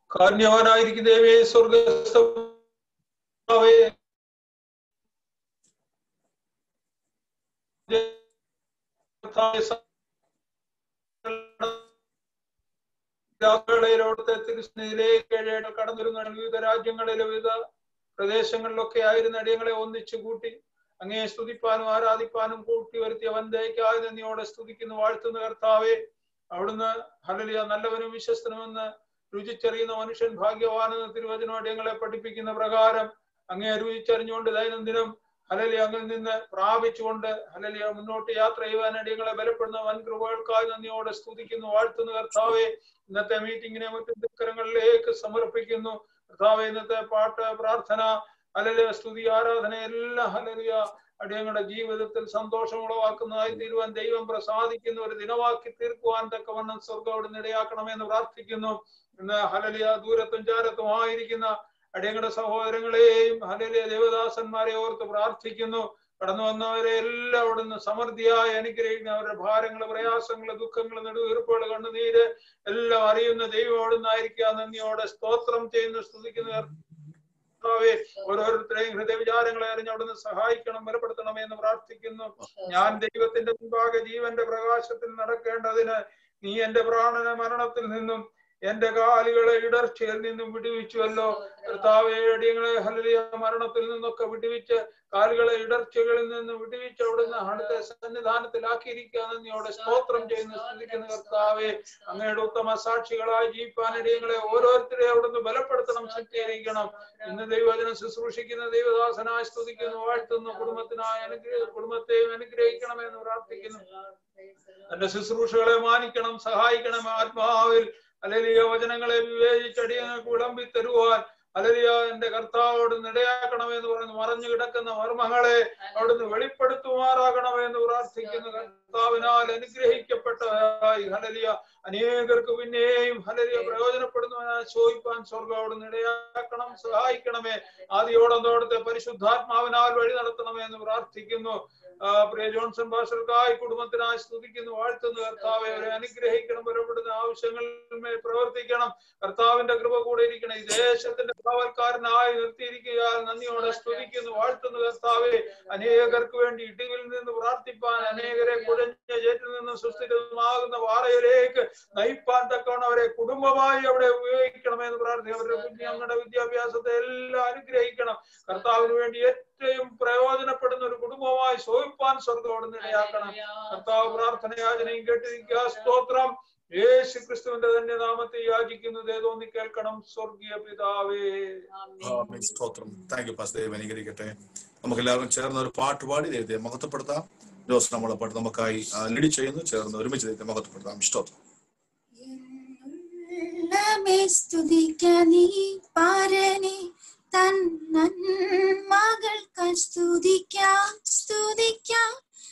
കാരുണ്യവാനായിരിക്കും ദേവേ സ്വർഗസ്ഥേ രാത്രികളിലോടത്തെ തിരുസ്നയിലേക്ക് ഏഴേഴ് കടന്നിരുന്ന വിവിധ രാജ്യങ്ങളിലെ വിവിധ പ്രദേശങ്ങളിലൊക്കെ ആയിരുന്ന അടിയങ്ങളെ ഒന്നിച്ചു കൂട്ടി അങ്ങേ സ്തുതിപ്പാനും ആരാധിപ്പാനും കൂട്ടി വരുത്തിയ വന്ദയ്ക്കായി നന്ദിയോടെ സ്തുതിക്കുന്നു വാഴ്ത്തുന്ന കർത്താവേ അവിടുന്ന് ഹലലിയ നല്ലവനും വിശ്വസ്തനുമെന്ന് രുചിച്ചറിയുന്ന മനുഷ്യൻ ഭാഗ്യവാനെന്ന് തിരുവചനം അടിയങ്ങളെ പഠിപ്പിക്കുന്ന പ്രകാരം അങ്ങേ രുചിച്ചറിഞ്ഞുകൊണ്ട് ദൈനംദിനം ഹലലിയ അങ്ങിൽ നിന്ന് പ്രാപിച്ചുകൊണ്ട് ഹലലിയ മുന്നോട്ട് യാത്ര ചെയ്യുവാൻ അടിയങ്ങളെ ബലപ്പെടുന്ന വൻ കൃപകൾക്കായി നന്ദിയോടെ സ്തുതിക്കുന്നു വാഴ്ത്തുന്ന കർത്താവെ ഇന്നത്തെ മീറ്റിങ്ങിനെ മറ്റു ദുഃഖരങ്ങളിലേക്ക് സമർപ്പിക്കുന്നു കർത്താവെ ഇന്നത്തെ പാട്ട് പ്രാർത്ഥന ഹലലിയ സ്തുതി ആരാധന എല്ലാം ഹലലിയ അടിയങ്ങളുടെ ജീവിതത്തിൽ സന്തോഷം ഉളവാക്കുന്നതായി തീരുവാൻ ദൈവം പ്രസാദിക്കുന്ന ഒരു ദിനമാക്കി തീർക്കുവാൻ തക്കവണ്ണം സ്വർഗം അവിടെ ഇടയാക്കണമെന്ന് പ്രാർത്ഥിക്കുന്നു ഇന്ന് ഹലലിയ ദൂരത്തും ചാരത്തും ആയിരിക്കുന്ന അടിയങ്ങളുടെ സഹോദരങ്ങളെയും ഹലലിയ ദേവദാസന്മാരെ ഓർത്ത് പ്രാർത്ഥിക്കുന്നു കടന്നു വന്നവരെ എല്ലാം അവിടുന്ന് സമൃദ്ധിയായി അനുഗ്രഹിക്കുന്ന അവരുടെ ഭാരങ്ങൾ പ്രയാസങ്ങൾ ദുഃഖങ്ങൾ നെടുവീർപ്പുകൾ കണ്ണുനീര് എല്ലാം അറിയുന്ന ദൈവം അവിടുന്ന് ആയിരിക്കുക നന്ദിയോടെ സ്തോത്രം ചെയ്യുന്നു സ്തുതിക്കുന്നു കർത്താവേ ഓരോരുത്തരെയും ഹൃദയവിചാരങ്ങളെ അറിഞ്ഞ് അവിടുന്ന് സഹായിക്കണം ബലപ്പെടുത്തണമേ എന്ന് പ്രാർത്ഥിക്കുന്നു ഞാൻ ദൈവത്തിന്റെ മുൻപാകെ ജീവന്റെ പ്രകാശത്തിൽ നടക്കേണ്ടതിന് നീ എന്റെ പ്രാണന മരണത്തിൽ നിന്നും എന്റെ കാലുകളെ ഇടർച്ചയിൽ നിന്നും വിടുവിച്ചുവല്ലോ കർത്താവേ അടിയങ്ങളെ ഹലലിയ മരണത്തിൽ നിന്നൊക്കെ വിടുവിച്ച് കാലുകളെ ഇടർച്ചകളിൽ നിന്ന് വിടുവിച്ച് അവിടുന്ന് അടുത്ത സന്നിധാനത്തിലാക്കിയിരിക്കുക നന്ദിയോടെ സ്തോത്രം ചെയ്യുന്ന സ്തുതിക്കുന്ന കർത്താവെ അങ്ങയുടെ ഉത്തമ സാക്ഷികളായി ജീവിപ്പാൻ അടിയങ്ങളെ ഓരോരുത്തരെയും അവിടുന്ന് ബലപ്പെടുത്തണം ശക്തീകരിക്കണം ഇന്ന് ദൈവവചനം ശുശ്രൂഷിക്കുന്ന ദൈവദാസനായി സ്തുതിക്കുന്നു വാഴ്ത്തുന്നു കുടുംബത്തിനായി അനുഗ്രഹ കുടുംബത്തെയും അനുഗ്രഹിക്കണമെന്ന് പ്രാർത്ഥിക്കുന്നു തന്റെ ശുശ്രൂഷകളെ മാനിക്കണം സഹായിക്കണം ആത്മാവിൽ അലലിയ വചനങ്ങളെ വിവേചിച്ചടിയങ്ങൾക്ക് വിളമ്പി തരുവാൻ അലലിയ എന്റെ കർത്താവോട് നിടയാക്കണമെന്ന് പറഞ്ഞ് മറഞ്ഞു കിടക്കുന്ന മർമ്മങ്ങളെ അവിടുന്ന് വെളിപ്പെടുത്തുമാറാകണമെന്ന് പ്രാർത്ഥിക്കുന്നു കർത്താവിനാൽ അനുഗ്രഹിക്കപ്പെട്ടതായി ഹലലിയ അനേകർക്ക് പിന്നെയും ഹലലിയ പ്രയോജനപ്പെടുന്നവനായി ചോദിപ്പാൻ സ്വർഗം അവിടുന്ന് ഇടയാക്കണം സഹായിക്കണമേ ആദ്യോടന്തോടത്തെ പരിശുദ്ധാത്മാവിനാൽ വഴി നടത്തണമേ എന്ന് പ്രാർത്ഥിക്കുന്നു പ്രിയ ജോൺസൺ ഭാഷകൾക്കായി കുടുംബത്തിനായി സ്തുതിക്കുന്നു വാഴ്ത്തുന്നു കർത്താവെ അവരെ അനുഗ്രഹിക്കണം പുറപ്പെടുന്ന ആവശ്യങ്ങളിൽ പ്രവർത്തിക്കണം കർത്താവിന്റെ കൃപ കൂടെ ഇരിക്കണം ഈ ദേശത്തിന്റെ കാവൽക്കാരനായി നിർത്തിയിരിക്കുക നന്ദിയോടെ സ്തുതിക്കുന്നു വാഴ്ത്തുന്നു കർത്താവെ അനേകർക്ക് വേണ്ടി ഇടിവിൽ നിന്ന് പ്രാർത്ഥിപ്പാൻ അനേകരെ കുഴഞ്ഞ ചേറ്റിൽ നിന്ന് സുസ്ഥിരമാകുന്ന വാറയിലേക്ക് നയിപ്പാൻ തക്കവണ്ണം അവരെ കുടുംബമായി അവിടെ ഉപയോഗിക്കണമെന്ന് പ്രാർത്ഥിക്കും അവരുടെ കുഞ്ഞുങ്ങളുടെ വിദ്യാഭ്യാസത്തെ എല്ലാം അനുഗ്രഹിക്കണം കർത്താവിന് വേണ്ടി ഏറ്റവും പ്രയോജനപ്പെടുന്ന ഒരു കുടുംബമായി സോയിപ്പാൻ സ്വർഗോട് ഇടയാക്കണം കർത്താവ് പ്രാർത്ഥന യാചനയും കേട്ടിരിക്കുക സ്തോത്രം യേശു ക്രിസ്തുവിന്റെ തന്നെ നാമത്തെ യാചിക്കുന്നത് ഏതോന്നി കേൾക്കണം സ്വർഗീയ പിതാവേ സ്തോത്രം താങ്ക് യു പാസ് ദൈവം അനുകരിക്കട്ടെ നമുക്ക് എല്ലാവരും ചേർന്ന് ഒരു പാട്ട് പാടി ദൈവത്തെ മഹത്വപ്പെടുത്താം ജോസ് നമ്മളെ പാട്ട് നമുക്കായി ലീഡ് ചെയ്യുന്നു ചേർന്ന് ഒരുമിച്ച് ദൈവത്തെ മഹത്വപ്പെടുത്താം സ്തോത്രം ഉള്ളമേ സ്തുതിക്കനീ പാരനെ തൻ നന്മകൾക്ക് സ്തുതിക്കാം സ്തുതിക്കാം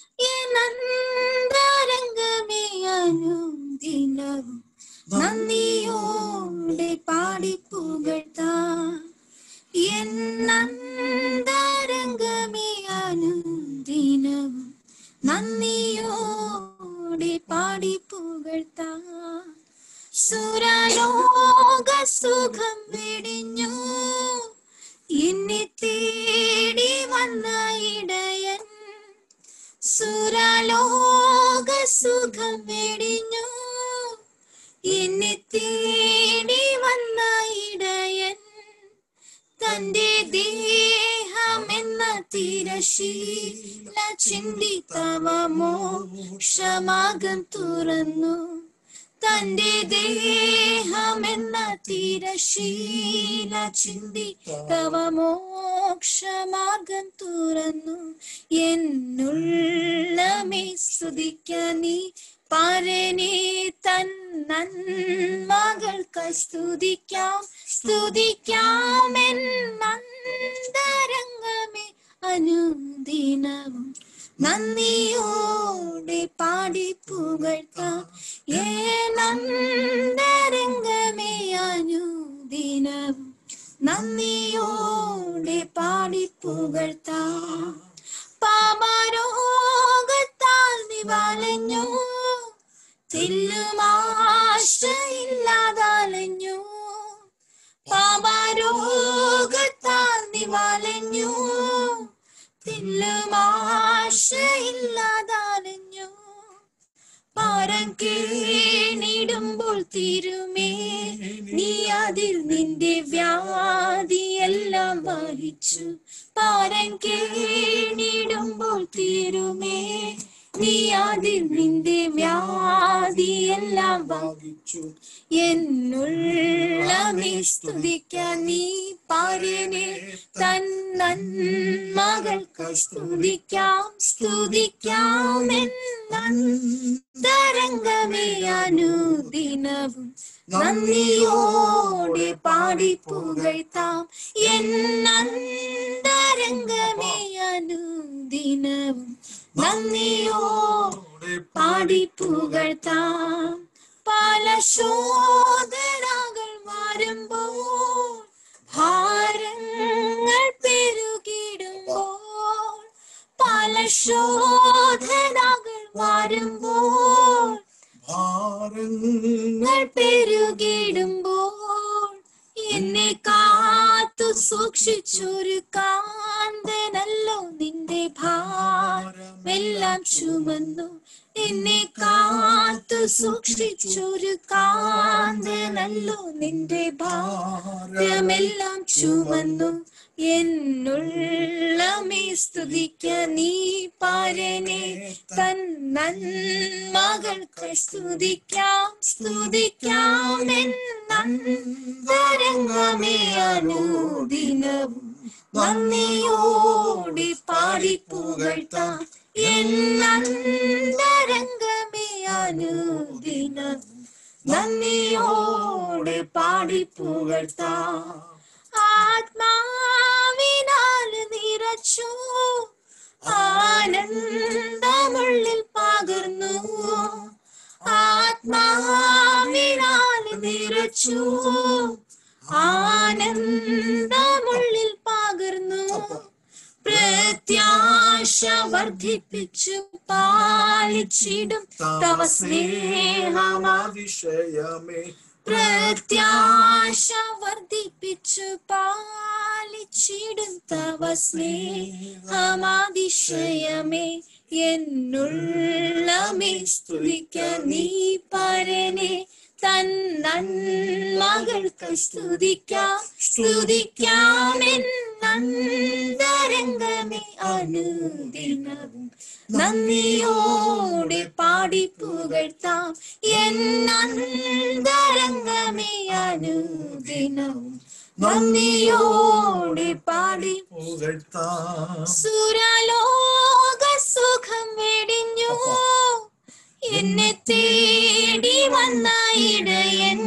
എന്നന്തരംഗമേ അനുദിനവും നന്ദിയോടെ പാടിപ്പുകഴ്ത്താം എന്നന്തരംഗമേ അനുദിനവും നന്ദിയോടെ പാടിപ്പുകഴ്ത്താം സുരലോക സുഖം വെടിഞ്ഞു എന്നെ തേടി വന്ന ഇടയൻ സുരലോക സുഖം വെടിഞ്ഞു എന്നെ തേടി വന്ന ഇടയൻ തന്റെ ദേഹമെന്ന തിരശീല ചിന്തിത്തവ മോക്ഷമാകം തുറന്നു തന്റെ ദേഹമെന്ന തിരശീല ചിന്തി തവ മോക്ഷമാർഗം തുറന്നു എന്നുള്ളമേ സ്തുതിക്ക നീ പരനെ തൻ നന്മകൾക്ക് സ്തുതിക്കാം സ്തുതിക്കാം എന്നന്തരംഗമേ അനുദിനവും നന്ദിയോടെ പാടി പുകഴ്ത്താം ഏനന്തരംഗമേ അനുദിനവും നന്ദിയോടെ പാടി പുകഴ്ത്താം പാപരോഗത്താൽ നിവാലഞ്ഞു തെല്ലുമാശയില്ലാതലഞ്ഞു ആശയില്ലാതലഞ്ഞു പാരം കേണിടുമ്പോൾ തീരുമേ നീ അതിൽ നിന്റെ വ്യാധിയെല്ലാം വഹിച്ചു പാരം കേണിടുമ്പോൾ തീരുമേ നീ അതിൽ നിന്റെ വ്യാധിയെല്ലാം വഹിച്ചു എന്നുള്ളമേ സ്തുതിക്കാൻ നീ പാരനെ തൻ നന്മകൾക്ക് സ്തുതിക്കാം സ്തുതിക്കാം എന്നന്തരംഗമേ അനുദിനവും നന്ദിയോടെ പാടി പുകഴ്ത്താം എന്നന്തരംഗമേ അനുദിനവും നന്ദിയോടെ പാടി പുകഴ്ത്താം പല ശോധനകൾ വരുമ്പോൾ ഭാരങ്ങൾ പെരുകിടുമ്പോൾ പല ശോധനകൾ വരുമ്പോൾ ഭാരങ്ങൾ പെരുകിടുമ്പോൾ എന്നെ കാത്തു സൂക്ഷിച്ചൊരു കാന്തനല്ലോ നിന്റെ ഭാരമെല്ലാം ചുമന്നു എന്നെ കാത്തു സൂക്ഷിച്ചൊരു കാന്തനല്ലോ നിന്റെ ഭാരമെല്ലാം ചുമന്നു എന്നുള്ളമേ സ്തുതിക്ക നീ പാരനെ തൻ നന്മകൾക്ക് സ്തുതിക്കാം സ്തുതിക്കാം എന്നന്തരംഗമേ അനുദിനവും നന്ദിയോടെ പാടി പുകഴ്ത്താം എന്നന്തരംഗമേ അനുദിനവും നന്ദിയോടെ പാടി പുകഴ്ത്താം ആത്മാവിനാൽ നിറച്ചു ആനന്ദമുള്ളിൽ പകർന്നു ആത്മാവിനാൽ നിറച്ചു ആനന്ദമുള്ളിൽ പകർന്നു പ്രത്യാശ വർദ്ധിപ്പിച്ചു പാലിച്ചിടും തവ സ്നേഹമാതിശയമേ പ്രത്യാശ വർദ്ധിപ്പിച്ചു പാലിച്ചിടും തവ സ്നേഹമാതിശയമേ എന്നുള്ളമേ സ്തുതിക്ക നീ പരനെ തൻ നന്മകൾക്ക് സ്തുതിക്കാം സ്തുതിക്കാം എന്നന്തരംഗമേ അനുദിനവും നന്ദിയോടെ പാടി പുകഴ്ത്താം എന്നന്തരംഗമേ അനുദിനവും നന്ദിയോടെ പാടി പുകഴ്ത്താം സുരലോക സുഖം വെടിഞ്ഞു എന്നെ തേടി വന്ന ഇടയൻ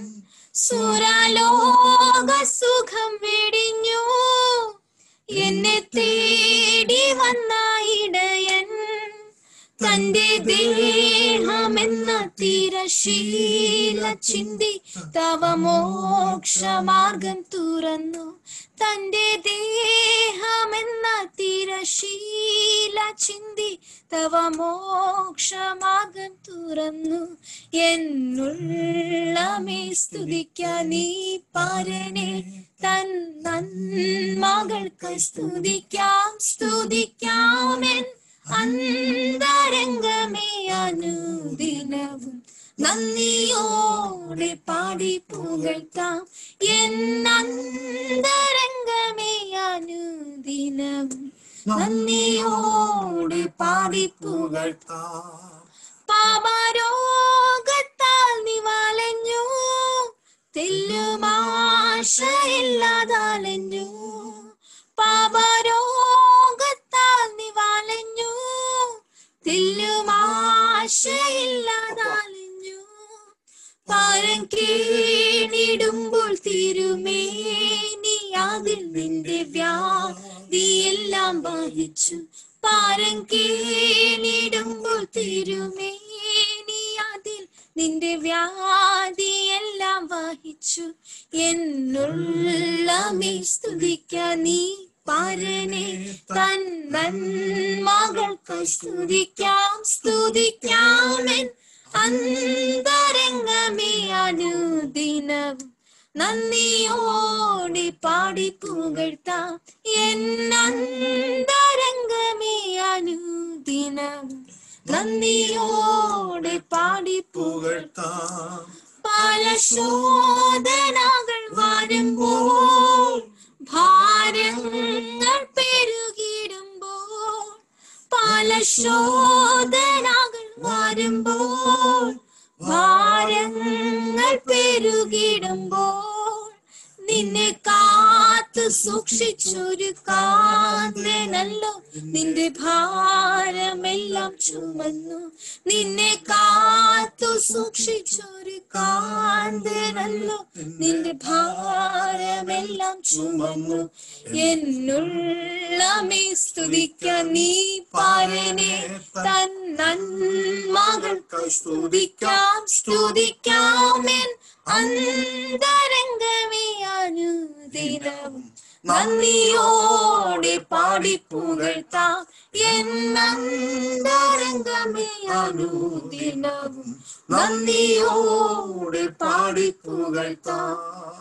സുരലോക സുഖം വെടിഞ്ഞു എന്നെ തേടി വന്ന ഇടയൻ തന്റെ ദേഹമെന്ന തിരശീല ചിന്തി തവ മോക്ഷമാർഗം തുറന്നു തന്റെ ദേഹമെന്ന തിരശീല ചിന്തി തവ മോക്ഷമാർഗം തുറന്നു എന്നുള്ളമേ സ്തുതിക്കാൻ നീ പാരനെ തൻ നന്മകൾക്ക് സ്തുതിക്കാം സ്തുതിക്കാമെൻ അന്തരംഗമേ അനുദിനവും നന്ദിയോടെ പാടി പുകഴ്ത്താം എന്നന്തരംഗമേ അനുദിനവും നന്ദിയോടെ പാടി പുകഴ്ത്താം പാപരോഗത്താൽ നിവാലഞ്ഞു തെല്ലുമാശയില്ലാതാലഞ്ഞു പാപരോഗത്താൽ നിവാലഞ്ഞു തെല്ലുമാശയില്ലാതാലഞ്ഞു പാരം കേണിടുമ്പോൾ തിരുമേനി അതിൽ നിന്റെ വ്യാധിയെല്ലാം വഹിച്ചു പാരം കേണിടുമ്പോൾ തിരുമേനി അതിൽ നിന്റെ വ്യാധിയെല്ലാം വഹിച്ചു എന്നുള്ളമേ സ്തുതിക്ക നീ പാരനെ തൻ നന്മകൾക്ക് സ്തുതിക്കാം സ്തുതിക്കാമെൻ അന്തരംഗമേ അനുദിനവും നന്ദിയോടെ പാടി പുകഴ്ത്താം എന്നന്തരംഗമേ അനുദിനം നന്ദിയോടെ പാടി പുകഴ്ത്താം പല ശോധനകൾ വരുമ്പോൾ ഭാരങ്ങൾ പെരുകിടുമ്പോൾ പല ശോധനകൾ വരുമ്പോൾ ഭാരങ്ങൾ പെരുകിടുമ്പോൾ നിന്നെ കാത്തു സൂക്ഷിച്ചൊരു കാന്തനല്ലോ നിന്റെ ഭാരമെല്ലാം ചുമന്നു നിന്നെ കാത്തു സൂക്ഷിച്ചൊരു കാന്തനല്ലോ നിന്റെ ഭാരമെല്ലാം ചുമന്നു എന്നുള്ളമേ സ്തുതിക്കാൻ നീ പാരനെ തൻ നന്മകൾക്ക് സ്തുതിക്കാം സ്തുതിക്കാമെൻ അന്തരംഗമേ അനുദിനവും നന്ദിയോടെ പാടി പുകഴ്ത്താം എന്നന്തരംഗമേ അനുദിനവും നന്ദിയോടെ പാടി പുകഴ്ത്താം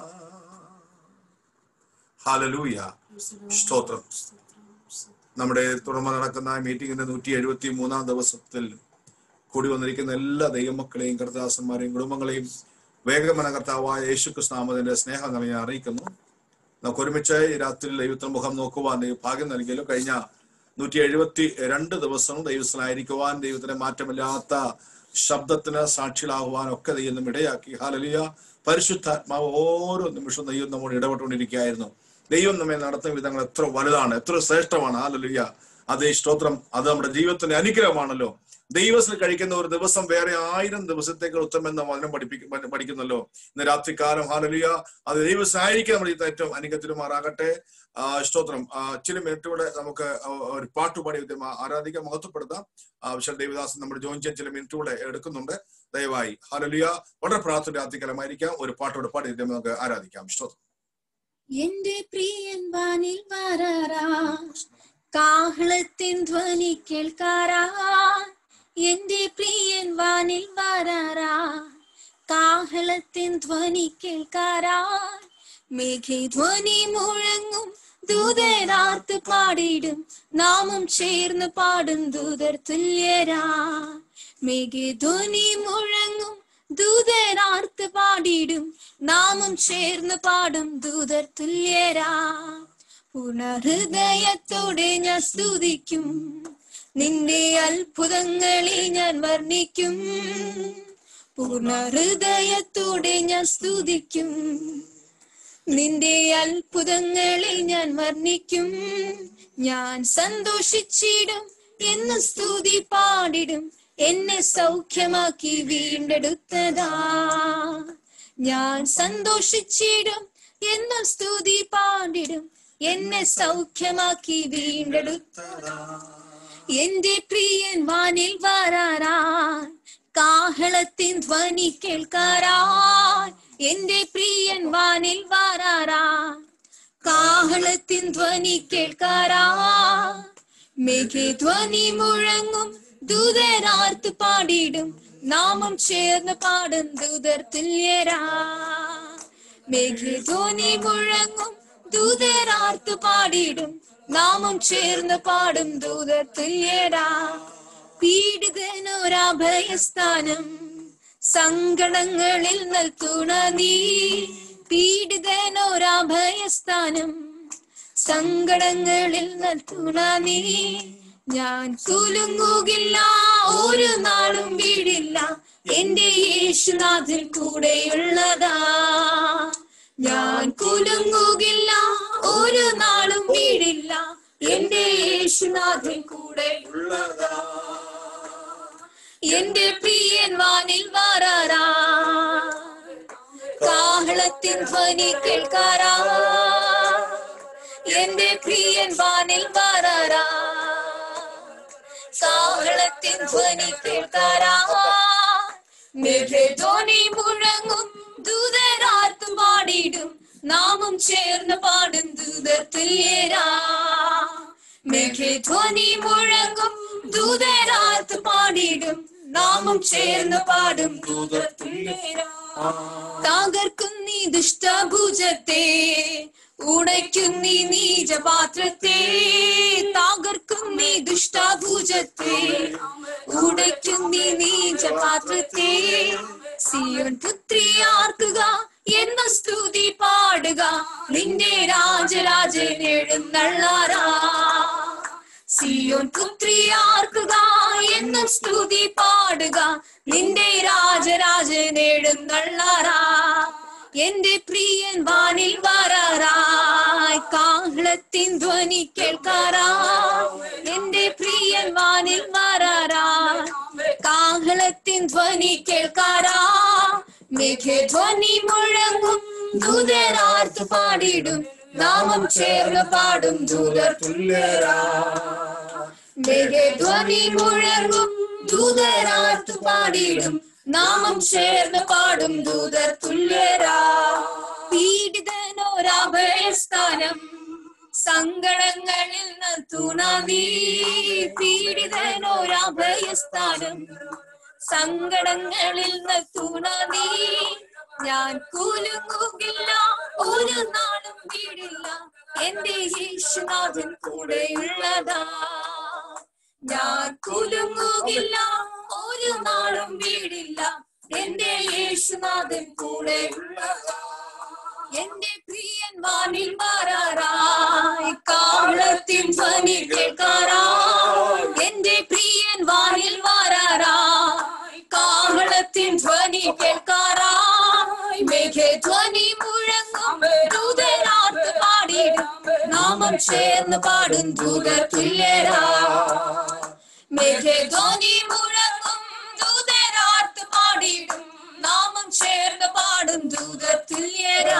ഹാലലൂയ സ്തോത്രം നമ്മുടെ തുടർന്ന് നടക്കുന്ന മീറ്റിംഗിന്റെ നൂറ്റി എഴുപത്തി മൂന്നാം ദിവസത്തിൽ കൂടി വന്നിരിക്കുന്ന എല്ലാ ദൈവമക്കളെയും കർത്താസന്മാരെയും കുടുംബങ്ങളെയും വേഗമന കർത്താവായ യേശുക്രിസ്തു നാമത്തിന്റെ സ്നേഹം നിറഞ്ഞ അറിയിക്കുന്നു നമുക്ക് ഒരുമിച്ച് ഈ രാത്രി ദൈവത്തിന് മുഖം നോക്കുവാൻ ദൈവം ഭാഗ്യം നൽകിയല്ലോ കഴിഞ്ഞ നൂറ്റി എഴുപത്തി രണ്ട് ദിവസം ദൈവസ്ഥനായിരിക്കുവാൻ ദൈവത്തിന്റെ മാറ്റമില്ലാത്ത ശബ്ദത്തിന് സാക്ഷികളാകുവാൻ ഒക്കെ ദൈവം ഇടയാക്കി ഹാലലിയ പരിശുദ്ധാത്മാവ് ഓരോ നിമിഷവും ദൈവം നമ്മോട് ഇടപെട്ടുകൊണ്ടിരിക്കുകയായിരുന്നു ദൈവം നമ്മെ നടത്തുന്ന വിധങ്ങൾ എത്ര വലുതാണ് എത്ര ശ്രേഷ്ഠമാണ് ഹാലലിയ അതേ സ്തോത്രം അത് നമ്മുടെ ജീവിതത്തിന്റെ അനുഗ്രഹമാണല്ലോ ദൈവത്തിൽ കഴിക്കുന്ന ഒരു ദിവസം വേറെ ആയിരം ദിവസത്തേക്ക് ഉത്തമെന്ന് വചനം പഠിപ്പിക്കും പഠിക്കുന്നല്ലോ ഇന്ന് രാത്രികാലം ഹാലലിയ അത് ദൈവസായിരിക്കും നമ്മുടെ ജീവിതത്തിൽ ഏറ്റവും അനുഗ്രഹത്തിലുമാറാകട്ടെ ആ, സ്തോത്രം ആ, ചില മിനിറ്റുകൂടെ നമുക്ക് ആ, ഒരു പാട്ടുപാടി വിദ്യം ആരാധിക്കാൻ മഹത്വപ്പെടുത്താം ആവശ്യം ദേവദാസൻ നമ്മുടെ ജോയിൻ ചെയ്യാൻ ചില മിനിറ്റുകൂടെ എടുക്കുന്നുണ്ട് ദയവായി ഹാലലിയ വളരെ പ്രാർത്ഥന രാത്രികാലമായിരിക്കാം ഒരു പാട്ടോട് പാടി വിദ്യം നമുക്ക് ആരാധിക്കാം സ്തോത്രം എന്റെ പ്രിയൻ വാനിൽ വരാറാ കാഹളത്തിൻ ധ്വനി കേൾക്കാറാ എന്റെ പ്രിയൻ വാനിൽ വരാറാ കാഹളത്തിൻ ധ്വനി കേൾക്കാറാ മേഘധ്വനി മുഴങ്ങും ദൂതരാർത്ത് പാടിടും നാമം ചേർന്ന് പാടും ദൂതർ തുല്യരാ മേഘധ്വനി മുഴങ്ങും ദൂതരാർത്ത് പാടിടും നാമം ചേർന്ന് പാടും ദൂതർ തുല്യരാ പൂർണ്ണഹൃദയത്തോടെ ഞാൻ സ്തുതിക്കും നിന്റെ അത്ഭുതങ്ങളെ ഞാൻ വർണ്ണിക്കും പൂർണ്ണഹൃദയത്തോടെ ഞാൻ സ്തുതിക്കും നിന്റെ അത്ഭുതങ്ങളെ ഞാൻ വർണ്ണിക്കും ഞാൻ സന്തോഷിച്ചിടും എന്ന് സ്തുതി പാടിടും എന്നെ സൗഖ്യമാക്കി വീണ്ടെടുത്തതാ ഞാൻ സന്തോഷിച്ചിടും എന്നും സ്തുതി പാടിടും എന്നെ സൗഖ്യമാക്കി വീണ്ടെടുത്തതാ എന്റെ പ്രിയൻ വാനിൽ വരാറാൻ കാഹളത്തിൻ ധ്വനി കേൾക്കാറാൻ എന്റെ പ്രിയൻ വാനിൽ വരാറാൻ കാഹളത്തിൻ ധ്വനി കേൾക്കാറാ മേഘധ്വനി മുഴങ്ങും ദൂതരാർത്ത് പാടിടും നാമം ചേർന്ന് പാടും ദൂതർ തുല്യരാ മേഘധ്വനി മുഴങ്ങും ദൂതരാർത്ത് പാടിടും നാമം ചേർന്ന് പാടും ദൂതർ തുല്യരാ പീഡിതനൊരഭയസ്ഥാനം സങ്കടങ്ങളിൽ നൽകുണ നീ പീഡിതനൊരഭയസ്ഥാനം സങ്കടങ്ങളിൽ നൽകുണ നീ ഞാൻ കുലുങ്ങുകില്ല ഒരു നാളും വീടില്ല എന്റെ യേശുനാഥൻ കൂടെയുള്ളതാ ഞാൻ കുലുങ്ങുകില്ല ഒരു നാളും വീടില്ല എന്റെ യേശുനാഥൻ കൂടെയുള്ളതാ എന്റെ പ്രിയൻ വാനിൽ വാറാറാ കാഹളത്തിൻ ധ്വനി കേൾക്കാറാ എന്റെ പ്രിയൻ വാനിൽ വാറാറാ കാഹളത്തിൻ ധ്വനി കേൾക്കാറാ മേഘധ്വനി മുഴങ്ങും ദൂതരാർത്ത് പാടിടും നാമം ചേർന്ന് പാടും ദൂതർ തുല്യരാ മേഘധ്വനി മുഴങ്ങും ദൂതരാർത്ത് പാടിടും നാമം ചേർന്ന് പാടും ദൂതർ തുല്യരാ തകർക്കും നീ ദുഷ്ടഭുജത്തെ ഉടയ്ക്കും നീ നീചപാത്രത്തെ തകർക്കും നീ ദുഷ്ടഭുജത്തെ ഉടയ്ക്കും നീ നീചപാത്രത്തെ സിയോൻ പുത്രിയാർക്കുക എന്ന സ്തുതി പാടുക നിന്റെ രാജരാജൻ എഴുന്നള്ളാറാ സിയോൻ പുത്രിയാർക്കുക എന്നും സ്തുതി പാടുക നിന്റെ രാജരാജൻ എഴുന്നള്ളാറാ എന്റെ പ്രിയൻ വാനിൽ വരാറായി കാഹളത്തിൻ ധ്വനി കേൾക്കാറാ എന്റെ പ്രിയൻ വാനിൽ വരാറായി കാഹളത്തിൻ ധ്വനി കേൾക്കാറാ മേഘധ്വനി മുഴങ്ങും ദൂതരാർത്ത് പാടിടും നാമം ചേർന്ന് പാടും ദൂതർ തുല്യരാ മേഘധ്വനി മുഴങ്ങും ദൂതരാർത്ത് പാടിടും നാമം ചേർന്ന് പാടും ദൂതർ തുല്യരാ പീഡിതനോരാഭയസ്ഥാനം സങ്കടങ്ങളിൽ തുണവീ പീഡിതനോരാഭയസ്ഥാനം സങ്കടങ്ങളിൽ തുണവീ ഞാൻ കുലുങ്ങുകില്ല ഒരു നാളും വീടില്ല എന്റെ യേശുനാഥൻ കൂടെയുള്ളതാ ഞാൻ കുലുങ്ങുകില്ല ഒരു നാളും വീടില്ല എന്റെ യേശുനാഥൻ കൂടെയുള്ളതാ എന്റെ പ്രിയൻ വാനിൽ മാറാറായി കാവളത്തിൻ ധ്വനി കേൾക്കാറായി എന്റെ പ്രിയൻ വാനിൽ മാറാറായി കാവളത്തിൻ ധ്വനി കേൾക്കാറായി മേഘധ്വനി മുഴങ്ങും ദൂതരാർത്ത് പാടിടും നാമം ചേർന്ന് പാടും ദൂതർ തുല്യരാ മേഘധ്വനി മുഴങ്ങും ദൂതരാർത്ത് പാടിടും നാമം ചേർന്ന് പാടും ദൂതർ തുല്യരാ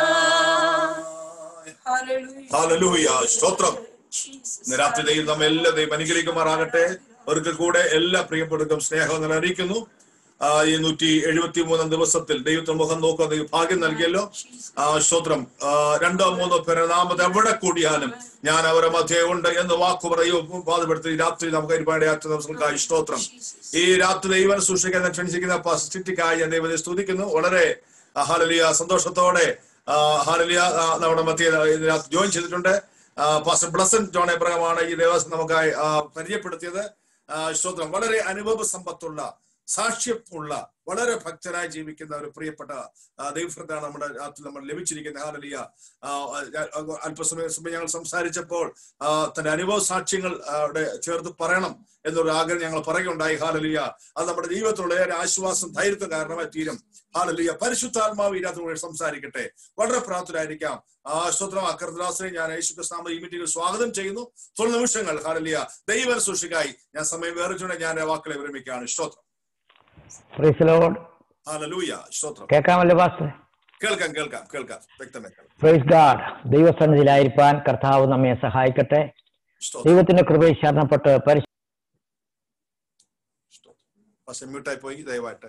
ഹല്ലേലൂയ സ്തോത്രം ഇന്ന് രാത്രി ദൈവം നമ്മെ എല്ലാ ദൈവം അനുഗ്രഹിക്കുമാറാകട്ടെ ഒരിക്കൽ കൂടെ എല്ലാ പ്രിയപ്പെടുക്കും സ്നേഹം നിങ്ങൾ അറിയിക്കുന്നു ആ, ഈ നൂറ്റി എഴുപത്തി മൂന്നാം ദിവസത്തിൽ ദൈവത്തിന് മുഖം നോക്കാൻ ദൈവം ഭാഗ്യം നൽകിയല്ലോ ആ സ്തോത്രം ആ, രണ്ടോ മൂന്നോ പേരെ നാമത് എവിടെ കൂടിയാലും ഞാൻ അവരെ മധ്യേ ഉണ്ട് എന്ന് വാക്കു പറയും ബാധപ്പെടുത്തി രാത്രി നമുക്ക് ഒരുപാട് യാത്ര ദിവസങ്ങൾക്കായി സ്തോത്രം ഈ രാത്രി ദൈവം സൂക്ഷിക്കാൻ ക്ഷണിച്ചിരിക്കുന്ന പസിറ്റിക്കായി ഞാൻ ദൈവത്തെ സ്തുതിക്കുന്നു വളരെ ആ, ഹാലലിയ സന്തോഷത്തോടെ ആ, ഹാലലിയ ആ, നമ്മുടെ മധ്യ ഇതിനകത്ത് ജോയിൻ ചെയ്തിട്ടുണ്ട് ആ, പാസ്റ്റർ ബ്ലസൻ ജോൺ എബ്രഹമാണ് ഈ ദേവസ്വം നമുക്കായി ആ, പരിചയപ്പെടുത്തിയത് ആ, സ്തോത്രം വളരെ അനുഭവ സമ്പത്തുള്ള സാക്ഷ്യമുള്ള വളരെ ഭക്തരായി ജീവിക്കുന്ന ഒരു പ്രിയപ്പെട്ട ആ, ദൈവഭൃത്താണ് നമ്മുടെ രാത്രി നമ്മൾ ലഭിച്ചിരിക്കുന്ന ഹാലലിയ ആ, ആ, അല്പസമയം സമയം ഞങ്ങൾ സംസാരിച്ചപ്പോൾ ആ, തന്റെ അനുഭവ സാക്ഷ്യങ്ങൾ ആ, അവിടെ ചേർത്ത് പറയണം എന്നൊരു ആഗ്രഹം ഞങ്ങൾ പറയുകയുണ്ടായി ഹാലലിയ അത് നമ്മുടെ ജീവിതത്തിലുള്ള ഏറെ ആശ്വാസം ധൈര്യത്തിന് കാരണമായി തീരും ഹാലലിയ പരിശുദ്ധാത്മാവ് ഇതിനകത്ത് സംസാരിക്കട്ടെ വളരെ പ്രാർത്ഥനായിരിക്കാം ആ സ്തോത്രം അക്കർദാസിനെ ഞാൻ യേശുക്രിസ്താമ ഈ മീറ്റിംഗിൽ സ്വാഗതം ചെയ്യുന്നു തൊഴിൽ നിമിഷങ്ങൾ ഹാലലിയ ദൈവ സൂക്ഷിക്കായി ഞാൻ സമയം വേറിച്ചുകൊണ്ട് ഞാൻ ആ വാക്കുകളെ വിരമിക്കുകയാണ് സ്തോത്രം പ്രൈസ് ലോഡ് ഹാലലൂയ സ്തോത്രം കേൾക്കാമല്ലോ പാസ്റ്റർ കേൾക്കാം കേൾക്കാം കേൾക്കാം വ്യക്തമായി കേൾക്കാം പ്രൈസ് ഗാഡ് ദൈവസന്നിധിയിലായിരിക്കാൻ കർത്താവ് നമ്മെ സഹായിക്കട്ടെ സ്തോത്രം ദൈവത്തിന്റെ കൃപയിൽ ശരണപ്പെട്ട് പരിശു സ്തോത്രം പക്ഷെ മ്യൂട്ടായി പോയി ദയവായിട്ട്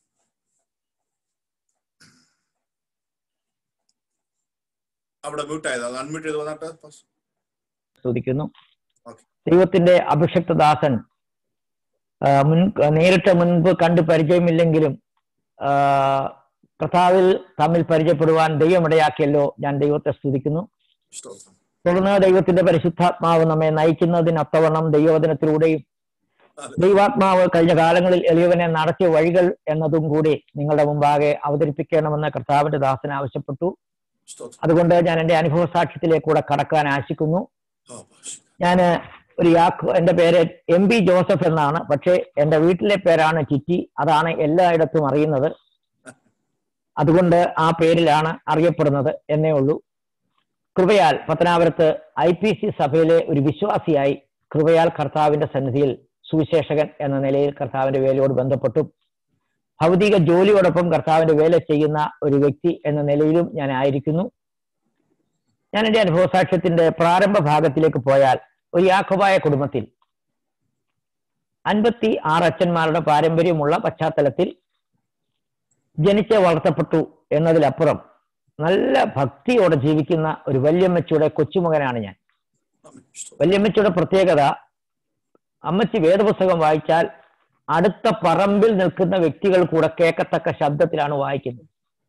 അവിടെ മ്യൂട്ടായത് അത് അൺമ്യൂട്ട് ചെയ്ത് വന്നിട്ട് പാസ്റ്റർ. സ്തുതിക്കുന്നു ഓക്കെ ദൈവത്തിന്റെ അഭിഷക്ത ദാസൻ ആ, മുൻ നേരിട്ട് മുൻപ് കണ്ട് പരിചയമില്ലെങ്കിലും ആ, കർത്താവിൽ തമ്മിൽ പരിചയപ്പെടുവാൻ ദൈവമിടയാക്കിയല്ലോ ഞാൻ ദൈവത്തെ സ്തുതിക്കുന്നു സ്തോത്രം തുടർന്ന് ദൈവത്തിന്റെ പരിശുദ്ധാത്മാവ് നമ്മെ നയിക്കുന്നതിനൊത്തവണ്ണം ദൈവവചനത്തിലൂടെയും അതെ. ദൈവാത്മാവ് കഴിഞ്ഞ കാലങ്ങളിൽ എളിയവനെ നടത്തിയ വഴികൾ എന്നതും കൂടി നിങ്ങളുടെ മുമ്പാകെ അവതരിപ്പിക്കണമെന്ന് കർത്താവിന്റെ ദാസൻ ആവശ്യപ്പെട്ടു സ്തോത്രം അതുകൊണ്ട് ഞാൻ എന്റെ അനുഭവ സാക്ഷ്യത്തിലേക്ക് കൂടെ കടക്കാൻ ആശിക്കുന്നു ആ, പാസ്റ്റർ. ഞാൻ ഒരു യാക്കോ എന്റെ പേര് എം പി ജോസഫ് എന്നാണ് പക്ഷേ എന്റെ വീട്ടിലെ പേരാണ് ചിറ്റി അതാണ് എല്ലായിടത്തും അറിയുന്നത് അതുകൊണ്ട് ആ പേരിലാണ് അറിയപ്പെടുന്നത് എന്നേ ഉള്ളൂ കൃപയാൽ പത്തനാപുരത്ത് ഐ പി സി സഭയിലെ ഒരു വിശ്വാസിയായി കൃപയാൽ കർത്താവിന്റെ സന്നിധിയിൽ സുവിശേഷകൻ എന്ന നിലയിൽ കർത്താവിന്റെ വേലയോട് ബന്ധപ്പെട്ടു ഭൗതിക ജോലിയോടൊപ്പം കർത്താവിന്റെ വേല ചെയ്യുന്ന ഒരു വ്യക്തി എന്ന നിലയിലും ഞാൻ ആയിരിക്കുന്നു ഞാൻ എന്റെ അനുഭവ സാക്ഷ്യത്തിന്റെ പ്രാരംഭ ഭാഗത്തിലേക്ക് പോയാൽ ഒരു യാക്കോബായ കുടുംബത്തിൽ അൻപത്തി ആറ് അച്ഛന്മാരുടെ പാരമ്പര്യമുള്ള പശ്ചാത്തലത്തിൽ ജനിച്ച് വളർത്തപ്പെട്ടു എന്നതിലപ്പുറം നല്ല ഭക്തിയോടെ ജീവിക്കുന്ന ഒരു വല്യമ്മച്ചിയുടെ കൊച്ചുമകനാണ് ഞാൻ ആമേൻ. സ്തോത്രം. വല്യമ്മച്ചിയുടെ പ്രത്യേകത അമ്മച്ചി വേദപുസ്തകം വായിച്ചാൽ അടുത്ത പറമ്പിൽ നിൽക്കുന്ന വ്യക്തികൾ കൂടെ കേൾക്കത്തക്ക ശബ്ദത്തിലാണ് വായിക്കുന്നത് ആമേൻ.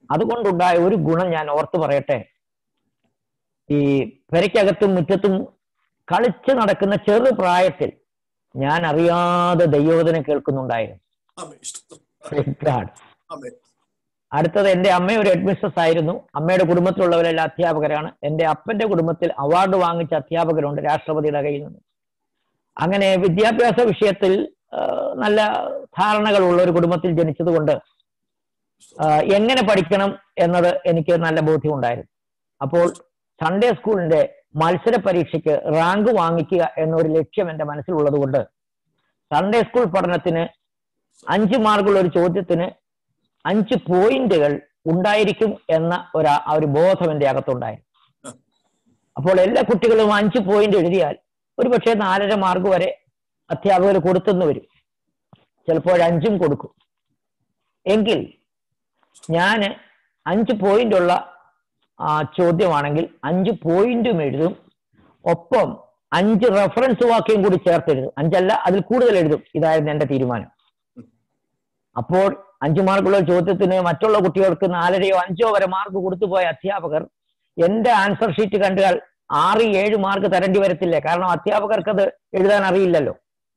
അതുകൊണ്ടുണ്ടായ ഒരു ഗുണം ഞാൻ ഓർത്തു പറയട്ടെ ഈ പെരയ്ക്കകത്തും മുറ്റത്തും കളിച്ച് നടക്കുന്ന ചെറു പ്രായത്തിൽ ഞാൻ അറിയാതെ ദൈവോധനം കേൾക്കുന്നുണ്ടായിരുന്നു ആമേൻ. സ്തോത്രം. Praise God. ആമേൻ. അടുത്തത് എന്റെ അമ്മ ഒരു ഹെഡ്മിസ്ട്രസ് ആയിരുന്നു അമ്മയുടെ കുടുംബത്തിലുള്ളവരെല്ലാം അധ്യാപകരാണ് എന്റെ അപ്പന്റെ കുടുംബത്തിൽ അവാർഡ് വാങ്ങിച്ച അധ്യാപകരുണ്ട് രാഷ്ട്രപതിയുടെ കയ്യിൽ നിന്ന് അങ്ങനെ വിദ്യാഭ്യാസ വിഷയത്തിൽ ആ, നല്ല ധാരണകളുള്ള ഒരു കുടുംബത്തിൽ ജനിച്ചതുകൊണ്ട് ആ, എങ്ങനെ പഠിക്കണം എന്നത് എനിക്ക് നല്ല ബോധ്യമുണ്ടായിരുന്നു അപ്പോൾ സൺഡേ സ്കൂളിന്റെ മത്സര പരീക്ഷയ്ക്ക് റാങ്ക് വാങ്ങിക്കുക എന്നൊരു ലക്ഷ്യം എന്റെ മനസ്സിലുള്ളത് കൊണ്ട് സൺഡേ സ്കൂൾ പഠനത്തിന് അഞ്ച് മാർക്കുള്ള ഒരു ചോദ്യത്തിന് അഞ്ച് പോയിന്റുകൾ ഉണ്ടായിരിക്കും എന്ന ഒരു ആ ഒരു ബോധം എന്റെ അകത്തുണ്ടായിരുന്നു അപ്പോൾ എല്ലാ കുട്ടികളും അഞ്ച് പോയിന്റ് എഴുതിയാൽ ഒരു പക്ഷേ നാലര മാർക്ക് വരെ അധ്യാപകർ കൊടുത്തെന്ന് വരും ചിലപ്പോൾ അഞ്ചും കൊടുക്കും എങ്കിൽ ഞാൻ അഞ്ച് പോയിന്റ് ഉള്ള ആ, ചോദ്യമാണെങ്കിൽ അഞ്ച് പോയിന്റും എഴുതും ഒപ്പം അഞ്ച് റെഫറൻസ് വാക്യം കൂടി ചേർത്ത് എഴുതും അഞ്ചല്ല അതിൽ കൂടുതൽ എഴുതും ഇതായിരുന്നു എന്റെ തീരുമാനം അപ്പോൾ അഞ്ചു മാർക്കുള്ള ചോദ്യത്തിന് മറ്റുള്ള കുട്ടികൾക്ക് നാലരയോ അഞ്ചോ വരെ മാർക്ക് കൊടുത്തു പോയ അധ്യാപകർ എന്റെ ആൻസർ ഷീറ്റ് കണ്ടാൽ ആറ് ഏഴ് മാർക്ക് തരേണ്ടി വരത്തില്ലേ കാരണം അധ്യാപകർക്ക് അത് എഴുതാൻ അറിയില്ലല്ലോ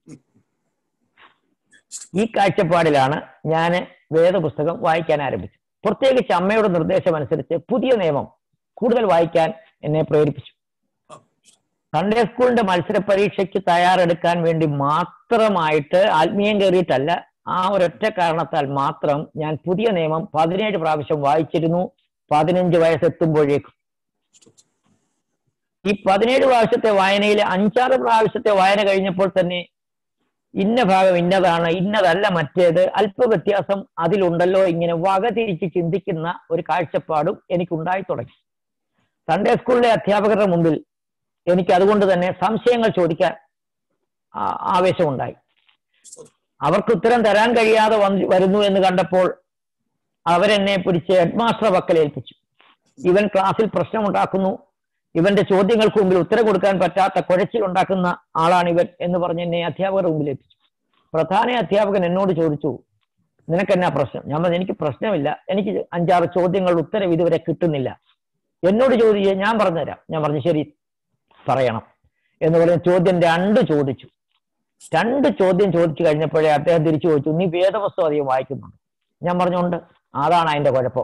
ഈ കാഴ്ചപ്പാടിലാണ് ഞാൻ വേദപുസ്തകം വായിക്കാൻ ആരംഭിച്ചത് പ്രത്യേകിച്ച് അമ്മയുടെ നിർദ്ദേശം അനുസരിച്ച് പുതിയ നിയമം കൂടുതൽ വായിക്കാൻ എന്നെ പ്രേരിപ്പിച്ചു സൺഡേ സ്കൂളിന്റെ മത്സര പരീക്ഷയ്ക്ക് തയ്യാറെടുക്കാൻ വേണ്ടി മാത്രമായിട്ട് ആത്മീയം കയറിയിട്ടല്ല ആ ഒരൊറ്റ കാരണത്താൽ മാത്രം ഞാൻ പുതിയ നിയമം പതിനേഴ് പ്രാവശ്യം വായിച്ചിരുന്നു പതിനഞ്ച് വയസ്സെത്തുമ്പോഴേക്കും സ്തോത്രം. ഈ പതിനേഴ് പ്രാവശ്യത്തെ വായനയിൽ അഞ്ചാറ് പ്രാവശ്യത്തെ വായന കഴിഞ്ഞപ്പോൾ തന്നെ ഇന്ന ഭാഗം ഇന്നതാണ് ഇന്നതല്ല മറ്റേത് അല്പ വ്യത്യാസം അതിലുണ്ടല്ലോ ഇങ്ങനെ വകതിരിച്ച് ചിന്തിക്കുന്ന ഒരു കാഴ്ചപ്പാടും എനിക്കുണ്ടായി തുടങ്ങി സൺഡേ സ്കൂളിലെ അധ്യാപകരുടെ മുമ്പിൽ എനിക്ക് അതുകൊണ്ട് തന്നെ സംശയങ്ങൾ ചോദിക്കാൻ ആ- ആവേശമുണ്ടായി സ്തോത്രം. അവർക്ക് ഉത്തരം തരാൻ കഴിയാതെ വന്ന് വരുന്നു എന്ന് കണ്ടപ്പോൾ അവരെന്നെ പിടിച്ച് ഹെഡ്മാസ്റ്റർ പക്കൽ ഏൽപ്പിച്ചു ഇവൻ ക്ലാസ്സിൽ പ്രശ്നമുണ്ടാക്കുന്നു ഇവന്റെ ചോദ്യങ്ങൾക്ക് മുമ്പിൽ ഉത്തരം കൊടുക്കാൻ പറ്റാത്ത കുഴച്ചിൽ ഉണ്ടാക്കുന്ന ആളാണ് ഇവൻ എന്ന് പറഞ്ഞ് എന്നെ അധ്യാപകരുടെ മുമ്പിൽ ഏൽപ്പിച്ചു പ്രധാന അധ്യാപകൻ എന്നോട് ചോദിച്ചു നിനക്കെന്നാ പ്രശ്നം ഞാൻ പറഞ്ഞു എനിക്ക് പ്രശ്നമില്ല എനിക്ക് അഞ്ചാറ് ചോദ്യങ്ങളുടെ ഉത്തരം ഇതുവരെ കിട്ടുന്നില്ല എന്നോട് ചോദിച്ചു ഞാൻ പറഞ്ഞുതരാം ഞാൻ പറഞ്ഞു ശരി പറയണം എന്ന് പറഞ്ഞ് ചോദ്യം രണ്ട് ചോദിച്ചു രണ്ട് ചോദ്യം ചോദിച്ചു കഴിഞ്ഞപ്പോഴേ അദ്ദേഹം തിരിച്ചു ചോദിച്ചു നീ വേദപുസ്തകം അധികം വായിക്കുന്നുണ്ട് ഞാൻ പറഞ്ഞുകൊണ്ട് അതാണ് അതിന്റെ കുഴപ്പം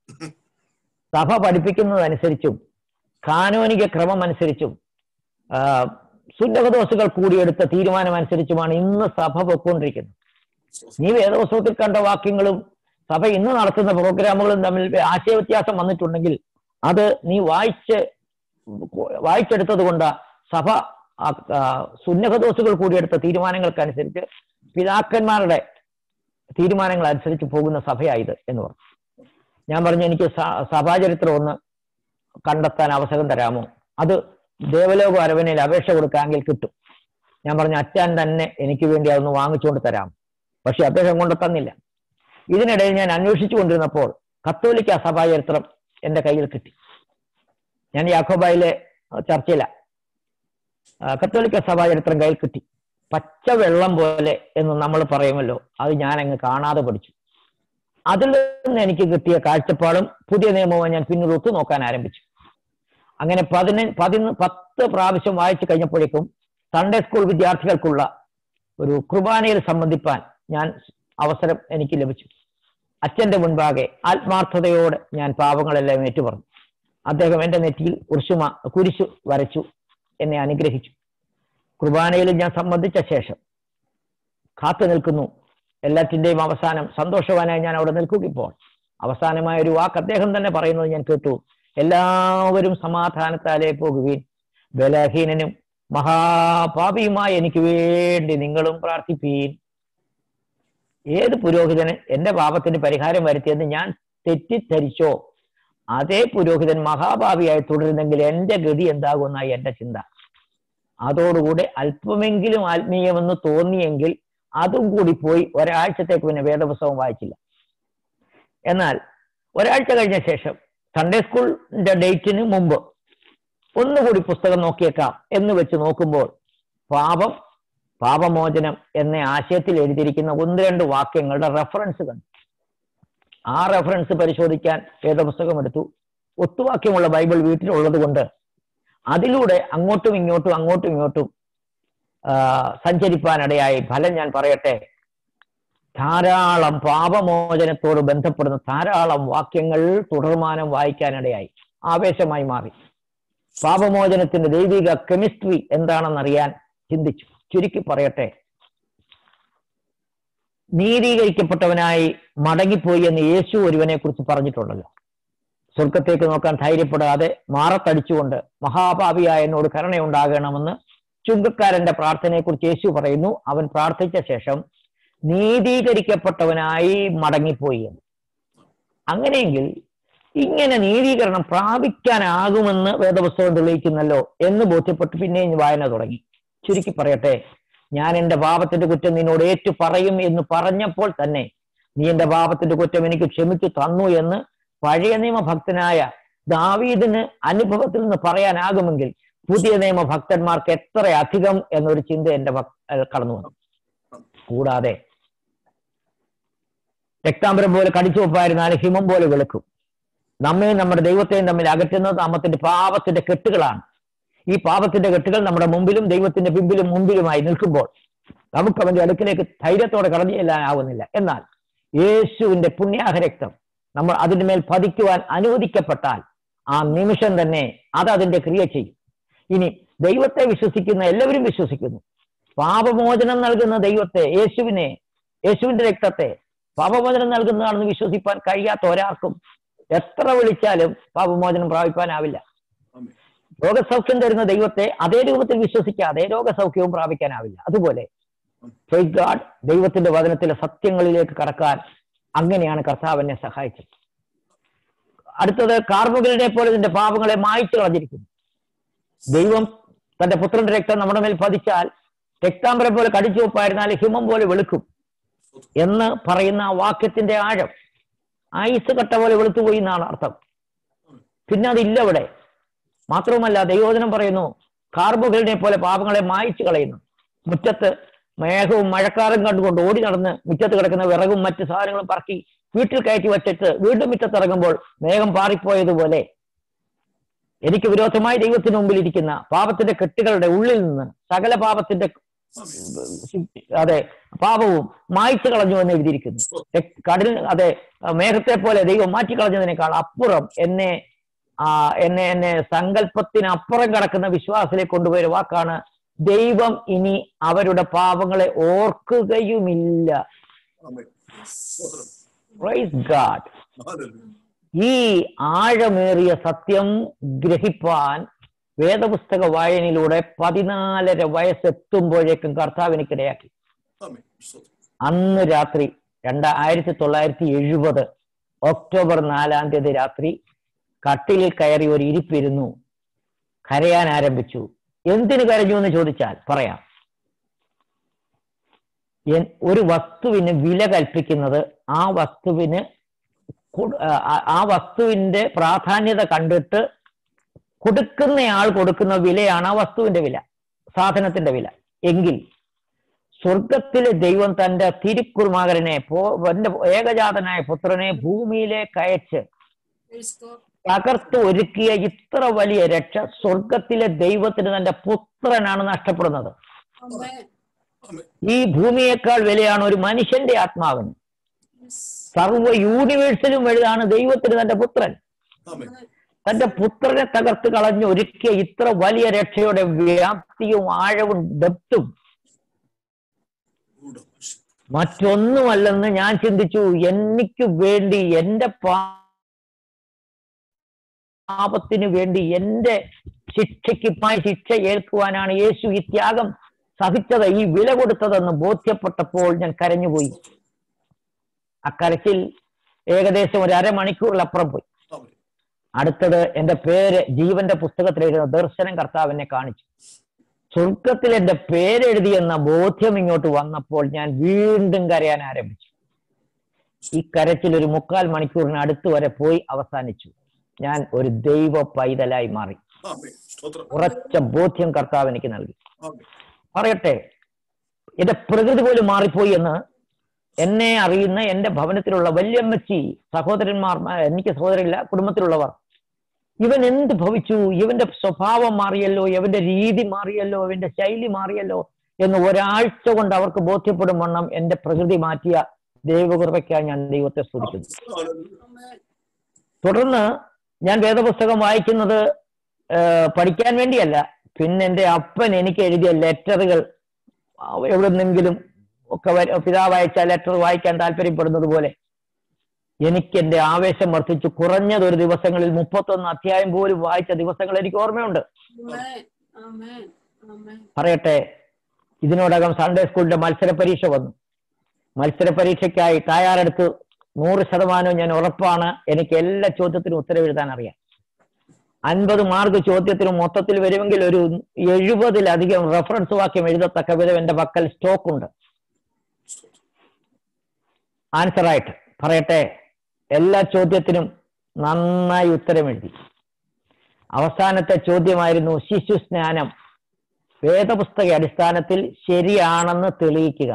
സഭ പഠിപ്പിക്കുന്നതനുസരിച്ചും കാനോനിക ക്രമം അനുസരിച്ചും ആ, സുന്നകദോസുകൾ കൂടിയെടുത്ത തീരുമാനം അനുസരിച്ചുമാണ് ഇന്ന് സഭ പൊയ്ക്കൊണ്ടിരിക്കുന്നത് നീ വേദപുസ്തകത്തിൽ കണ്ട വാക്യങ്ങളും സഭ ഇന്ന് നടത്തുന്ന പ്രോഗ്രാമുകളും തമ്മിൽ ആശയവ്യത്യാസം വന്നിട്ടുണ്ടെങ്കിൽ അത് നീ വായിച്ച് വായിച്ചെടുത്തത് കൊണ്ട് സഭ ആ, ആ, സുന്നഹദോസുകൾ കൂടിയെടുത്ത തീരുമാനങ്ങൾക്കനുസരിച്ച് പിതാക്കന്മാരുടെ തീരുമാനങ്ങൾ അനുസരിച്ച് പോകുന്ന സഭയായത് എന്ന് പറഞ്ഞു ഞാൻ പറഞ്ഞു എനിക്ക് സ- സഭാചരിത്രം ഒന്ന് കണ്ടെത്താൻ അവസരം തരാമോ അത് ദേവലോക അരവനയിൽ അപേക്ഷ കൊടുക്കാമെങ്കിൽ കിട്ടും ഞാൻ പറഞ്ഞു അച്ഛൻ തന്നെ എനിക്ക് വേണ്ടി അതൊന്ന് വാങ്ങിച്ചുകൊണ്ട് തരാം പക്ഷെ അദ്ദേഹം കൊണ്ട് തന്നില്ല ഇതിനിടയിൽ ഞാൻ അന്വേഷിച്ചു കൊണ്ടിരുന്നപ്പോൾ കത്തോലിക്ക സഭാചരിത്രം എന്റെ കയ്യിൽ കിട്ടി ഞാൻ യാക്കോബായിലെ ചർച്ചയില കത്തോലിക്ക സഭാചരിത്രം കയ്യിൽ കിട്ടി പച്ചവെള്ളം പോലെ എന്ന് നമ്മൾ പറയുമല്ലോ അത് ഞാൻ അങ്ങ് കാണാതെ പഠിച്ചു അതിൽ നിന്ന് എനിക്ക് കിട്ടിയ കാഴ്ചപ്പാടും പുതിയ നിയമവും ഞാൻ പിന്നീട് ഒത്തു നോക്കാൻ ആരംഭിച്ചു അങ്ങനെ പതിനഞ്ച് പതിന് പത്ത് പ്രാവശ്യം വായിച്ചു കഴിഞ്ഞപ്പോഴേക്കും സൺഡേ സ്കൂൾ വിദ്യാർത്ഥികൾക്കുള്ള ഒരു കുർബാനയിൽ സംബന്ധിപ്പാൻ ഞാൻ അവസരം എനിക്ക് ലഭിച്ചു അച്ഛന്റെ മുൻപാകെ ആത്മാർത്ഥതയോടെ ഞാൻ പാപങ്ങളെല്ലാം ഏറ്റുപറഞ്ഞു അദ്ദേഹം എന്റെ നെറ്റിയിൽ കുരിശുമ കുരിശു വരച്ചു എന്നെ അനുഗ്രഹിച്ചു കുർബാനയിൽ ഞാൻ സംബന്ധിച്ച ശേഷം കാത്തു നിൽക്കുന്നു എല്ലാറ്റിന്റെയും അവസാനം സന്തോഷവാനായി ഞാൻ അവിടെ നിൽക്കുകയിപ്പോൾ അവസാനമായ ഒരു വാക്ക് അദ്ദേഹം തന്നെ പറയുന്നത് ഞാൻ കേട്ടു എല്ലാവരും സമാധാനത്താലേ പോകുകയും ബലഹീനനും മഹാപാപിയുമായി എനിക്ക് വേണ്ടി നിങ്ങളും പ്രാർത്ഥിപ്പീൻ ഏത് പുരോഹിതന് എന്റെ പാപത്തിന് പരിഹാരം വരുത്തിയെന്ന് ഞാൻ തെറ്റിദ്ധരിച്ചോ അതേ പുരോഹിതൻ മഹാഭാവിയായി തുടരുന്നെങ്കിൽ എന്റെ ഗതി എന്താകുമെന്നായി എന്റെ ചിന്ത അതോടുകൂടെ അല്പമെങ്കിലും ആത്മീയമെന്ന് തോന്നിയെങ്കിൽ അതും കൂടി പോയി ഒരാഴ്ചത്തേക്ക് പിന്നെ വേദപുസ്തകം വായിച്ചില്ല എന്നാൽ ഒരാഴ്ച കഴിഞ്ഞ ശേഷം സൺഡേ സ്കൂളിന്റെ ഡേറ്റിന് മുമ്പ് ഒന്നുകൂടി പുസ്തകം നോക്കിയേക്കാം എന്ന് വെച്ച് നോക്കുമ്പോൾ പാപം പാപമോചനം എന്ന ആശയത്തിൽ എഴുതിയിരിക്കുന്ന ഒന്ന് രണ്ട് വാക്യങ്ങളുടെ റെഫറൻസ് കണ്ടു ആ റെഫറൻസ് പരിശോധിക്കാൻ വേദപുസ്തകം എടുത്തു ഒത്തുവാക്യമുള്ള ബൈബിൾ വീട്ടിലുള്ളത് കൊണ്ട് അതിലൂടെ അങ്ങോട്ടും ഇങ്ങോട്ടും അങ്ങോട്ടും ഇങ്ങോട്ടും ആ, സഞ്ചരിപ്പാനിടയായി ഫലം ഞാൻ പറയട്ടെ ധാരാളം പാപമോചനത്തോട് ബന്ധപ്പെടുന്ന ധാരാളം വാക്യങ്ങൾ തുടർമാനം വായിക്കാനിടയായി ആവേശമായി മാറി പാപമോചനത്തിന്റെ ദൈവിക കെമിസ്ട്രി എന്താണെന്നറിയാൻ ചിന്തിച്ചു ചുരുക്കി പറയട്ടെ നീതീകരിക്കപ്പെട്ടവനായി മടങ്ങിപ്പോയി എന്ന് യേശു ഒരുവനെ കുറിച്ച് പറഞ്ഞിട്ടുണ്ടല്ലോ സ്വർഗത്തേക്ക് നോക്കാൻ ധൈര്യപ്പെടാതെ മാറത്തടിച്ചുകൊണ്ട് മഹാപാപിയായ എന്നോട് കരുണയുണ്ടാകണമെന്ന് ചുങ്കക്കാരന്റെ പ്രാർത്ഥനയെക്കുറിച്ച് യേശു പറയുന്നു അവൻ പ്രാർത്ഥിച്ച ശേഷം നീതീകരിക്കപ്പെട്ടവനായി മടങ്ങിപ്പോയി എന്ന് അങ്ങനെയെങ്കിൽ ഇങ്ങനെ നീതീകരണം പ്രാപിക്കാനാകുമെന്ന് വേദപുസ്തകം തെളിയിക്കുന്നല്ലോ എന്ന് ബോധ്യപ്പെട്ട് പിന്നെയും വായന തുടങ്ങി ചുരുക്കി പറയട്ടെ ഞാൻ എന്റെ പാപത്തിന്റെ കുറ്റം നിന്നോട് ഏറ്റു പറയും എന്ന് പറഞ്ഞപ്പോൾ തന്നെ നീ എന്റെ പാപത്തിന്റെ കുറ്റം എനിക്ക് ക്ഷമിച്ചു തന്നു എന്ന് പഴയ നിയമഭക്തനായ ദാവീദിന് അനുഭവത്തിൽ നിന്ന് പറയാനാകുമെങ്കിൽ പുതിയ നിയമ ഭക്തന്മാർക്ക് എത്ര അധികം എന്നൊരു ചിന്ത എന്റെ ഭക്- ഏഹ് കടന്നു വന്നു കൂടാതെ രക്താംബരം പോലെ കടിച്ചു വെപ്പായിരുന്നാലും ഹിമം പോലെ വെളുക്കും നമ്മയും നമ്മുടെ ദൈവത്തെയും തമ്മിൽ അകറ്റുന്നത് നാമത്തിന്റെ പാപത്തിന്റെ കെട്ടുകളാണ് ഈ പാപത്തിന്റെ കെട്ടുകൾ നമ്മുടെ മുമ്പിലും ദൈവത്തിന്റെ പിമ്പിലും മുമ്പിലുമായി നിൽക്കുമ്പോൾ നമുക്ക് അവന്റെ അടുക്കിലേക്ക് ധൈര്യത്തോടെ കടന്നു ചെല്ലാനാവുന്നില്ല എന്നാൽ യേശുവിന്റെ പുണ്യാഹ രക്തം നമ്മൾ അതിന്റെ മേൽ പതിക്കുവാൻ അനുവദിക്കപ്പെട്ടാൽ ആ നിമിഷം തന്നെ അത് അതിന്റെ ക്രിയ ചെയ്യും ഇനി ദൈവത്തെ വിശ്വസിക്കുന്ന എല്ലാവരും വിശ്വസിക്കുന്നു പാപമോചനം നൽകുന്ന ദൈവത്തെ യേശുവിനെ യേശുവിന്റെ രക്തത്തെ പാപമോചനം നൽകുന്നതാണെന്ന് വിശ്വസിപ്പാൻ കഴിയാത്ത ഒരാൾക്കും എത്ര വിളിച്ചാലും പാപമോചനം പ്രാപിപ്പാനാവില്ല ആമേൻ. രോഗസൗഖ്യം തരുന്ന ദൈവത്തെ അതേ രൂപത്തിൽ വിശ്വസിക്കാതെ രോഗസൗഖ്യവും പ്രാപിക്കാനാവില്ല അതുപോലെ Praise God, ദൈവത്തിന്റെ വചനത്തിലെ സത്യങ്ങളിലേക്ക് കടക്കാൻ അങ്ങനെയാണ് കർത്താവ് എന്നെ സഹായിച്ചത് അടുത്തത് കാർമുകലിനെ പോലെ ഇതിന്റെ പാപങ്ങളെ മായ്ച്ചു കളഞ്ഞിരിക്കുന്നു ദൈവം തന്റെ പുത്രന്റെ രക്തം നമ്മുടെ മേൽ പതിച്ചാൽ രക്താംബരം പോലെ കടിച്ചു വെപ്പായിരുന്നാൽ ഹിമം പോലെ വെളുക്കും എന്ന് പറയുന്ന ആ വാക്യത്തിന്റെ ആഴം ആയുസ് കട്ട പോലെ വെളുത്തുപോയി എന്നാണ് അർത്ഥം പിന്നെ അതില്ല ഇവിടെ മാത്രവുമല്ല ദൈവോചനം പറയുന്നു കാർമുകലിനെ പോലെ പാപങ്ങളെ മായ്ച്ചു കളയുന്നു മുറ്റത്ത് മേഘവും മഴക്കാറും കണ്ടുകൊണ്ട് ഓടി നടന്ന് മുറ്റത്ത് കിടക്കുന്ന വിറകും മറ്റു സാധനങ്ങളും പറക്കി വീട്ടിൽ കയറ്റി വച്ചിട്ട് വീണ്ടും മുറ്റത്തിറങ്ങുമ്പോൾ മേഘം പാറിപ്പോയതുപോലെ എനിക്ക് വിരോധമായി ദൈവത്തിന് മുമ്പിൽ ഇരിക്കുന്ന പാപത്തിന്റെ കെട്ടുകളുടെ ഉള്ളിൽ നിന്ന് സകല പാപത്തിന്റെ അതെ പാപവും മായ്ച്ചു കളഞ്ഞു എന്ന് എഴുതിയിരിക്കുന്നു രക്- കടൽ അതെ മേഘത്തെ പോലെ ദൈവം മാറ്റിക്കളഞ്ഞതിനേക്കാൾ അപ്പുറം എന്നെ ആ എന്നെ എന്നെ സങ്കല്പത്തിനപ്പുറം കിടക്കുന്ന വിശ്വാസത്തിലേക്ക് കൊണ്ടുപോയ ഒരു വാക്കാണ് ദൈവം ഇനി അവരുടെ പാപങ്ങളെ ഓർക്കുകയുമില്ല ആമേൻ. സ്തോത്രം. പ്രൈസ് ഗാഡ് ഹല്ലേലൂയ. ഈ ആഴമേറിയ സത്യം ഗ്രഹിപ്പാൻ വേദപുസ്തക വായനയിലൂടെ പതിനാലര വയസ്സെത്തുമ്പോഴേക്കും കർത്താവ് എനിക്കിടയാക്കി ആമേൻ. സ്തോത്രം. അന്ന് രാത്രി രണ്ട ആയിരത്തി തൊള്ളായിരത്തി എഴുപത് ഒക്ടോബർ നാലാം തീയതി രാത്രി കട്ടിലിൽ കയറി ഒരു ഇരിപ്പിരുന്നു കരയാൻ ആരംഭിച്ചു എന്തിനു കരഞ്ഞു എന്ന് ചോദിച്ചാൽ പറയാം എൻ- ഒരു വസ്തുവിന് വില കൽപ്പിക്കുന്നത് ആ വസ്തുവിന് കൊട്- ആ- ആ വസ്തുവിന്റെ പ്രാധാന്യത കണ്ടിട്ട് കൊടുക്കുന്നയാൾ കൊടുക്കുന്ന വിലയാണ് ആ വസ്തുവിന്റെ വില സാധനത്തിന്റെ വില എങ്കിൽ സ്വർഗത്തിലെ ദൈവം തന്റെ തിരുക്കുറുമാകരനെ പോ- തന്റെ ഏകജാതനായ പുത്രനെ ഭൂമിയിലേക്ക് അയച്ച് തകർത്ത് ഒരുക്കിയ ഇത്ര വലിയ രക്ഷ സ്വർഗത്തിലെ ദൈവത്തിന് തന്റെ പുത്രനാണ് നഷ്ടപ്പെടുന്നത് ആമേൻ. ഈ ഭൂമിയേക്കാൾ വിലയാണ് ഒരു മനുഷ്യന്റെ ആത്മാവിന് സർവ്വ യൂണിവേഴ്സിലും വലുതാണ് ദൈവത്തിന് തന്റെ പുത്രൻ ആമേൻ. തന്റെ പുത്രനെ തകർത്ത് കളഞ്ഞ് ഒരുക്കിയ ഇത്ര വലിയ രക്ഷയുടെ വ്യാപ്തിയും ആഴവും ഡെപ്തും ഊടം. മറ്റൊന്നുമല്ലെന്ന് ഞാൻ ചിന്തിച്ചു എനിക്ക് വേണ്ടി എന്റെ പാപത്തിന് വേണ്ടി എന്റെ ശിക്ഷയ്ക്കുമായി ശിക്ഷ ഏൽക്കുവാനാണ് യേശു ഈ ത്യാഗം സഹിച്ചത് ഈ വില കൊടുത്തതെന്ന് ബോധ്യപ്പെട്ടപ്പോൾ ഞാൻ കരഞ്ഞുപോയി ആ കരച്ചിൽ ഏകദേശം ഒരു അരമണിക്കൂറിലപ്പുറം പോയി ആമേൻ. അടുത്തത് എന്റെ പേര് ജീവന്റെ പുസ്തകത്തിൽ എഴുതുന്ന ദർശനം കർത്താവ് എന്നെ കാണിച്ചു സ്വർഗത്തിൽ എന്റെ പേരെഴുതിയെന്ന ബോധ്യം ഇങ്ങോട്ട് വന്നപ്പോൾ ഞാൻ വീണ്ടും കരയാൻ ആരംഭിച്ചു ഈ കരച്ചിൽ ഒരു മുക്കാൽ മണിക്കൂറിന് അടുത്ത് വരെ പോയി അവസാനിച്ചു ഞാൻ ഒരു ദൈവ പൈതലായി മാറി ആമേൻ. സ്തോത്രം. ഉറച്ച ബോധ്യം കർത്താവ് എനിക്ക് നൽകി ആമേൻ. പറയട്ടെ എന്റെ പ്രകൃതി പോലും മാറിപ്പോയി എന്ന് എന്നെ അറിയുന്ന എന്റെ ഭവനത്തിലുള്ള വല്യമ്മച്ചി സഹോദരന്മാർ ആ, എനിക്ക് സഹോദരില്ല കുടുംബത്തിലുള്ളവർ ഇവൻ എന്ത് ഭവിച്ചു ഇവന്റെ സ്വഭാവം മാറിയല്ലോ ഇവന്റെ രീതി മാറിയല്ലോ ഇവന്റെ ശൈലി മാറിയല്ലോ എന്ന് ഒരാഴ്ച കൊണ്ട് അവർക്ക് ബോധ്യപ്പെടും വണ്ണം എന്റെ പ്രകൃതി മാറ്റിയ ദൈവകൃപയ്ക്കായി ഞാൻ ദൈവത്തെ സ്തുതിക്കുന്നു തുടർന്ന് ഞാൻ വേദപുസ്തകം വായിക്കുന്നത് ആ, പഠിക്കാൻ വേണ്ടിയല്ല പിന്നെ എൻ്റെ അപ്പൻ എനിക്ക് എഴുതിയ ലെറ്ററുകൾ എവിടെ നിന്നെങ്കിലും ഒക്കെ വര- പിതാവ് അയച്ച ലെറ്റർ വായിക്കാൻ താല്പര്യപ്പെടുന്നത് പോലെ എനിക്ക് എന്റെ ആവേശം വർദ്ധിച്ചു കുറഞ്ഞത് ഒരു ദിവസങ്ങളിൽ മുപ്പത്തൊന്ന് അധ്യായം പോലും വായിച്ച ദിവസങ്ങൾ എനിക്ക് ഓർമ്മയുണ്ട് പറയട്ടെ ഇതിനോടകം സൺഡേ സ്കൂളിന്റെ മത്സര പരീക്ഷ വന്നു മത്സര പരീക്ഷയ്ക്കായി തയ്യാറെടുത്ത് നൂറ് ശതമാനവും ഞാൻ ഉറപ്പാണ് എനിക്ക് എല്ലാ ചോദ്യത്തിനും ഉത്തരം എഴുതാൻ അറിയാം അൻപത് മാർക്ക് ചോദ്യത്തിന് മൊത്തത്തിൽ വരുമെങ്കിൽ ഒരു എഴുപതിലധികം റെഫറൻസ് വാക്യം എഴുതത്തക്ക വിധം എന്റെ പക്കൽ സ്റ്റോക്ക് ഉണ്ട് ആൻസർ ആയിട്ട് പറയട്ടെ എല്ലാ ചോദ്യത്തിനും നന്നായി ഉത്തരം എഴുതി അവസാനത്തെ ചോദ്യമായിരുന്നു ശിശു സ്നാനം വേദപുസ്തക അടിസ്ഥാനത്തിൽ ശരിയാണെന്ന് തെളിയിക്കുക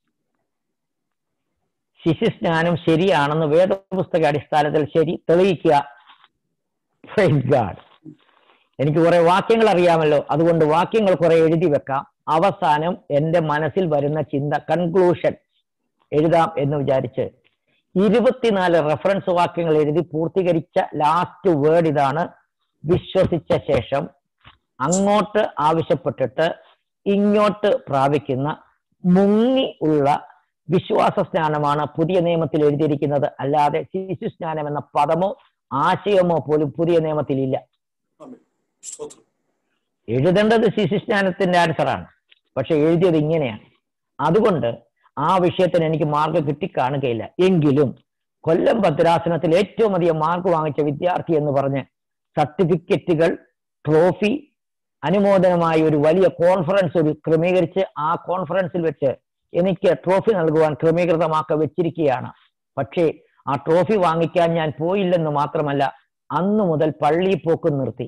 ശിശു സ്നാനം ശരിയാണെന്ന് വേദപുസ്തക അടിസ്ഥാനത്തിൽ ശരി തെളിയിക്കുക Praise God. എനിക്ക് കുറെ വാക്യങ്ങൾ അറിയാമല്ലോ അതുകൊണ്ട് വാക്യങ്ങൾ കുറെ എഴുതി വെക്കാം അവസാനം എന്റെ മനസ്സിൽ വരുന്ന ചിന്ത കൺക്ലൂഷൻ എഴുതാം എന്ന് വിചാരിച്ച് ഇരുപത്തിനാല് റെഫറൻസ് വാക്യങ്ങൾ എഴുതി പൂർത്തീകരിച്ച ലാസ്റ്റ് വേർഡ് ഇതാണ് വിശ്വസിച്ച ശേഷം അങ്ങോട്ട് ആവശ്യപ്പെട്ടിട്ട് ഇങ്ങോട്ട് പ്രാപിക്കുന്ന മുങ്ങി ഉള്ള വിശ്വാസ സ്നാനമാണ് പുതിയ നിയമത്തിൽ എഴുതിയിരിക്കുന്നത് അല്ലാതെ ശിശു സ്നാനം എന്ന പദമോ ആശയമോ പോലും പുതിയ നിയമത്തിൽ ഇല്ല ആമേൻ. സ്തോത്രം എഴുതേണ്ടത് ശിശു സ്നാനത്തിന്റെ ആൻസറാണ് പക്ഷെ എഴുതിയത് ഇങ്ങനെയാണ് അതുകൊണ്ട് ആ വിഷയത്തിന് എനിക്ക് മാർക്ക് കിട്ടിക്കാണുകയില്ല എങ്കിലും കൊല്ലം ഭദ്രാസനത്തിൽ ഏറ്റവും അധികം മാർക്ക് വാങ്ങിച്ച വിദ്യാർത്ഥി എന്ന് പറഞ്ഞ് സർട്ടിഫിക്കറ്റുകൾ ട്രോഫി അനുമോദനമായി ഒരു വലിയ കോൺഫറൻസ് ഒരു ക്രമീകരിച്ച് ആ കോൺഫറൻസിൽ വെച്ച് എനിക്ക് ട്രോഫി നൽകുവാൻ ക്രമീകൃതമാക്കി വെച്ചിരിക്കുകയാണ് പക്ഷേ ആ ട്രോഫി വാങ്ങിക്കാൻ ഞാൻ പോയില്ലെന്ന് മാത്രമല്ല അന്നു മുതൽ പള്ളി പോക്കും നിർത്തി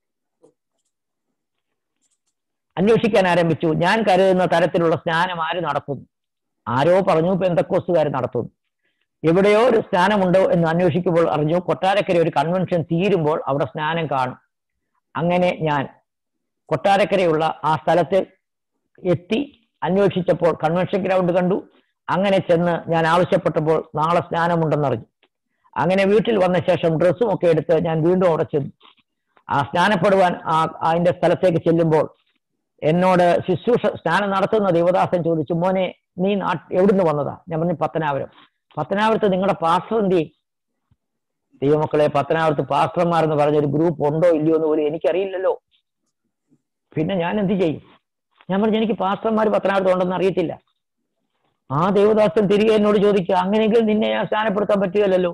അന്വേഷിക്കാൻ ആരംഭിച്ചു ഞാൻ കരുതുന്ന തരത്തിലുള്ള സ്നാനം ആര് നടത്തുന്നു ആരോ പറഞ്ഞു പെന്തക്കോസുകാർ നടത്തുന്നു എവിടെയോ ഒരു സ്നാനമുണ്ടോ എന്ന് അന്വേഷിക്കുമ്പോൾ അറിഞ്ഞു കൊട്ടാരക്കര ഒരു കൺവെൻഷൻ തീരുമ്പോൾ അവിടെ സ്നാനം കാണും അങ്ങനെ ഞാൻ കൊട്ടാരക്കരയുള്ള ആ സ്ഥലത്ത് എത്തി അന്വേഷിച്ചപ്പോൾ കൺവെൻഷൻ ഗ്രൗണ്ട് കണ്ടു അങ്ങനെ ചെന്ന് ഞാൻ ആവശ്യപ്പെട്ടപ്പോൾ നാളെ സ്നാനമുണ്ടെന്നറിഞ്ഞു അങ്ങനെ വീട്ടിൽ വന്ന ശേഷം ഡ്രസ്സും ഒക്കെ എടുത്ത് ഞാൻ വീണ്ടും അവിടെ ചെന്നു ആ സ്നാനപ്പെടുവാൻ ആ അതിന്റെ സ്ഥലത്തേക്ക് ചെല്ലുമ്പോൾ എന്നോട് ശുശ്രൂഷ സ്നാനം നടത്തുന്ന ദേവദാസൻ ചോദിച്ചു മോനെ നീ നാട്ട് എവിടുന്ന് വന്നതാ ഞാൻ പറഞ്ഞു പത്തനാപുരം പത്തനാപുരത്ത് നിങ്ങളുടെ പാസ്റ്റർ എന്ത് ചെയ്യും ദൈവമക്കളെ പത്തനാപുരത്ത് പാസ്റ്റർമാർ എന്ന് പറഞ്ഞ ഒരു ഗ്രൂപ്പ് ഉണ്ടോ ഇല്ലയോ എന്ന് പോലും എനിക്കറിയില്ലല്ലോ പിന്നെ ഞാൻ എന്ത് ചെയ്യും ഞാൻ പറഞ്ഞു എനിക്ക് പാസ്റ്റർമാർ പത്തനാപുരത്ത് ഉണ്ടെന്ന് അറിയത്തില്ല ആ ദേവദാസൻ തിരികെ എന്നോട് ചോദിക്കുക അങ്ങനെയെങ്കിൽ നിന്നെ ഞാൻ സ്ഥാനപ്പെടുത്താൻ പറ്റുകയില്ലല്ലോ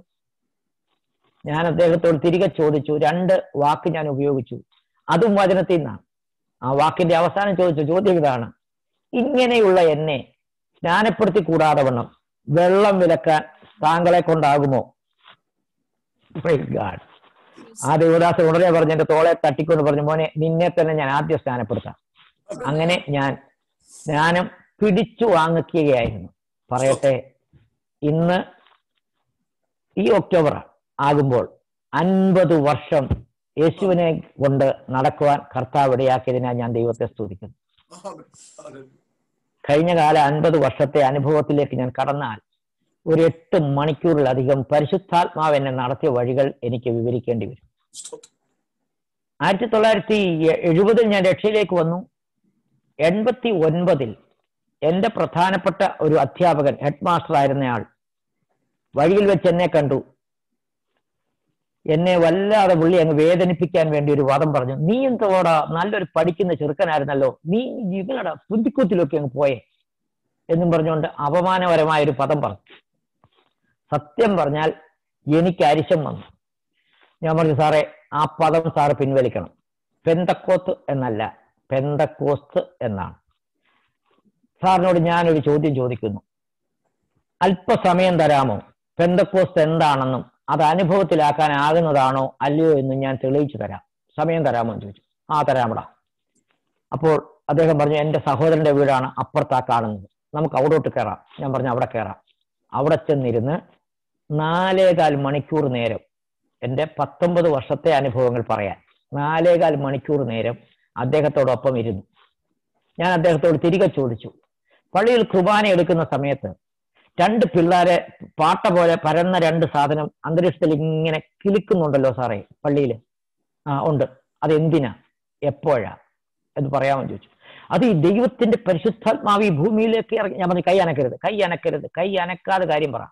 ഞാൻ അദ്ദേഹത്തോട് തിരികെ ചോദിച്ചു രണ്ട് വാക്ക് ഞാൻ ഉപയോഗിച്ചു അതും വചനത്തിൽ നിന്നാണ് ആ വാക്കിന്റെ അവസാനം ചോദിച്ച ചോദ്യം ഇതാണ് ഇങ്ങനെയുള്ള എന്നെ സ്നാനപ്പെടുത്തി കൂടാതെ വണ്ണം വെള്ളം വിലക്കാൻ താങ്കളെ കൊണ്ടാകുമോ Praise God. ആ ദേവദാസൻ ഉടനെ പറഞ്ഞു എന്റെ തോളെ തട്ടിക്കൊണ്ട് പറഞ്ഞു മോനെ നിന്നെ തന്നെ ഞാൻ ആദ്യം സ്നാനപ്പെടുത്താം അങ്ങനെ ഞാൻ സ്നാനം പിടിച്ചു വാങ്ങിക്കുകയായിരുന്നു പറയട്ടെ ഇന്ന് ഈ ഒക്ടോബർ ആകുമ്പോൾ അൻപത് വർഷം യേശുവിനെ കൊണ്ട് നടക്കുവാൻ കർത്താവ് ഇടയാക്കിയതിനാൽ ഞാൻ ദൈവത്തെ സ്തുതിക്കുന്നു ആമേൻ. ഹല്ലേലൂയ. കഴിഞ്ഞ കാല അൻപത് വർഷത്തെ അനുഭവത്തിലേക്ക് ഞാൻ കടന്നാൽ ഒരു എട്ട് മണിക്കൂറിലധികം പരിശുദ്ധാത്മാവ് എന്നെ നടത്തിയ വഴികൾ എനിക്ക് വിവരിക്കേണ്ടി വരും സ്തോത്രം ആയിരത്തി തൊള്ളായിരത്തി എഴുപതിൽ ഞാൻ രക്ഷയിലേക്ക് വന്നു എൺപത്തി ഒൻപതിൽ എന്റെ പ്രധാനപ്പെട്ട ഒരു അധ്യാപകൻ ഹെഡ് മാസ്റ്റർ ആയിരുന്നയാൾ വഴിയിൽ വെച്ച് എന്നെ കണ്ടു എന്നെ വല്ലാതെ പുള്ളി അങ്ങ് വേദനിപ്പിക്കാൻ വേണ്ടി ഒരു വാദം പറഞ്ഞു നീ എന്തോടാ നല്ലൊരു പഠിക്കുന്ന ചെറുക്കനായിരുന്നല്ലോ നീ ഇങ്ങനടാ പുന്തിക്കുത്തിലൊക്കെ അങ്ങ് പോയേ എന്നും പറഞ്ഞുകൊണ്ട് അപമാനപരമായ ഒരു പദം പറഞ്ഞു സത്യം പറഞ്ഞാൽ എനിക്ക് അരിശം വന്നു ഞാൻ പറഞ്ഞു സാറേ ആ പദം സാറ് പിൻവലിക്കണം പെന്തക്കോത്ത് എന്നല്ല പെന്തക്കോസ്ത് എന്നാണ് സാറിനോട് ഞാനൊരു ചോദ്യം ചോദിക്കുന്നു അല്പസമയം തരാമോ പെന്തക്കോസ്ത് എന്താണെന്നും അത് അനുഭവത്തിലാക്കാനാകുന്നതാണോ അല്ലയോ എന്ന് ഞാൻ തെളിയിച്ചു തരാം സമയം തരാമോ എന്ന് ചോദിച്ചു ആ തരാമടാ അപ്പോൾ അദ്ദേഹം പറഞ്ഞു എൻ്റെ സഹോദരന്റെ വീടാണ് അപ്പുറത്താ കാണുന്നത് നമുക്ക് അവിടോട്ട് കയറാം ഞാൻ പറഞ്ഞു അവിടെ കയറാം അവിടെ ചെന്നിരുന്ന് നാലേകാൽ മണിക്കൂർ നേരം എൻ്റെ പത്തൊമ്പത് വർഷത്തെ അനുഭവങ്ങൾ പറയാൻ നാലേകാൽ മണിക്കൂർ നേരം അദ്ദേഹത്തോടൊപ്പം ഇരുന്നു ഞാൻ അദ്ദേഹത്തോട് തിരികെ ചോദിച്ചു പള്ളിയിൽ കുർബാന എടുക്കുന്ന സമയത്ത് രണ്ട് പിള്ളേരെ പാട്ട പോലെ പരന്ന രണ്ട് സാധനം അന്തരീക്ഷത്തിൽ ഇങ്ങനെ കിളിക്കുന്നുണ്ടല്ലോ സാറേ പള്ളിയിൽ ആ ഉണ്ട് അത് എന്തിനാ എപ്പോഴാ എന്ന് പറയാമെന്ന് ചോദിച്ചു അത് ഈ ദൈവത്തിന്റെ പരിശുദ്ധാത്മാവ് ഈ ഭൂമിയിലേക്ക് ഇറങ്ങി ഞാൻ പറഞ്ഞു കൈ അനക്കരുത് കൈ അനക്കരുത് കൈ അനക്കാതെ കാര്യം പറ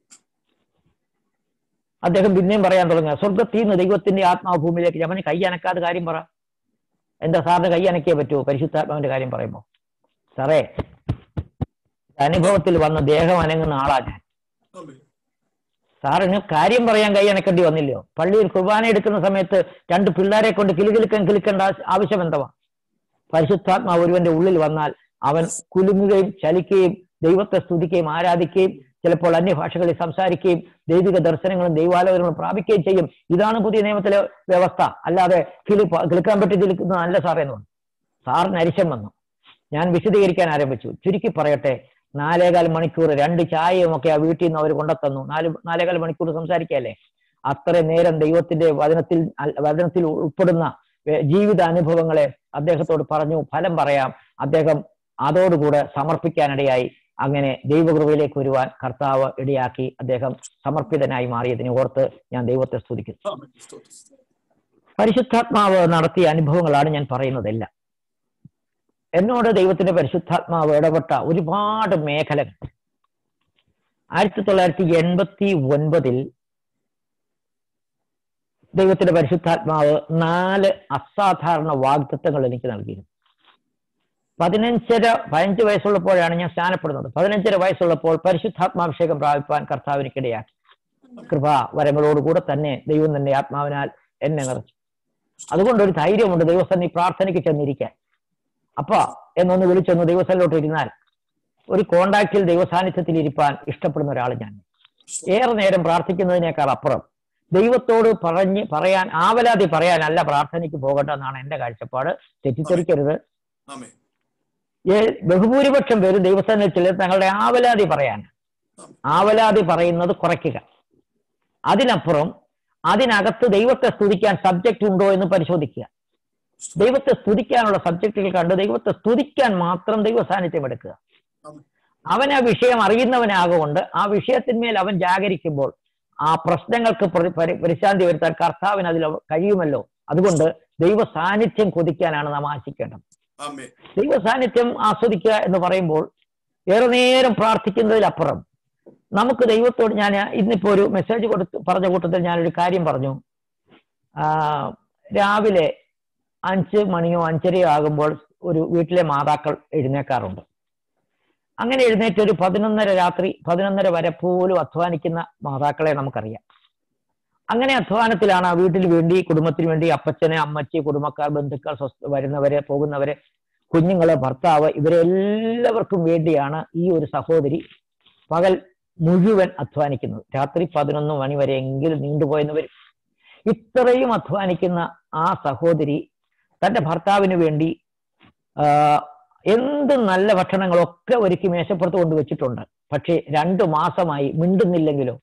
അദ്ദേഹം പിന്നെയും പറയാൻ തുടങ്ങുക സ്വർഗത്തിൽ നിന്ന് ദൈവത്തിന്റെ ആത്മാവ് ഭൂമിയിലേക്ക് ഞാൻ പറഞ്ഞു കൈ അനക്കാതെ കാര്യം പറ എന്താ സാറിന് കൈ അനക്കിയേ പറ്റുമോ പരിശുദ്ധാത്മാവിന്റെ കാര്യം പറയുമ്പോൾ സാറേ അനുഭവത്തിൽ വന്ന ദേഹം അനങ്ങുന്ന ആളാ ഞാൻ ആമേൻ. സാറിന് കാര്യം പറയാൻ കൈ അനക്കേണ്ടി വന്നില്ലയോ പള്ളിയിൽ കുർബാന എടുക്കുന്ന സമയത്ത് രണ്ട് പിള്ളേരെ കൊണ്ട് കിലുകിലുക്കം കിലുക്കേണ്ട ആവശ്യ- ആവശ്യം എന്തുവാ പരിശുദ്ധാത്മാവ് ഒരുവന്റെ ഉള്ളിൽ വന്നാൽ അവൻ കുലുങ്ങുകയും ചലിക്കുകയും ദൈവത്തെ സ്തുതിക്കുകയും ആരാധിക്കുകയും ചിലപ്പോൾ അന്യഭാഷകളിൽ സംസാരിക്കുകയും ദൈവിക ദർശനങ്ങളും ദൈവാലോചനകളും പ്രാപിക്കുകയും ചെയ്യും ഇതാണ് പുതിയ നിയമത്തിലെ വ്യവസ്ഥ അല്ലാതെ കിളി കിളിക്കാൻ പറ്റി കിളിക്കുന്നത് നല്ല സാറേ എന്ന് പറഞ്ഞു സാറിന് അരിശം വന്നു ഞാൻ വിശദീകരിക്കാൻ ആരംഭിച്ചു ചുരുക്കി പറയട്ടെ നാലേകാൽ മണിക്കൂർ രണ്ട് ചായയും ഒക്കെ ആ വീട്ടിൽ നിന്ന് അവർ കൊണ്ടുത്തന്നു നാല് നാലേകാൽ മണിക്കൂർ സംസാരിക്കല്ലേ അത്ര നേരം ദൈവത്തിന്റെ വചനത്തിൽ അൽ- വചനത്തിൽ ഉൾപ്പെടുന്ന ഏർ ജീവിത അനുഭവങ്ങളെ അദ്ദേഹത്തോട് പറഞ്ഞു ഫലം പറയാം അദ്ദേഹം അതോടുകൂടെ സമർപ്പിക്കാനിടയായി അങ്ങനെ ദൈവകൃപയിലേക്ക് വരുവാൻ കർത്താവ് ഇടയാക്കി അദ്ദേഹം സമർപ്പിതനായി മാറിയതിനെ ഓർത്ത് ഞാൻ ദൈവത്തെ സ്തുതിക്കുന്നു ആമേൻ. സ്തോത്രം. പരിശുദ്ധാത്മാവ് നടത്തിയ അനുഭവങ്ങളാണ് ഞാൻ പറയുന്നതെല്ലാം എന്നോട് ദൈവത്തിന്റെ പരിശുദ്ധാത്മാവ് ഇടപെട്ട ഒരുപാട് മേഖലകൾ ആയിരത്തി തൊള്ളായിരത്തി എൺപത്തി ഒൻപതിൽ ദൈവത്തിന്റെ പരിശുദ്ധാത്മാവ് നാല് അസാധാരണ വാഗ്ദത്തങ്ങൾ എനിക്ക് നൽകിയിരുന്നു പതിനഞ്ചര പതിനഞ്ച് വയസ്സുള്ളപ്പോഴാണ് ഞാൻ സ്നാനപ്പെടുന്നത് പതിനഞ്ചര വയസ്സുള്ളപ്പോൾ പരിശുദ്ധാത്മാഭിഷേകം പ്രാപിപ്പാൻ കർത്താവിനിക്കിടയാക്കി കൃപ വരങ്ങളോടുകൂടെ തന്നെ ദൈവം തന്നെ ആത്മാവിനാൽ എന്നെ നിറച്ചു അതുകൊണ്ട് ഒരു ധൈര്യമുണ്ട് ദൈവസന്നി പ്രാർത്ഥനയ്ക്ക് ചെന്നിരിക്കാൻ അപ്പ എന്നൊന്ന് വിളിച്ചൊന്ന് ദൈവസ്ഥലോട്ട് ഇരുന്നാൽ ഒരു കോണ്ടാക്റ്റിൽ ദൈവസാന്നിധ്യത്തിൽ ഇരിപ്പാൻ ഇഷ്ടപ്പെടുന്ന ഒരാൾ ഞാൻ ഏറെ നേരം പ്രാർത്ഥിക്കുന്നതിനേക്കാൾ അപ്പുറം ദൈവത്തോട് പറഞ്ഞ് പറയാൻ ആവലാതി പറയാനല്ല പ്രാർത്ഥനയ്ക്ക് പോകേണ്ടതെന്നാണ് എന്റെ കാഴ്ചപ്പാട് തെറ്റിദ്ധരിക്കരുത് ആമേൻ. ഏ- ബഹുഭൂരിപക്ഷം പേരും ദൈവസ്ഥാനത്തിൽ തങ്ങളുടെ ആവലാതി പറയാൻ ആവലാതി പറയുന്നത് കുറയ്ക്കുക അതിനപ്പുറം അതിനകത്ത് ദൈവത്തെ സ്തുതിക്കാൻ സബ്ജക്റ്റ് ഉണ്ടോ എന്ന് പരിശോധിക്കുക ദൈവത്തെ സ്തുതിക്കാനുള്ള സബ്ജക്റ്റുകൾ കണ്ട് ദൈവത്തെ സ്തുതിക്കാൻ മാത്രം ദൈവ സാന്നിധ്യം എടുക്കുക ആമേൻ. അവൻ ആ വിഷയം അറിയുന്നവനാകൊണ്ട് ആ വിഷയത്തിന്മേൽ അവൻ ജാഗരിക്കുമ്പോൾ ആ പ്രശ്നങ്ങൾക്ക് പരി- പരി- പരിശാന്തി വരുത്താൻ കർത്താവിന് അതിൽ കഴിയുമല്ലോ അതുകൊണ്ട് ദൈവ സാന്നിധ്യം കൊതിക്കാനാണ് നാം ആശിക്കേണ്ടത് ആമേൻ. ദൈവ സാന്നിധ്യം ആസ്വദിക്കുക എന്ന് പറയുമ്പോൾ ഏറെ നേരം പ്രാർത്ഥിക്കുന്നതിലപ്പുറം നമുക്ക് ദൈവത്തോട് ഞാൻ ഇന്നിപ്പോ ഒരു മെസ്സേജ് കൊടുത്ത് പറഞ്ഞ കൂട്ടത്തിൽ ഞാനൊരു കാര്യം പറഞ്ഞു ആ, രാവിലെ അഞ്ച് മണിയോ അഞ്ചരയോ ആകുമ്പോൾ ഒരു വീട്ടിലെ മാതാക്കൾ എഴുന്നേക്കാറുണ്ട് അങ്ങനെ എഴുന്നേറ്റ് ഒരു പതിനൊന്നര രാത്രി പതിനൊന്നര വരെ പോലും അധ്വാനിക്കുന്ന മാതാക്കളെ നമുക്കറിയാം അങ്ങനെ അധ്വാനത്തിലാണ് ആ വീട്ടിന് വേണ്ടി കുടുംബത്തിന് വേണ്ടി അപ്പച്ചനെ അമ്മച്ചി കുടുംബക്കാർ ബന്ധുക്കൾ സ്വസ്ഥ വരുന്നവരെ പോകുന്നവരെ കുഞ്ഞുങ്ങളെ ഭർത്താവ് ഇവരെല്ലാവർക്കും വേണ്ടിയാണ് ഈ ഒരു സഹോദരി പകൽ മുഴുവൻ അധ്വാനിക്കുന്നത് രാത്രി പതിനൊന്ന് മണി വരെ എങ്കിലും നീണ്ടുപോയെന്ന് വരും ഇത്രയും അധ്വാനിക്കുന്ന ആ സഹോദരി തന്റെ ഭർത്താവിന് വേണ്ടി ആ, എന്ത് നല്ല ഭക്ഷണങ്ങളൊക്കെ ഒരുക്കി മേശപ്പുറത്ത് കൊണ്ടുവച്ചിട്ടുണ്ട് പക്ഷേ രണ്ടു മാസമായി മിണ്ടുന്നില്ലെങ്കിലോ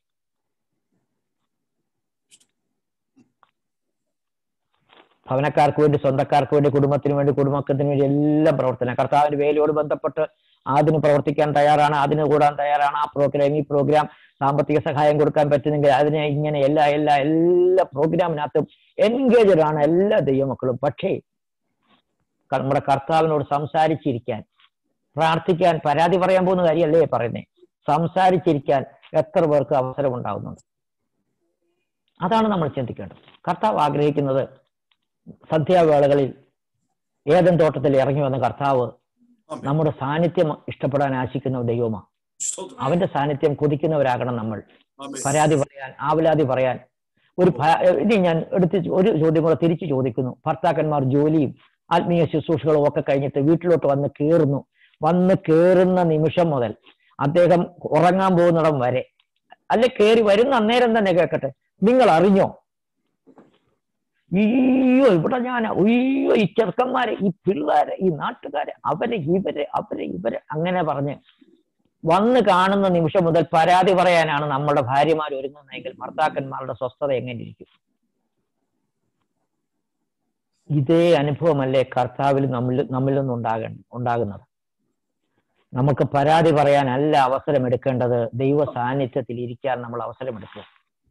ഭവനക്കാർക്ക് വേണ്ടി സ്വന്തക്കാർക്ക് വേണ്ടി കുടുംബത്തിന് വേണ്ടി കുടുംബത്തിന് വേണ്ടി എല്ലാം പ്രവർത്തനം കർത്താവിന്റെ വേലയോട് ബന്ധപ്പെട്ട് അതിന് പ്രവർത്തിക്കാൻ തയ്യാറാണ് അതിന് കൂടാൻ തയ്യാറാണ് ആ പ്രോഗ്രാം ഈ പ്രോഗ്രാം സാമ്പത്തിക സഹായം കൊടുക്കാൻ പറ്റുന്നെങ്കിൽ അതിനെ ഇങ്ങനെ എല്ലാ എല്ലാ എല്ലാ പ്രോഗ്രാമിനകത്തും എൻഗേജഡ് ആണ് എല്ലാ ദൈവമക്കളും പക്ഷേ ക- നമ്മുടെ കർത്താവിനോട് സംസാരിച്ചിരിക്കാൻ പ്രാർത്ഥിക്കാൻ പരാതി പറയാൻ പോകുന്ന കാര്യമല്ലേ പറയുന്നേ സംസാരിച്ചിരിക്കാൻ എത്ര പേർക്ക് അവസരം ഉണ്ടാകുന്നുണ്ട് അതാണ് നമ്മൾ ചിന്തിക്കേണ്ടത് കർത്താവ് ആഗ്രഹിക്കുന്നത് സന്ധ്യാവേളകളിൽ ഏതൻ തോട്ടത്തിൽ ഇറങ്ങി വന്ന കർത്താവ് ആമേൻ. നമ്മുടെ സാന്നിധ്യം ഇഷ്ടപ്പെടാൻ ആശിക്കുന്ന ദൈവമാണ് സ്തോത്രം. അവന്റെ സാന്നിധ്യം കൊതിക്കുന്നവരാകണം നമ്മൾ ആമേൻ. പരാതി പറയാൻ ആവലാതി പറയാൻ ഒരു ഭ- ഇനി ഞാൻ എടുത്ത് ഒരു ചോദ്യം കൂടെ തിരിച്ചു ചോദിക്കുന്നു ഭർത്താക്കന്മാർ ജോലിയും ആത്മീയ ശുശ്രൂഷകളും ഒക്കെ കഴിഞ്ഞിട്ട് വീട്ടിലോട്ട് വന്ന് കയറുന്നു വന്ന് കയറുന്ന നിമിഷം മുതൽ അദ്ദേഹം ഉറങ്ങാൻ പോകുന്നിടം വരെ അല്ലെ കയറി വരുന്ന അന്നേരം തന്നെ കേൾക്കട്ടെ നിങ്ങൾ അറിഞ്ഞോ അയ്യോ ഇവിടെ ഞാൻ അയ്യോ ഈ ചെറുക്കന്മാരെ ഈ പിള്ളേരെ ഈ നാട്ടുകാരെ അവരെ ഇവരെ അവരെ ഇവരെ അങ്ങനെ പറഞ്ഞ് വന്ന് കാണുന്ന നിമിഷം മുതൽ പരാതി പറയാനാണ് നമ്മുടെ ഭാര്യമാർ ഒരുങ്ങുന്നതെങ്കിൽ ഭർത്താക്കന്മാരുടെ സ്വസ്ഥത എങ്ങനെ ഇരിക്കും ഇതേ അനുഭവമല്ലേ കർത്താവിൽ നമ്മിൽ നമ്മിൽ നിന്ന് ഉണ്ടാകേ ഉണ്ടാകുന്നത് നമുക്ക് പരാതി പറയാനല്ല അവസരം എടുക്കേണ്ടത് ദൈവ സാന്നിധ്യത്തിൽ ഇരിക്കാൻ നമ്മൾ അവസരമെടുക്കുക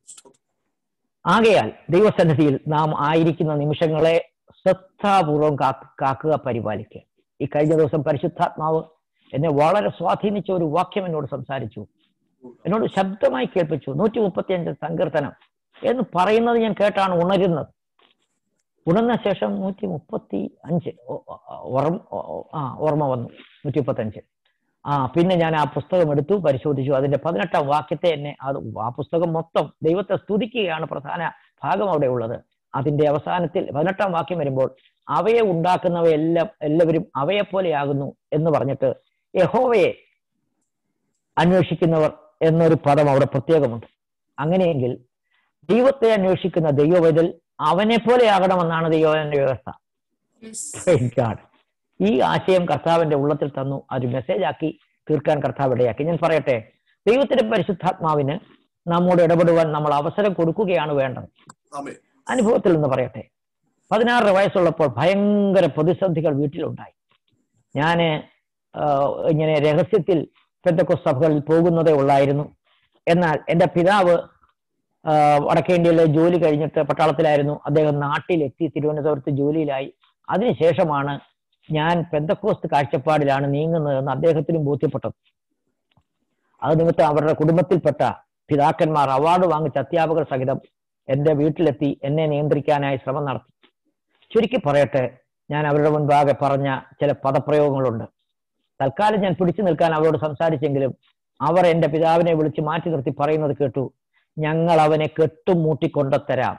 ആകയാൽ ദൈവസന്നിധിയിൽ നാം ആയിരിക്കുന്ന നിമിഷങ്ങളെ ശ്രദ്ധാപൂർവം കാ- കാക്കുക പരിപാലിക്കുക ഈ കഴിഞ്ഞ ദിവസം പരിശുദ്ധാത്മാവ് എന്നെ വളരെ സ്വാധീനിച്ച ഒരു വാക്യം എന്നോട് സംസാരിച്ചു എന്നോട് ശബ്ദമായി കേൾപ്പിച്ചു നൂറ്റി മുപ്പത്തിയഞ്ച് സങ്കീർത്തനം എന്ന് പറയുന്നത് ഞാൻ കേട്ടാണ് ഉണരുന്നത് ഉണർന്ന ശേഷം നൂറ്റി മുപ്പത്തി അഞ്ച് ഓ- ഓ- ഓർമ്മ ഓ- ആ ഓർമ്മ വന്നു നൂറ്റി മുപ്പത്തി അഞ്ച് ആ പിന്നെ ഞാൻ ആ പുസ്തകം എടുത്തു പരിശോധിച്ചു അതിന്റെ പതിനെട്ടാം വാക്യത്തെ എന്നെ അത് ആ പുസ്തകം മൊത്തം ദൈവത്തെ സ്തുതിക്കുകയാണ് പ്രധാന ഭാഗം അവിടെ ഉള്ളത് അതിന്റെ അവസാനത്തിൽ പതിനെട്ടാം വാക്യം വരുമ്പോൾ അവയെ ഉണ്ടാക്കുന്നവയെല്ലാം എല്ലാവരും അവയെ പോലെയാകുന്നു എന്ന് പറഞ്ഞിട്ട് യഹോവയെ അന്വേഷിക്കുന്നവർ എന്നൊരു പദം അവിടെ പ്രത്യേകമുണ്ട് അങ്ങനെയെങ്കിൽ ദൈവത്തെ അന്വേഷിക്കുന്ന ദൈവവൈതൽ അവനെ പോലെ ആകണമെന്നാണ് ദൈവത്തിന്റെ വ്യവസ്ഥ Praise God. ഈ ആശയം കർത്താവിന്റെ ഉള്ളത്തിൽ തന്നു അത് മെസ്സേജ് ആക്കി തീർക്കാൻ കർത്താവ് ഇടയാക്കി ഞാൻ പറയട്ടെ ദൈവത്തിന്റെ പരിശുദ്ധാത്മാവിന് നമ്മോട് ഇടപെടുവാൻ നമ്മൾ അവസരം കൊടുക്കുകയാണ് വേണ്ടത് ആമേ അനുഭവത്തിൽ നിന്ന് പറയട്ടെ പതിനാറ് വയസ്സുള്ളപ്പോൾ ഭയങ്കര പ്രതിസന്ധികൾ വീട്ടിലുണ്ടായി ഞാന് ആ, ഇങ്ങനെ രഹസ്യത്തിൽ പെന്തക്കോസ് സഭകളിൽ പോകുന്നതേ ഉള്ളായിരുന്നു എന്നാൽ എൻ്റെ പിതാവ് ആ, വടക്കേ ഇന്ത്യയിലെ ജോലി കഴിഞ്ഞിട്ട് പട്ടാളത്തിലായിരുന്നു അദ്ദേഹം നാട്ടിലെത്തി തിരുവനന്തപുരത്ത് ജോലിയിലായി അതിനുശേഷമാണ് ഞാൻ പെന്തക്കോസ്ത് കാഴ്ചപ്പാടിലാണ് നീങ്ങുന്നതെന്ന് അദ്ദേഹത്തിനും ബോധ്യപ്പെട്ടത് അത് നിമിത്തം അവരുടെ കുടുംബത്തിൽപ്പെട്ട പിതാക്കന്മാർ അവാർഡ് വാങ്ങിച്ച അധ്യാപകർ സഹിതം എന്റെ വീട്ടിലെത്തി എന്നെ നിയന്ത്രിക്കാനായി ശ്രമം നടത്തി ചുരുക്കി പറയട്ടെ ഞാൻ അവരുടെ മുൻപാകെ പറഞ്ഞ ചില പദപ്രയോഗങ്ങളുണ്ട് തൽക്കാലം ഞാൻ പിടിച്ചു നിൽക്കാൻ അവരോട് സംസാരിച്ചെങ്കിലും അവർ എന്റെ പിതാവിനെ വിളിച്ച് മാറ്റി നിർത്തി പറയുന്നത് കേട്ടു ഞങ്ങൾ അവനെ കെട്ടും മൂട്ടിക്കൊണ്ടത്തരാം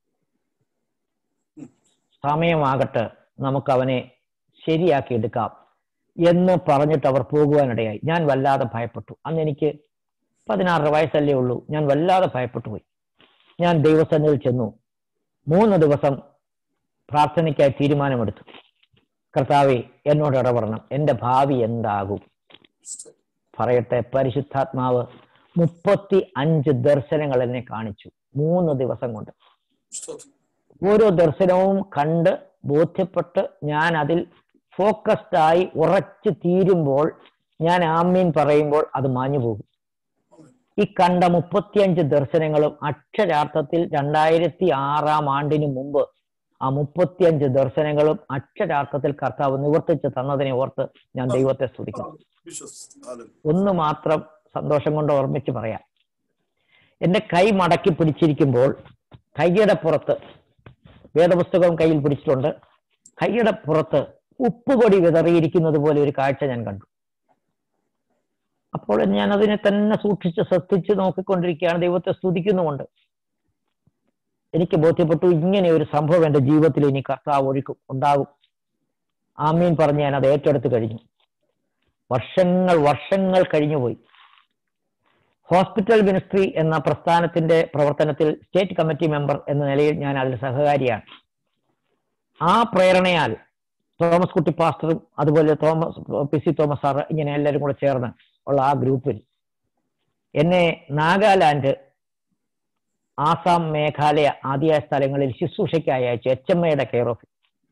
സമയമാകട്ടെ നമുക്ക് അവനെ ശരിയാക്കി എടുക്കാം എന്ന് പറഞ്ഞിട്ട് അവർ പോകുവാനിടയായി ഞാൻ വല്ലാതെ ഭയപ്പെട്ടു അന്ന് എനിക്ക് പതിനാറ് വയസ്സല്ലേ ഉള്ളൂ ഞാൻ വല്ലാതെ ഭയപ്പെട്ടു പോയി ഞാൻ ദൈവസന്നിധിയിൽ ചെന്നു മൂന്ന് ദിവസം പ്രാർത്ഥനയ്ക്കായി തീരുമാനമെടുത്തു കർത്താവെ എന്നോട് ഇടപെടണം എന്റെ ഭാവി എന്താകും പറയട്ടെ പരിശുദ്ധാത്മാവ് മുപ്പത്തി അഞ്ച് ദർശനങ്ങൾ എന്നെ കാണിച്ചു മൂന്ന് ദിവസം കൊണ്ട് സ്തോത്രം ഓരോ ദർശനവും കണ്ട് ബോധ്യപ്പെട്ട് ഞാൻ അതിൽ ഫോക്കസ്ഡ് ആയി ഉറച്ചു തീരുമ്പോൾ ഞാൻ ആമീൻ പറയുമ്പോൾ അത് മാഞ്ഞു പോകും ഈ കണ്ട മുപ്പത്തിയഞ്ച് ദർശനങ്ങളും അക്ഷരാർത്ഥത്തിൽ രണ്ടായിരത്തി ആറാം ആണ്ടിന് മുമ്പ് ആ മുപ്പത്തിയഞ്ച് ദർശനങ്ങളും അക്ഷരാർത്ഥത്തിൽ കർത്താവ് നിവർത്തിച്ച് തന്നതിനെ ഓർത്ത് ഞാൻ ദൈവത്തെ സ്തുതിക്കുന്നു വിശ്വസിച്ചു ഒന്ന് മാത്രം സന്തോഷം കൊണ്ട് ഓർമ്മിച്ച് പറയാം എന്റെ കൈ മടക്കി പിടിച്ചിരിക്കുമ്പോൾ കൈയുടെ പുറത്ത് വേദപുസ്തകം കയ്യിൽ പിടിച്ചിട്ടുണ്ട് കൈയുടെ പുറത്ത് ഉപ്പുപൊടി വിതറിയിരിക്കുന്നത് പോലെ ഒരു കാഴ്ച ഞാൻ കണ്ടു അപ്പോൾ ഞാൻ അതിനെ തന്നെ സൂക്ഷിച്ച് ശ്രദ്ധിച്ച് നോക്കിക്കൊണ്ടിരിക്കുകയാണ് ദൈവത്തെ സ്തുതിക്കുന്നുമുണ്ട് എനിക്ക് ബോധ്യപ്പെട്ടു ഇങ്ങനെ ഒരു സംഭവം എന്റെ ജീവിതത്തിൽ ഇനി കർത്താവ് ഒഴുക്കും ഉണ്ടാകും ആമീൻ പറഞ്ഞ് ഞാൻ അത് ഏറ്റെടുത്ത് കഴിഞ്ഞു വർഷങ്ങൾ വർഷങ്ങൾ കഴിഞ്ഞുപോയി ഹോസ്പിറ്റൽ മിനിസ്ട്രി എന്ന പ്രസ്ഥാനത്തിന്റെ പ്രവർത്തനത്തിൽ സ്റ്റേറ്റ് കമ്മിറ്റി മെമ്പർ എന്ന നിലയിൽ ഞാൻ അതിൽ സഹകാരിയാണ് ആ പ്രേരണയാൽ തോമസ് കുട്ടി പാസ്റ്ററും അതുപോലെ Thomas P C Thomas sir ഇങ്ങനെ എല്ലാവരും കൂടെ ചേർന്ന് ഉള്ള ആ ഗ്രൂപ്പിൽ എന്നെ നാഗാലാൻഡ് ആസാം മേഘാലയ ആദ്യ സ്ഥലങ്ങളിൽ ശുശ്രൂഷയ്ക്കായി അയച്ചു എച്ച് എം എയുടെ കെയർ ഓഫ്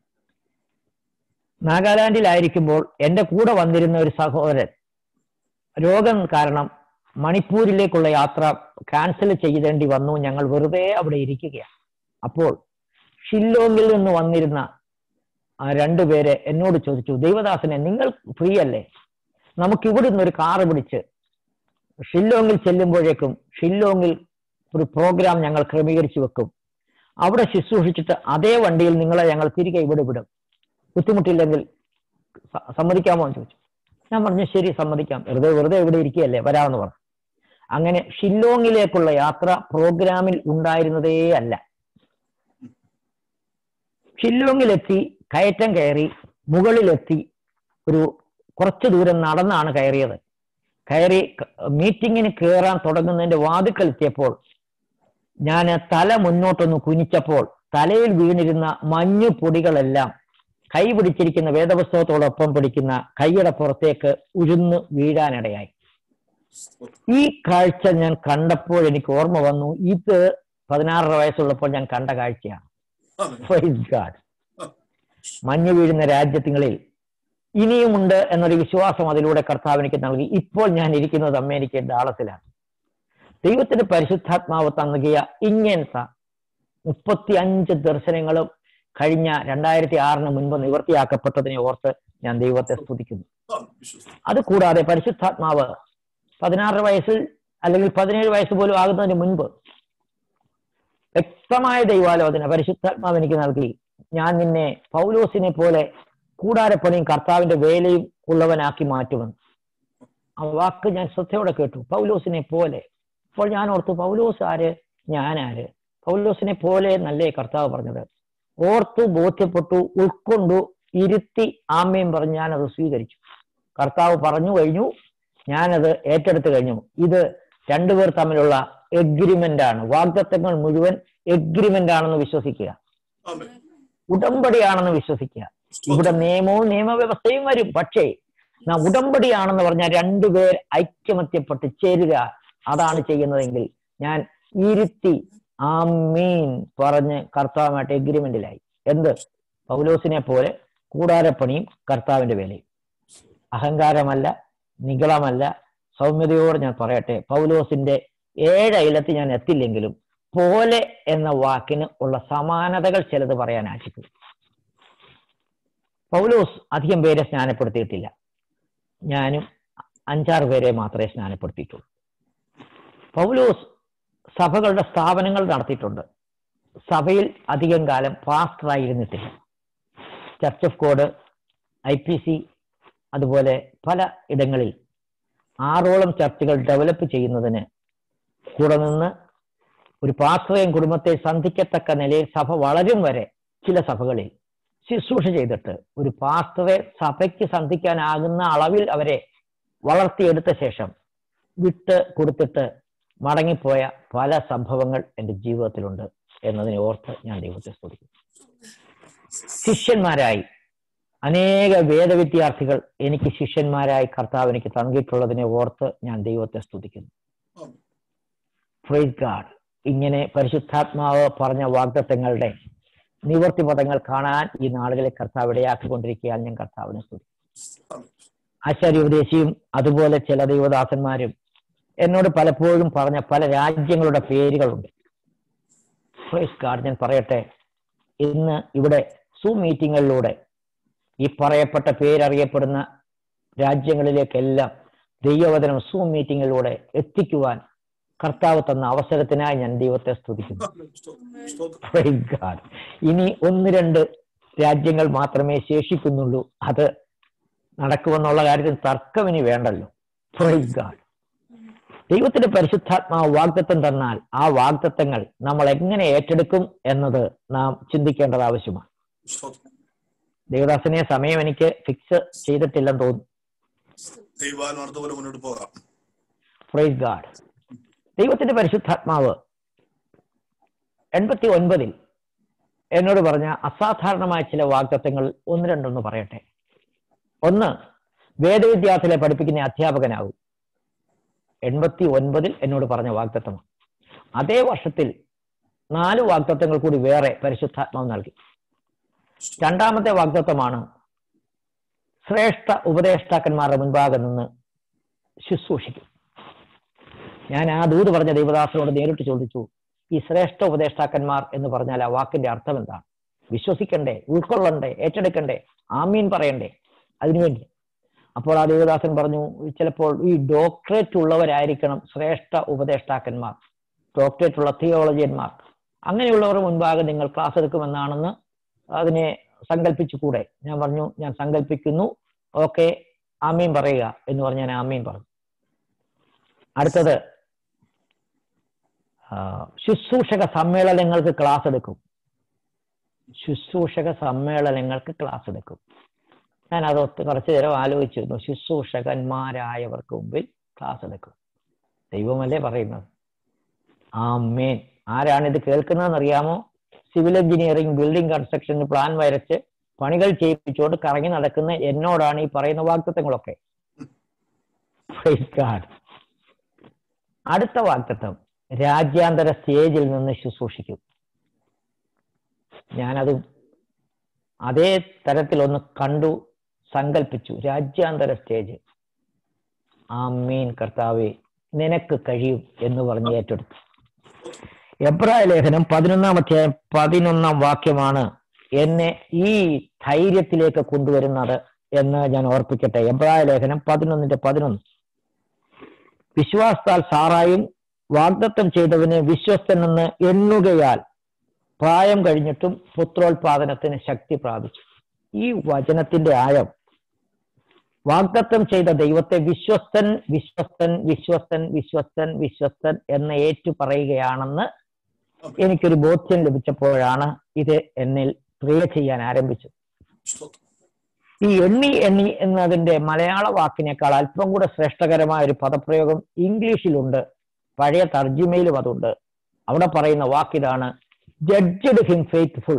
നാഗാലാൻഡിലായിരിക്കുമ്പോൾ എൻ്റെ കൂടെ വന്നിരുന്ന ഒരു സഹോദരൻ രോഗം കാരണം മണിപ്പൂരിലേക്കുള്ള യാത്ര ക്യാൻസൽ ചെയ്തേണ്ടി വന്നു ഞങ്ങൾ വെറുതെ അവിടെ ഇരിക്കുകയാണ് അപ്പോൾ ഷില്ലോങ്ങിൽ നിന്ന് വന്നിരുന്ന ആ രണ്ടുപേരെ എന്നോട് ചോദിച്ചു ദൈവദാസനെ നിങ്ങൾ ഫ്രീ അല്ലേ നമുക്ക് ഇവിടെ നിന്ന് ഒരു കാറ് പിടിച്ച് ഷില്ലോങ്ങിൽ ചെല്ലുമ്പോഴേക്കും ഷില്ലോങ്ങിൽ ഒരു പ്രോഗ്രാം ഞങ്ങൾ ക്രമീകരിച്ചു വെക്കും അവിടെ ശുശ്രൂഷിച്ചിട്ട് അതേ വണ്ടിയിൽ നിങ്ങളെ ഞങ്ങൾ തിരികെ ഇവിടെ വിടും ബുദ്ധിമുട്ടില്ലെങ്കിൽ സ- സമ്മതിക്കാമോ എന്ന് ചോദിച്ചു ഞാൻ പറഞ്ഞു ശരി സമ്മതിക്കാം വെറുതെ വെറുതെ ഇവിടെ ഇരിക്കുകയല്ലേ വരാമെന്ന് പറഞ്ഞു അങ്ങനെ ഷില്ലോങ്ങിലേക്കുള്ള യാത്ര പ്രോഗ്രാമിൽ ഉണ്ടായിരുന്നതേ അല്ല ഷില്ലോങ്ങിലെത്തി കയറ്റം കയറി മുകളിലെത്തി ഒരു കുറച്ചു ദൂരം നടന്നാണ് കയറിയത് കയറി ക- മീറ്റിങ്ങിന് കയറാൻ തുടങ്ങുന്നതിന്റെ വാതിക്കൽ എത്തിയപ്പോൾ ഞാൻ തല മുന്നോട്ടൊന്ന് കുനിച്ചപ്പോൾ തലയിൽ വീണിരുന്ന മഞ്ഞു പൊടികളെല്ലാം കൈ പിടിച്ചിരിക്കുന്ന വേദപുസ്തകത്തോടൊപ്പം പിടിക്കുന്ന കൈയുടെ പുറത്തേക്ക് ഉഴുന്ന് വീഴാനിടയായി ഈ കാഴ്ച ഞാൻ കണ്ടപ്പോൾ എനിക്ക് ഓർമ്മ വന്നു ഇത് പതിനാറര വയസ്സുള്ളപ്പോൾ ഞാൻ കണ്ട കാഴ്ചയാണ് ആമേൻ. Praise God. മഞ്ഞ് വീഴുന്ന രാജ്യങ്ങളിൽ ഇനിയുമുണ്ട് എന്നൊരു വിശ്വാസം അതിലൂടെ കർത്താവ് എനിക്ക് നൽകി ഇപ്പോൾ ഞാൻ ഇരിക്കുന്നത് അമേരിക്ക ഡാളസിലാണ് ദൈവത്തിന്റെ പരിശുദ്ധാത്മാവ് തന്നുകിയ ഇങ്ങനത്തെ മുപ്പത്തി അഞ്ച് ദർശനങ്ങളും കഴിഞ്ഞ രണ്ടായിരത്തി ആറിന് മുൻപ് നിവൃത്തിയാക്കപ്പെട്ടതിനെ ഓർത്ത് ഞാൻ ദൈവത്തെ സ്തുതിക്കുന്നു ആമേൻ. വിശ്വസിക്കുന്നു. അത് കൂടാതെ പരിശുദ്ധാത്മാവ് പതിനാറ് വയസ്സിൽ അല്ലെങ്കിൽ പതിനേഴ് വയസ്സ് പോലും ആകുന്നതിന് മുൻപ് വ്യക്തമായ ദൈവാലോചന പരിശുദ്ധാത്മാവ് എനിക്ക് നൽകി ഞാൻ നിന്നെ പൗലോസിനെ പോലെ കൂടാരപ്പണിയും കർത്താവിന്റെ വേലയും ഉള്ളവനാക്കി മാറ്റുമെന്ന് ആ വാക്ക് ഞാൻ ശ്രദ്ധയോടെ കേട്ടു പൗലോസിനെ പോലെ അപ്പോൾ ഞാൻ ഓർത്തു പൗലോസ് ആര് ഞാനാര് പൗലോസിനെ പോലെ നല്ലേ കർത്താവ് പറഞ്ഞത് ഓർത്തു ബോധ്യപ്പെട്ടു ഉൾക്കൊണ്ടു ഇരുത്തി ആമയും പറഞ്ഞ് ഞാനത് സ്വീകരിച്ചു കർത്താവ് പറഞ്ഞു കഴിഞ്ഞു ഞാനത് ഏറ്റെടുത്തു കഴിഞ്ഞു ഇത് രണ്ടുപേർ തമ്മിലുള്ള എഗ്രിമെന്റ് ആണ് വാഗ്ദത്തങ്ങൾ മുഴുവൻ എഗ്രിമെന്റ് ആണെന്ന് വിശ്വസിക്കുക ആമേൻ. ഉടമ്പടിയാണെന്ന് വിശ്വസിക്കുക ഇവിടെ നിയമവും നിയമവ്യവസ്ഥയും വരും പക്ഷേ നാം ഉടമ്പടിയാണെന്ന് പറഞ്ഞാൽ രണ്ടുപേർ ഐക്യമത്യപ്പെട്ട് ചേരുക അതാണ് ചെയ്യുന്നതെങ്കിൽ ഞാൻ ഇരുത്തി ആമീൻ പറഞ്ഞ് കർത്താവുമായിട്ട് എഗ്രിമെന്റിലായി എന്ത് പൗലോസിനെ പോലെ കൂടാരപ്പണിയും കർത്താവിന്റെ വേലയും അഹങ്കാരമല്ല നികളമല്ല സൗമ്യതയോട് ഞാൻ പറയട്ടെ പൗലോസിന്റെ ഏഴ് അയലത്ത് ഞാൻ എത്തില്ലെങ്കിലും പോലെ എന്ന വാക്കിന് ഉള്ള സമാനതകൾ ചിലത് പറയാൻ ആശിക്കും പൗലോസ് അധികം പേരെ സ്നാനപ്പെടുത്തിയിട്ടില്ല ഞാനും അഞ്ചാറ് പേരെ മാത്രമേ സ്നാനപ്പെടുത്തിയിട്ടുള്ളൂ പൗലോസ് സഭകളുടെ സ്ഥാപനങ്ങൾ നടത്തിയിട്ടുണ്ട് സഭയിൽ അധികം കാലം പാസ്റ്ററായിരുന്നിട്ടില്ല church of God I P C അതുപോലെ പല ഇടങ്ങളിൽ ആറോളം ചർച്ചുകൾ ഡെവലപ്പ് ചെയ്യുന്നതിന് കൂടെ നിന്ന് ഒരു പാസ്റ്ററേയും കുടുംബത്തെ സന്ധിക്കത്തക്ക നിലയിൽ സഭ വളരും വരെ ചില സഭകളിൽ ശുശ്രൂഷ ചെയ്തിട്ട് ഒരു പാസ്റ്ററെ സഭയ്ക്ക് സന്ധിക്കാനാകുന്ന അളവിൽ അവരെ വളർത്തിയെടുത്ത ശേഷം വിട്ട് കൊടുത്തിട്ട് മടങ്ങിപ്പോയ പല സംഭവങ്ങൾ എൻ്റെ ജീവിതത്തിലുണ്ട് എന്നതിനെ ഓർത്ത് ഞാൻ ദൈവത്തെ സ്തുതിക്കുന്നു ശിഷ്യന്മാരായി അനേക വേദവിദ്യാർത്ഥികൾ എനിക്ക് ശിഷ്യന്മാരായി കർത്താവ് എനിക്ക് തന്നിട്ടുള്ളതിനെ ഓർത്ത് ഞാൻ ദൈവത്തെ സ്തുതിക്കുന്നു ആമേൻ. പ്രൈസ് ഗാഡ് ഇങ്ങനെ പരിശുദ്ധാത്മാവ് പറഞ്ഞ വാഗ്ദത്തങ്ങളുടെ നിവർത്തി പദങ്ങൾ കാണാൻ ഈ നാളുകളെ കർത്താവ് ഇടയാക്കിക്കൊണ്ടിരിക്കുകയാൽ ഞാൻ കർത്താവിനെ സ്തുതി ആമേൻ. ആചാര്യോപദേശിയും അതുപോലെ ചില ദൈവദാസന്മാരും എന്നോട് പലപ്പോഴും പറഞ്ഞ പല രാജ്യങ്ങളുടെ പേരുകളുണ്ട് പ്രൈസ് ഗാഡ് ഞാൻ പറയട്ടെ ഇന്ന് ഇവിടെ സൂം മീറ്റിങ്ങുകളിലൂടെ ഈ പറയപ്പെട്ട പേരറിയപ്പെടുന്ന രാജ്യങ്ങളിലേക്കെല്ലാം ദൈവവചനം സൂം മീറ്റിങ്ങിലൂടെ എത്തിക്കുവാൻ കർത്താവ് തന്ന അവസരത്തിനായി ഞാൻ ദൈവത്തെ സ്തുതിക്കുന്നു ആമേൻ. സ്തോത്രം. സ്തോത്രം. Praise God. ഇനി ഒന്ന് രണ്ട് രാജ്യങ്ങൾ മാത്രമേ ശേഷിക്കുന്നുള്ളൂ അത് നടക്കുമെന്നുള്ള കാര്യത്തിൽ തർക്കം ഇനി വേണ്ടല്ലോ Praise God. ദൈവത്തിന്റെ പരിശുദ്ധാത്മാവ് വാഗ്ദത്തം തന്നാൽ ആ വാഗ്ദത്തങ്ങൾ നമ്മൾ എങ്ങനെ ഏറ്റെടുക്കും എന്നത് നാം ചിന്തിക്കേണ്ടത് ആവശ്യമാണ് സ്തോത്രം. ദേവദാസനെ സമയം എനിക്ക് ഫിക്സ് ചെയ്തിട്ടില്ലെന്ന് തോന്നുന്നു ദൈവാനുവാദത്തോടെ പോലെ മുന്നോട്ട് പോകാം പ്രൈസ് ഗാഡ് ദൈവത്തിന്റെ പരിശുദ്ധാത്മാവ് എൺപത്തി ഒൻപതിൽ എന്നോട് പറഞ്ഞ അസാധാരണമായ ചില വാഗ്ദത്തങ്ങൾ ഒന്ന് രണ്ടൊന്ന് പറയട്ടെ ഒന്ന് വേദവിദ്യാർത്ഥികളെ പഠിപ്പിക്കുന്ന അധ്യാപകനാകും എൺപത്തി ഒൻപതിൽ എന്നോട് പറഞ്ഞ വാഗ്ദത്തമാണ് അതേ വർഷത്തിൽ നാല് വാഗ്ദത്തങ്ങൾ കൂടി വേറെ പരിശുദ്ധാത്മാവ് നൽകി രണ്ടാമത്തെ വാഗ്ദത്തമാണ് ശ്രേഷ്ഠ ഉപദേഷ്ടാക്കന്മാരുടെ മുൻപാകെ നിന്ന് ശുശ്രൂഷിക്കും ഞാൻ ആ ദൂത് പറഞ്ഞ ദൈവദാസനോട് നേരിട്ട് ചോദിച്ചു ഈ ശ്രേഷ്ഠ ഉപദേഷ്ടാക്കന്മാർ എന്ന് പറഞ്ഞാൽ ആ വാക്കിന്റെ അർത്ഥം എന്താണ് വിശ്വസിക്കണ്ടേ ഉൾക്കൊള്ളണ്ടേ ഏറ്റെടുക്കണ്ടേ ആമീൻ പറയണ്ടേ അതിനുവേണ്ടി അപ്പോൾ ആ ദേവദാസൻ പറഞ്ഞു ചിലപ്പോൾ ഈ ഡോക്ടറേറ്റ് ഉള്ളവരായിരിക്കണം ശ്രേഷ്ഠ ഉപദേഷ്ടാക്കന്മാർ ഡോക്ടറേറ്റ് ഉള്ള തിയോളജിയന്മാർ അങ്ങനെയുള്ളവർ മുൻപാകെ നിങ്ങൾ ക്ലാസ് എടുക്കുമെന്നാണെന്ന് അതിനെ സങ്കല്പിച്ചുകൂടെ ഞാൻ പറഞ്ഞു ഞാൻ സങ്കല്പിക്കുന്നു ഓക്കെ ആമീൻ പറയുക എന്ന് പറഞ്ഞ് ഞാൻ ആമീൻ പറഞ്ഞു അടുത്തത് ആ, ശുശ്രൂഷക സമ്മേളനങ്ങൾക്ക് ക്ലാസ് എടുക്കും ശുശ്രൂഷക സമ്മേളനങ്ങൾക്ക് ക്ലാസ് എടുക്കും ഞാൻ അത് ഒത്ത് കുറച്ചു നേരം ആലോചിച്ചിരുന്നു ശുശ്രൂഷകന്മാരായവർക്ക് മുമ്പിൽ ക്ലാസ് എടുക്കും ദൈവമല്ലേ പറയുന്നത് ആമേൻ ആരാണ് ഇത് കേൾക്കുന്നതെന്ന് അറിയാമോ സിവിൽ എഞ്ചിനീയറിംഗ് ബിൽഡിംഗ് കൺസ്ട്രക്ഷന് പ്ലാൻ വരച്ച് പണികൾ ചെയ്യിപ്പിച്ചുകൊണ്ട് കറങ്ങി നടക്കുന്ന എന്നോടാണ് ഈ പറയുന്ന വാഗ്ദത്തങ്ങളൊക്കെ Praise God. അടുത്ത വാക്തത്വം രാജ്യാന്തര സ്റ്റേജിൽ നിന്ന് ശുശ്രൂഷിക്കും ഞാനത് അതേ തരത്തിൽ ഒന്ന് കണ്ടു സങ്കല്പിച്ചു രാജ്യാന്തര സ്റ്റേജ് ആ മീൻ കർത്താവെ നിനക്ക് കഴിയും എന്ന് പറഞ്ഞ് ഏറ്റെടുത്തു എബ്രായ ലേഖനം പതിനൊന്നാം അധ്യായം പതിനൊന്നാം വാക്യമാണ് എന്നെ ഈ ധൈര്യത്തിലേക്ക് കൊണ്ടുവരുന്നത് എന്ന് ഞാൻ ഓർപ്പിക്കട്ടെ എബ്രായ ലേഖനം പതിനൊന്നിന്റെ പതിനൊന്ന് വിശ്വാസത്താൽ സാറായും വാഗ്ദത്തം ചെയ്തവനെ വിശ്വസ്തനെന്ന് എണ്ണുകയാൽ പ്രായം കഴിഞ്ഞിട്ടും പുത്രോത്പാദനത്തിന് ശക്തി പ്രാപിച്ചു ഈ വചനത്തിന്റെ ആഴം വാഗ്ദത്തം ചെയ്ത ദൈവത്തെ വിശ്വസ്തൻ വിശ്വസ്തൻ വിശ്വസ്തൻ വിശ്വസ്തൻ വിശ്വസ്തൻ എന്ന് ഏറ്റു പറയുകയാണെന്ന് എനിക്കൊരു ബോധ്യം ലഭിച്ചപ്പോഴാണ് ഇത് എന്നിൽ പ്രിയ ചെയ്യാൻ ആരംഭിച്ചത് സ്തോത്രം ഈ എണ്ണി എണ്ണി എന്നതിന്റെ മലയാള വാക്കിനേക്കാൾ അല്പം കൂടെ ശ്രേഷ്ഠകരമായ ഒരു പദപ്രയോഗം ഇംഗ്ലീഷിലുണ്ട് പഴയ തർജിമയിലും അതുണ്ട് അവിടെ പറയുന്ന വാക്കിതാണ് ജഡ്ജഡ് ഹിം ഫെയ്ത്ത്ഫുൾ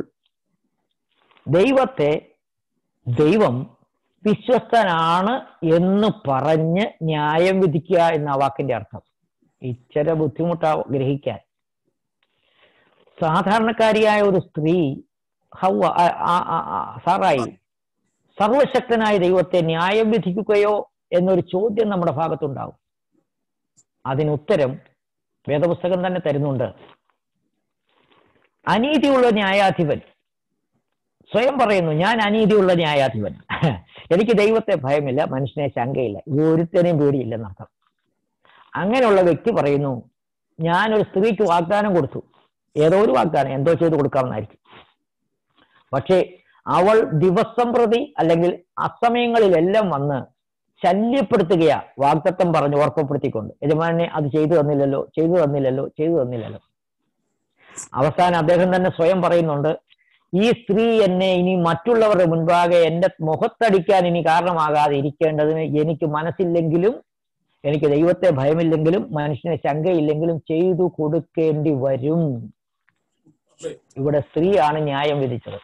ദൈവത്തെ ദൈവം വിശ്വസ്തനാണ് എന്ന് പറഞ്ഞ് ന്യായം വിധിക്കുക എന്ന ആ വാക്കിന്റെ അർത്ഥം ഇച്ചിരി ബുദ്ധിമുട്ടാ ഗ്രഹിക്കാൻ സാധാരണക്കാരിയായ ഒരു സ്ത്രീ ഹൗവ ആ- ആ- ആ- ആ- സാറായി സർവശക്തനായ ദൈവത്തെ ന്യായം വിധിക്കുകയോ എന്നൊരു ചോദ്യം നമ്മുടെ ഭാഗത്തുണ്ടാവും അതിനുത്തരം വേദപുസ്തകം തന്നെ തരുന്നുണ്ട് അനീതിയുള്ള ന്യായാധിപൻ സ്വയം പറയുന്നു ഞാൻ അനീതിയുള്ള ന്യായാധിപൻ എനിക്ക് ദൈവത്തെ ഭയമില്ല മനുഷ്യനെ ശങ്കയില്ല ഒരുത്തനെയും പേടിയില്ലെന്നർത്ഥം അങ്ങനെയുള്ള വ്യക്തി പറയുന്നു ഞാനൊരു സ്ത്രീക്ക് വാഗ്ദാനം കൊടുത്തു ഏതോ ഒരു വാഗ്ദാനം എന്തോ ചെയ്ത് കൊടുക്കാമെന്നായിരിക്കും പക്ഷേ അവൾ ദിവസം പ്രതി അല്ലെങ്കിൽ അസമയങ്ങളിലെല്ലാം വന്ന് ശല്യപ്പെടുത്തുകയാ വാഗ്ദത്തം പറഞ്ഞ് ഓർമ്മപ്പെടുത്തിക്കൊണ്ട് യജമാനെ അത് ചെയ്തു തന്നില്ലല്ലോ ചെയ്തു തന്നില്ലല്ലോ ചെയ്തു തന്നില്ലല്ലോ അവസാനം അദ്ദേഹം തന്നെ സ്വയം പറയുന്നുണ്ട് ഈ സ്ത്രീ എന്നെ ഇനി മറ്റുള്ളവരുടെ മുൻപാകെ എന്റെ മുഖത്തടിക്കാൻ ഇനി കാരണമാകാതെ ഇരിക്കേണ്ടതിന് എനിക്ക് മനസ്സില്ലെങ്കിലും എനിക്ക് ദൈവത്തെ ഭയമില്ലെങ്കിലും മനുഷ്യനെ ശങ്കയില്ലെങ്കിലും ചെയ്തു കൊടുക്കേണ്ടി വരും ഇവിടെ സ്ത്രീയാണ് ന്യായം വിധിച്ചത്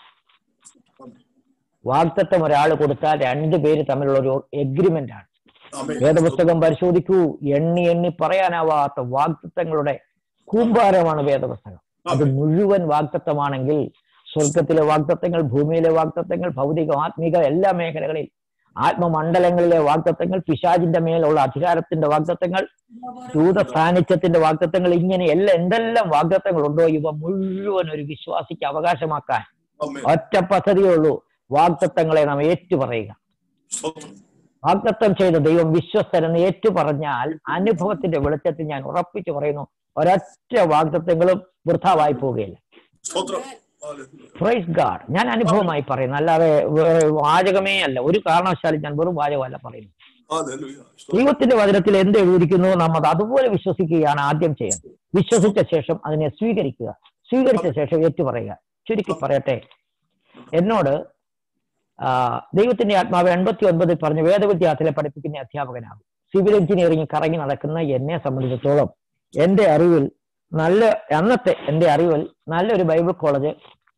വാഗ്ദത്തം ഒരാൾ കൊടുത്താൽ രണ്ടുപേര് തമ്മിലുള്ള ഒരു എഗ്രിമെന്റ് ആണ് ആമേൻ. വേദപുസ്തകം പരിശോധിക്കൂ എണ്ണി എണ്ണി പറയാനാവാത്ത വാഗ്ദത്തങ്ങളുടെ കൂമ്പാരമാണ് വേദപുസ്തകം അത് ആമേൻ. മുഴുവൻ വാഗ്ദത്തമാണെങ്കിൽ സ്വർഗത്തിലെ വാഗ്ദത്തങ്ങൾ ഭൂമിയിലെ വാഗ്ദത്തങ്ങൾ ഭൗതിക ആത്മീക എല്ലാ മേഖലകളിൽ ആത്മമണ്ഡലങ്ങളിലെ വാഗ്ദത്തങ്ങൾ പിശാചിന്റെ മേലുള്ള അധികാരത്തിന്റെ വാഗ്ദത്തങ്ങൾ ദൂത സാന്നിധ്യത്തിന്റെ വാഗ്ദത്തങ്ങൾ ഇങ്ങനെ എല്ലാം എന്തെല്ലാം വാഗ്ദത്തങ്ങളുണ്ടോ ഇവ മുഴുവൻ ഒരു വിശ്വാസിക്ക് അവകാശമാക്കാൻ ആമേൻ. ഒറ്റ പദ്ധതിയേ ഉള്ളൂ വാഗ്ദത്തങ്ങളെ നാം ഏറ്റുപറയുക സ്തോത്രം വാഗ്ദത്തം ചെയ്ത ദൈവം വിശ്വസ്തരെന്ന് ഏറ്റുപറഞ്ഞാൽ അനുഭവത്തിന്റെ വെളിച്ചത്തിൽ ഞാൻ ഉറപ്പിച്ചു പറയുന്നു ഒരൊറ്റ വാഗ്ദത്തങ്ങളും വൃഥാവായി പോവുകയില്ല സ്തോത്രം ഹല്ലേലൂയ. പ്രൈസ് ഗാഡ് ഞാൻ അനുഭവമായി പറയുന്നു അല്ലാതെ വേറെ വാചകമേ അല്ല ഒരു കാരണവശാലും ഞാൻ വെറും വാചകമല്ല പറയുന്നു ഹല്ലേലൂയ. സ്തോത്രം. ദൈവത്തിന്റെ വചനത്തിൽ എന്ത് എഴുതിയിരിക്കുന്നു നാം അത് അതുപോലെ വിശ്വസിക്കുകയാണ് ആദ്യം ചെയ്യേണ്ടത് വിശ്വസിച്ച ശേഷം അതിനെ സ്വീകരിക്കുക സ്വീകരിച്ച ശേഷം ഏറ്റുപറയുക ചുരുക്കി പറയട്ടെ എന്നോട് ആ, ദൈവത്തിന്റെ ആത്മാവ് എൺപത്തി ഒൻപതിൽ പറഞ്ഞ് വേദവിദ്യാർത്ഥികളെ പഠിപ്പിക്കുന്ന അധ്യാപകനാകും സിവിൽ എഞ്ചിനീയറിംഗ് കറങ്ങി നടക്കുന്ന എന്നെ സംബന്ധിച്ചിടത്തോളം എന്റെ അറിവിൽ നല്ല അന്നത്തെ എന്റെ അറിവിൽ നല്ലൊരു Bible college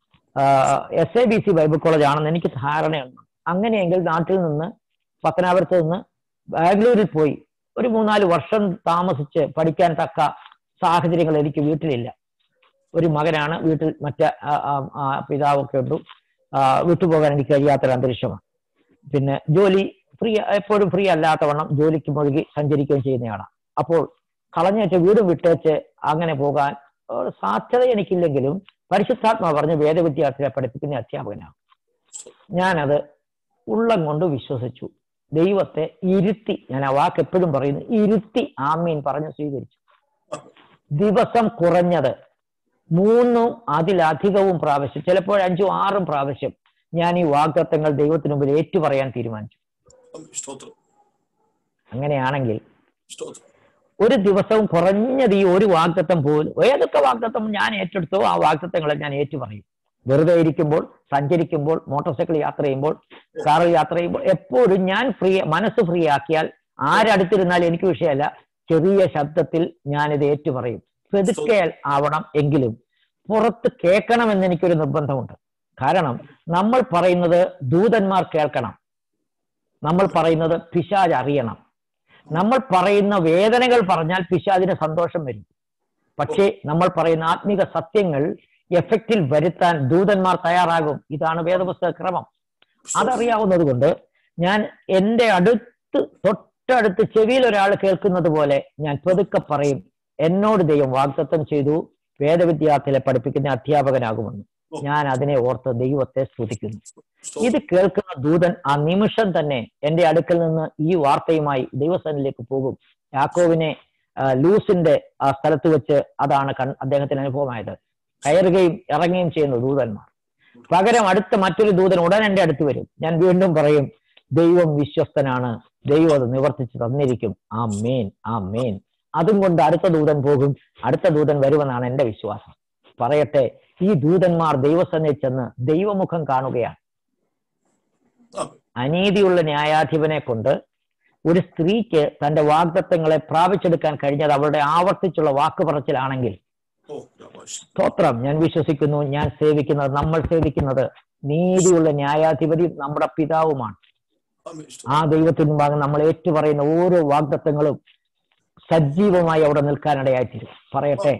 S A B C Bible college ആണെന്ന് എനിക്ക് ധാരണയുണ്ട് അങ്ങനെയെങ്കിൽ നാട്ടിൽ നിന്ന് പത്തനാപുരത്ത് നിന്ന് ബാംഗ്ലൂരിൽ പോയി ഒരു മൂന്നാല് വർഷം താമസിച്ച് പഠിക്കാൻ തക്ക സാഹചര്യങ്ങൾ എനിക്ക് വീട്ടിലില്ല ഒരു മകനാണ് വീട്ടിൽ മറ്റേ ആ, ആ, ആ, പിതാവൊക്കെ ഉണ്ട് ആ, വിട്ടുപോകാൻ എനിക്ക് കഴിയാത്തൊരു അന്തരീക്ഷമാണ് പിന്നെ ജോലി ഫ്രീ എപ്പോഴും ഫ്രീ അല്ലാത്തവണ്ണം ജോലിക്ക് മുഴുകി സഞ്ചരിക്കുകയും ചെയ്യുന്നയാളാണ് അപ്പോൾ കളഞ്ഞേച്ച് വീടും വിട്ടേച്ച് അങ്ങനെ പോകാൻ ഒരു സാധ്യത എനിക്കില്ലെങ്കിലും പരിശുദ്ധാത്മാവ് പറഞ്ഞ് വേദവിദ്യാർത്ഥികളെ പഠിപ്പിക്കുന്ന അധ്യാപകനാണ് ഞാനത് ഉള്ളം കൊണ്ട് വിശ്വസിച്ചു ദൈവത്തെ ഇരുത്തി ഞാൻ ആ വാക്ക് എപ്പോഴും പറയുന്നു ഇരുത്തി ആമീൻ പറഞ്ഞ് സ്വീകരിച്ചു ദിവസം കുറഞ്ഞത് മൂന്നും അതിലധികവും പ്രാവശ്യം ചിലപ്പോൾ അഞ്ചും ആറും പ്രാവശ്യം ഞാൻ ഈ വാഗ്ദത്തങ്ങൾ ദൈവത്തിന് മുമ്പിൽ ഏറ്റുപറയാൻ തീരുമാനിച്ചു ആമേൻ. സ്തോത്രം അങ്ങനെയാണെങ്കിൽ സ്തോത്രം ഒരു ദിവസവും കുറഞ്ഞത് ഈ ഒരു വാഗ്ദത്തം പോലും ഏതൊക്കെ വാഗ്ദത്തം ഞാൻ ഏറ്റെടുത്തോ ആ വാഗ്ദത്തങ്ങളെ ഞാൻ ഏറ്റുപറയും വെറുതെ ഇരിക്കുമ്പോൾ സഞ്ചരിക്കുമ്പോൾ മോട്ടോർ സൈക്കിൾ യാത്ര ചെയ്യുമ്പോൾ കാറിൽ യാത്ര ചെയ്യുമ്പോൾ എപ്പോഴും ഞാൻ ഫ്രീ മനസ്സ് ഫ്രീ ആക്കിയാൽ ആരടുത്തിരുന്നാലും എനിക്ക് വിഷയമല്ല ചെറിയ ശബ്ദത്തിൽ ഞാനിത് ഏറ്റുപറയും പെതുക്കെ ആവണം എങ്കിലും പുറത്ത് കേൾക്കണമെന്ന് എനിക്കൊരു നിർബന്ധമുണ്ട് കാരണം നമ്മൾ പറയുന്നത് ദൂതന്മാർ കേൾക്കണം നമ്മൾ പറയുന്നത് പിശാജ് അറിയണം നമ്മൾ പറയുന്ന വേദനകൾ പറഞ്ഞാൽ പിശാചിന് സന്തോഷം വരും പക്ഷേ നമ്മൾ പറയുന്ന ആത്മീക സത്യങ്ങൾ എഫക്റ്റിൽ വരുത്താൻ ദൂതന്മാർ തയ്യാറാകും ഇതാണ് വേദപുസ്തക ക്രമം അതറിയാവുന്നത് കൊണ്ട് ഞാൻ എൻ്റെ അടുത്ത് തൊട്ടടുത്ത് ചെവിയിൽ ഒരാൾ കേൾക്കുന്നത് പോലെ ഞാൻ പതുക്കെ പറയും എന്നോട് ദൈവം വാഗ്ദത്തം ചെയ്തു വേദവിദ്യാർത്ഥികളെ പഠിപ്പിക്കുന്ന അധ്യാപകനാകുമെന്ന് ഞാൻ അതിനെ ഓർത്ത് ദൈവത്തെ സ്തുതിക്കുന്നു ഇത് കേൾക്കുന്ന ദൂതൻ ആ നിമിഷം തന്നെ എന്റെ അടുക്കൽ നിന്ന് ഈ വാർത്തയുമായി ദൈവസ്ഥാനിലേക്ക് പോകും യാക്കോവിനെ ആ, ലൂസിന്റെ ആ സ്ഥലത്ത് വെച്ച് അതാണ് കൺ- അദ്ദേഹത്തിന് അനുഭവമായത് കയറുകയും ഇറങ്ങുകയും ചെയ്യുന്ന ദൂതന്മാർ പകരം അടുത്ത മറ്റൊരു ദൂതൻ ഉടൻ എന്റെ അടുത്ത് വരും ഞാൻ വീണ്ടും പറയും ദൈവം വിശ്വസ്തനാണ് ദൈവം അത് നിവർത്തിച്ച് തന്നിരിക്കും ആ മേൻ ആ മേൻ അതും കൊണ്ട് അടുത്ത ദൂതൻ പോകും അടുത്ത ദൂതൻ വരുമെന്നാണ് എന്റെ വിശ്വാസം പറയട്ടെ ഈ ദൂതന്മാർ ദൈവസന്നിധി ചെന്ന് ദൈവമുഖം കാണുകയാണ് ആമേൻ. അനീതിയുള്ള ന്യായാധിപനെ കൊണ്ട് ഒരു സ്ത്രീക്ക് തന്റെ വാഗ്ദത്തങ്ങളെ പ്രാപിച്ചെടുക്കാൻ കഴിഞ്ഞത് അവളുടെ ആവർത്തിച്ചുള്ള വാക്ക് പറച്ചിലാണെങ്കിൽ ഓ രാമാശി. സ്തോത്രം ഞാൻ വിശ്വസിക്കുന്നു ഞാൻ സേവിക്കുന്നത് നമ്മൾ സേവിക്കുന്നത് നീതിയുള്ള ന്യായാധിപതി നമ്മുടെ പിതാവുമാണ് ആമേൻ. ആ ദൈവത്തിന് മുമ്പാകെ നമ്മൾ ഏറ്റുപറയുന്ന ഓരോ വാഗ്ദത്തങ്ങളും സജീവമായി അവിടെ നിൽക്കാനിടയായിത്തീരും പറയട്ടെ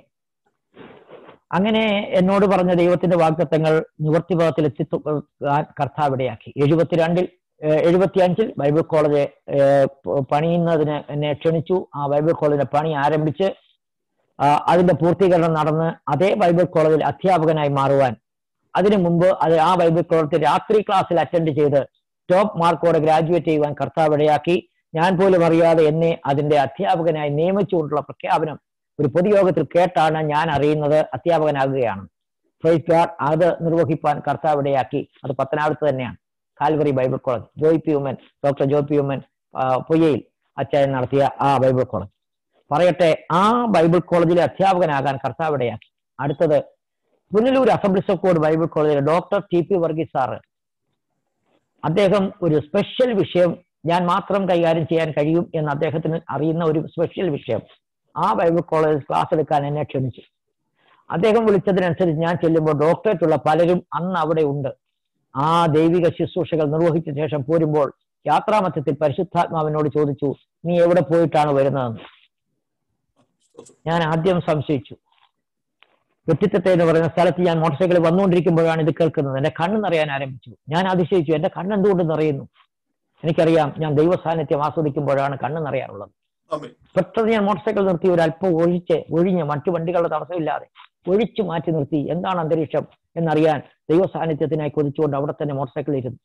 അങ്ങനെ എന്നോട് പറഞ്ഞ ദൈവത്തിന്റെ വാഗ്ദത്തങ്ങൾ നിവർത്തിപഥത്തിൽ എത്തി കർത്താവിടെയാക്കി എഴുപത്തിരണ്ടിൽ എഴുപത്തി അഞ്ചിൽ ബൈബിൾ കോളേജ് ഏഹ്, പ- പണിയുന്നതിന് എന്നെ ക്ഷണിച്ചു ആ ബൈബിൾ കോളേജിന്റെ പണി ആരംഭിച്ച് ആ, അതിന്റെ പൂർത്തീകരണം നടന്ന് അതേ ബൈബിൾ കോളേജിൽ അധ്യാപകനായി മാറുവാൻ അതിനു മുമ്പ് അത് ആ ബൈബിൾ കോളേജിൽ രാത്രി ക്ലാസ്സിൽ അറ്റൻഡ് ചെയ്ത് ടോപ്പ് മാർക്കോടെ ഗ്രാജുവേറ്റ് ചെയ്യുവാൻ കർത്താവ് ഇടയാക്കി ഞാൻ പോലും അറിയാതെ എന്നെ അതിന്റെ അധ്യാപകനായി നിയമിച്ചുകൊണ്ടുള്ള പ്രഖ്യാപനം ഒരു പൊതുയോഗത്തിൽ കേട്ടാണ് ഞാൻ അറിയുന്നത് അധ്യാപകനാകുകയാണ് പ്രൈസ് ഗാഡ് അത് നിർവഹിപ്പാൻ കർത്താവ് ഇടയാക്കി അത് പത്തനാപുരത്ത് തന്നെയാണ് Calvary Bible college Joy P Oommen doctor Joy P Oommen ആ, പൊയ്യയിൽ അച്ചായൻ നടത്തിയ ആ ബൈബിൾ കോളേജ് പറയട്ടെ ആ ബൈബിൾ കോളേജിലെ അധ്യാപകനാകാൻ കർത്താവ് ഇടയാക്കി അടുത്തത് Punalur assemblies of God Bible കോളേജിലെ doctor T P Varghese sir അദ്ദേഹം ഒരു സ്പെഷ്യൽ വിഷയം ഞാൻ മാത്രം കൈകാര്യം ചെയ്യാൻ കഴിയും എന്ന് അദ്ദേഹത്തിന് അറിയുന്ന ഒരു സ്പെഷ്യൽ വിഷയം ആ ബൈബിൾ കോളേജിൽ ക്ലാസ് എടുക്കാൻ എന്നെ ക്ഷണിച്ചു അദ്ദേഹം വിളിച്ചതിനനുസരിച്ച് ഞാൻ ചെല്ലുമ്പോൾ ഡോക്ടറേറ്റുള്ള പലരും അന്ന് അവിടെ ഉണ്ട് ആ ദൈവിക ശുശ്രൂഷകൾ നിർവഹിച്ച ശേഷം പോരുമ്പോൾ യാത്രാമധ്യത്തിൽ പരിശുദ്ധാത്മാവിനോട് ചോദിച്ചു നീ എവിടെ പോയിട്ടാണ് വരുന്നതെന്ന് ഞാൻ ആദ്യം സംശയിച്ചു വ്യക്തിത്വത്തെ എന്ന് പറയുന്ന സ്ഥലത്ത് ഞാൻ മോട്ടോർ സൈക്കിളിൽ വന്നുകൊണ്ടിരിക്കുമ്പോഴാണ് ഇത് കേൾക്കുന്നത് എന്റെ കണ്ണ് നിറയാൻ ആരംഭിച്ചു ഞാൻ അതിശയിച്ചു എന്റെ കണ്ണ് എന്തുകൊണ്ട് നിറയുന്നു എനിക്കറിയാം ഞാൻ ദൈവ സാന്നിധ്യം ആസ്വദിക്കുമ്പോഴാണ് കണ്ണ് നിറയാറുള്ളത് ആമേൻ. പെട്ടെന്ന് ഞാൻ മോട്ടോർ സൈക്കിൾ നിർത്തി ഒരു അല്പം ഒഴിച്ച് ഒഴിഞ്ഞ് മറ്റു വണ്ടികളുടെ തടസ്സമില്ലാതെ ഒഴിച്ചു മാറ്റി നിർത്തി എന്താണ് അന്തരീക്ഷം എന്നറിയാൻ ദൈവ സാന്നിധ്യത്തിനായി കൊതിച്ചുകൊണ്ട് അവിടെ തന്നെ മോട്ടോർ സൈക്കിളിൽ ഇരുന്നു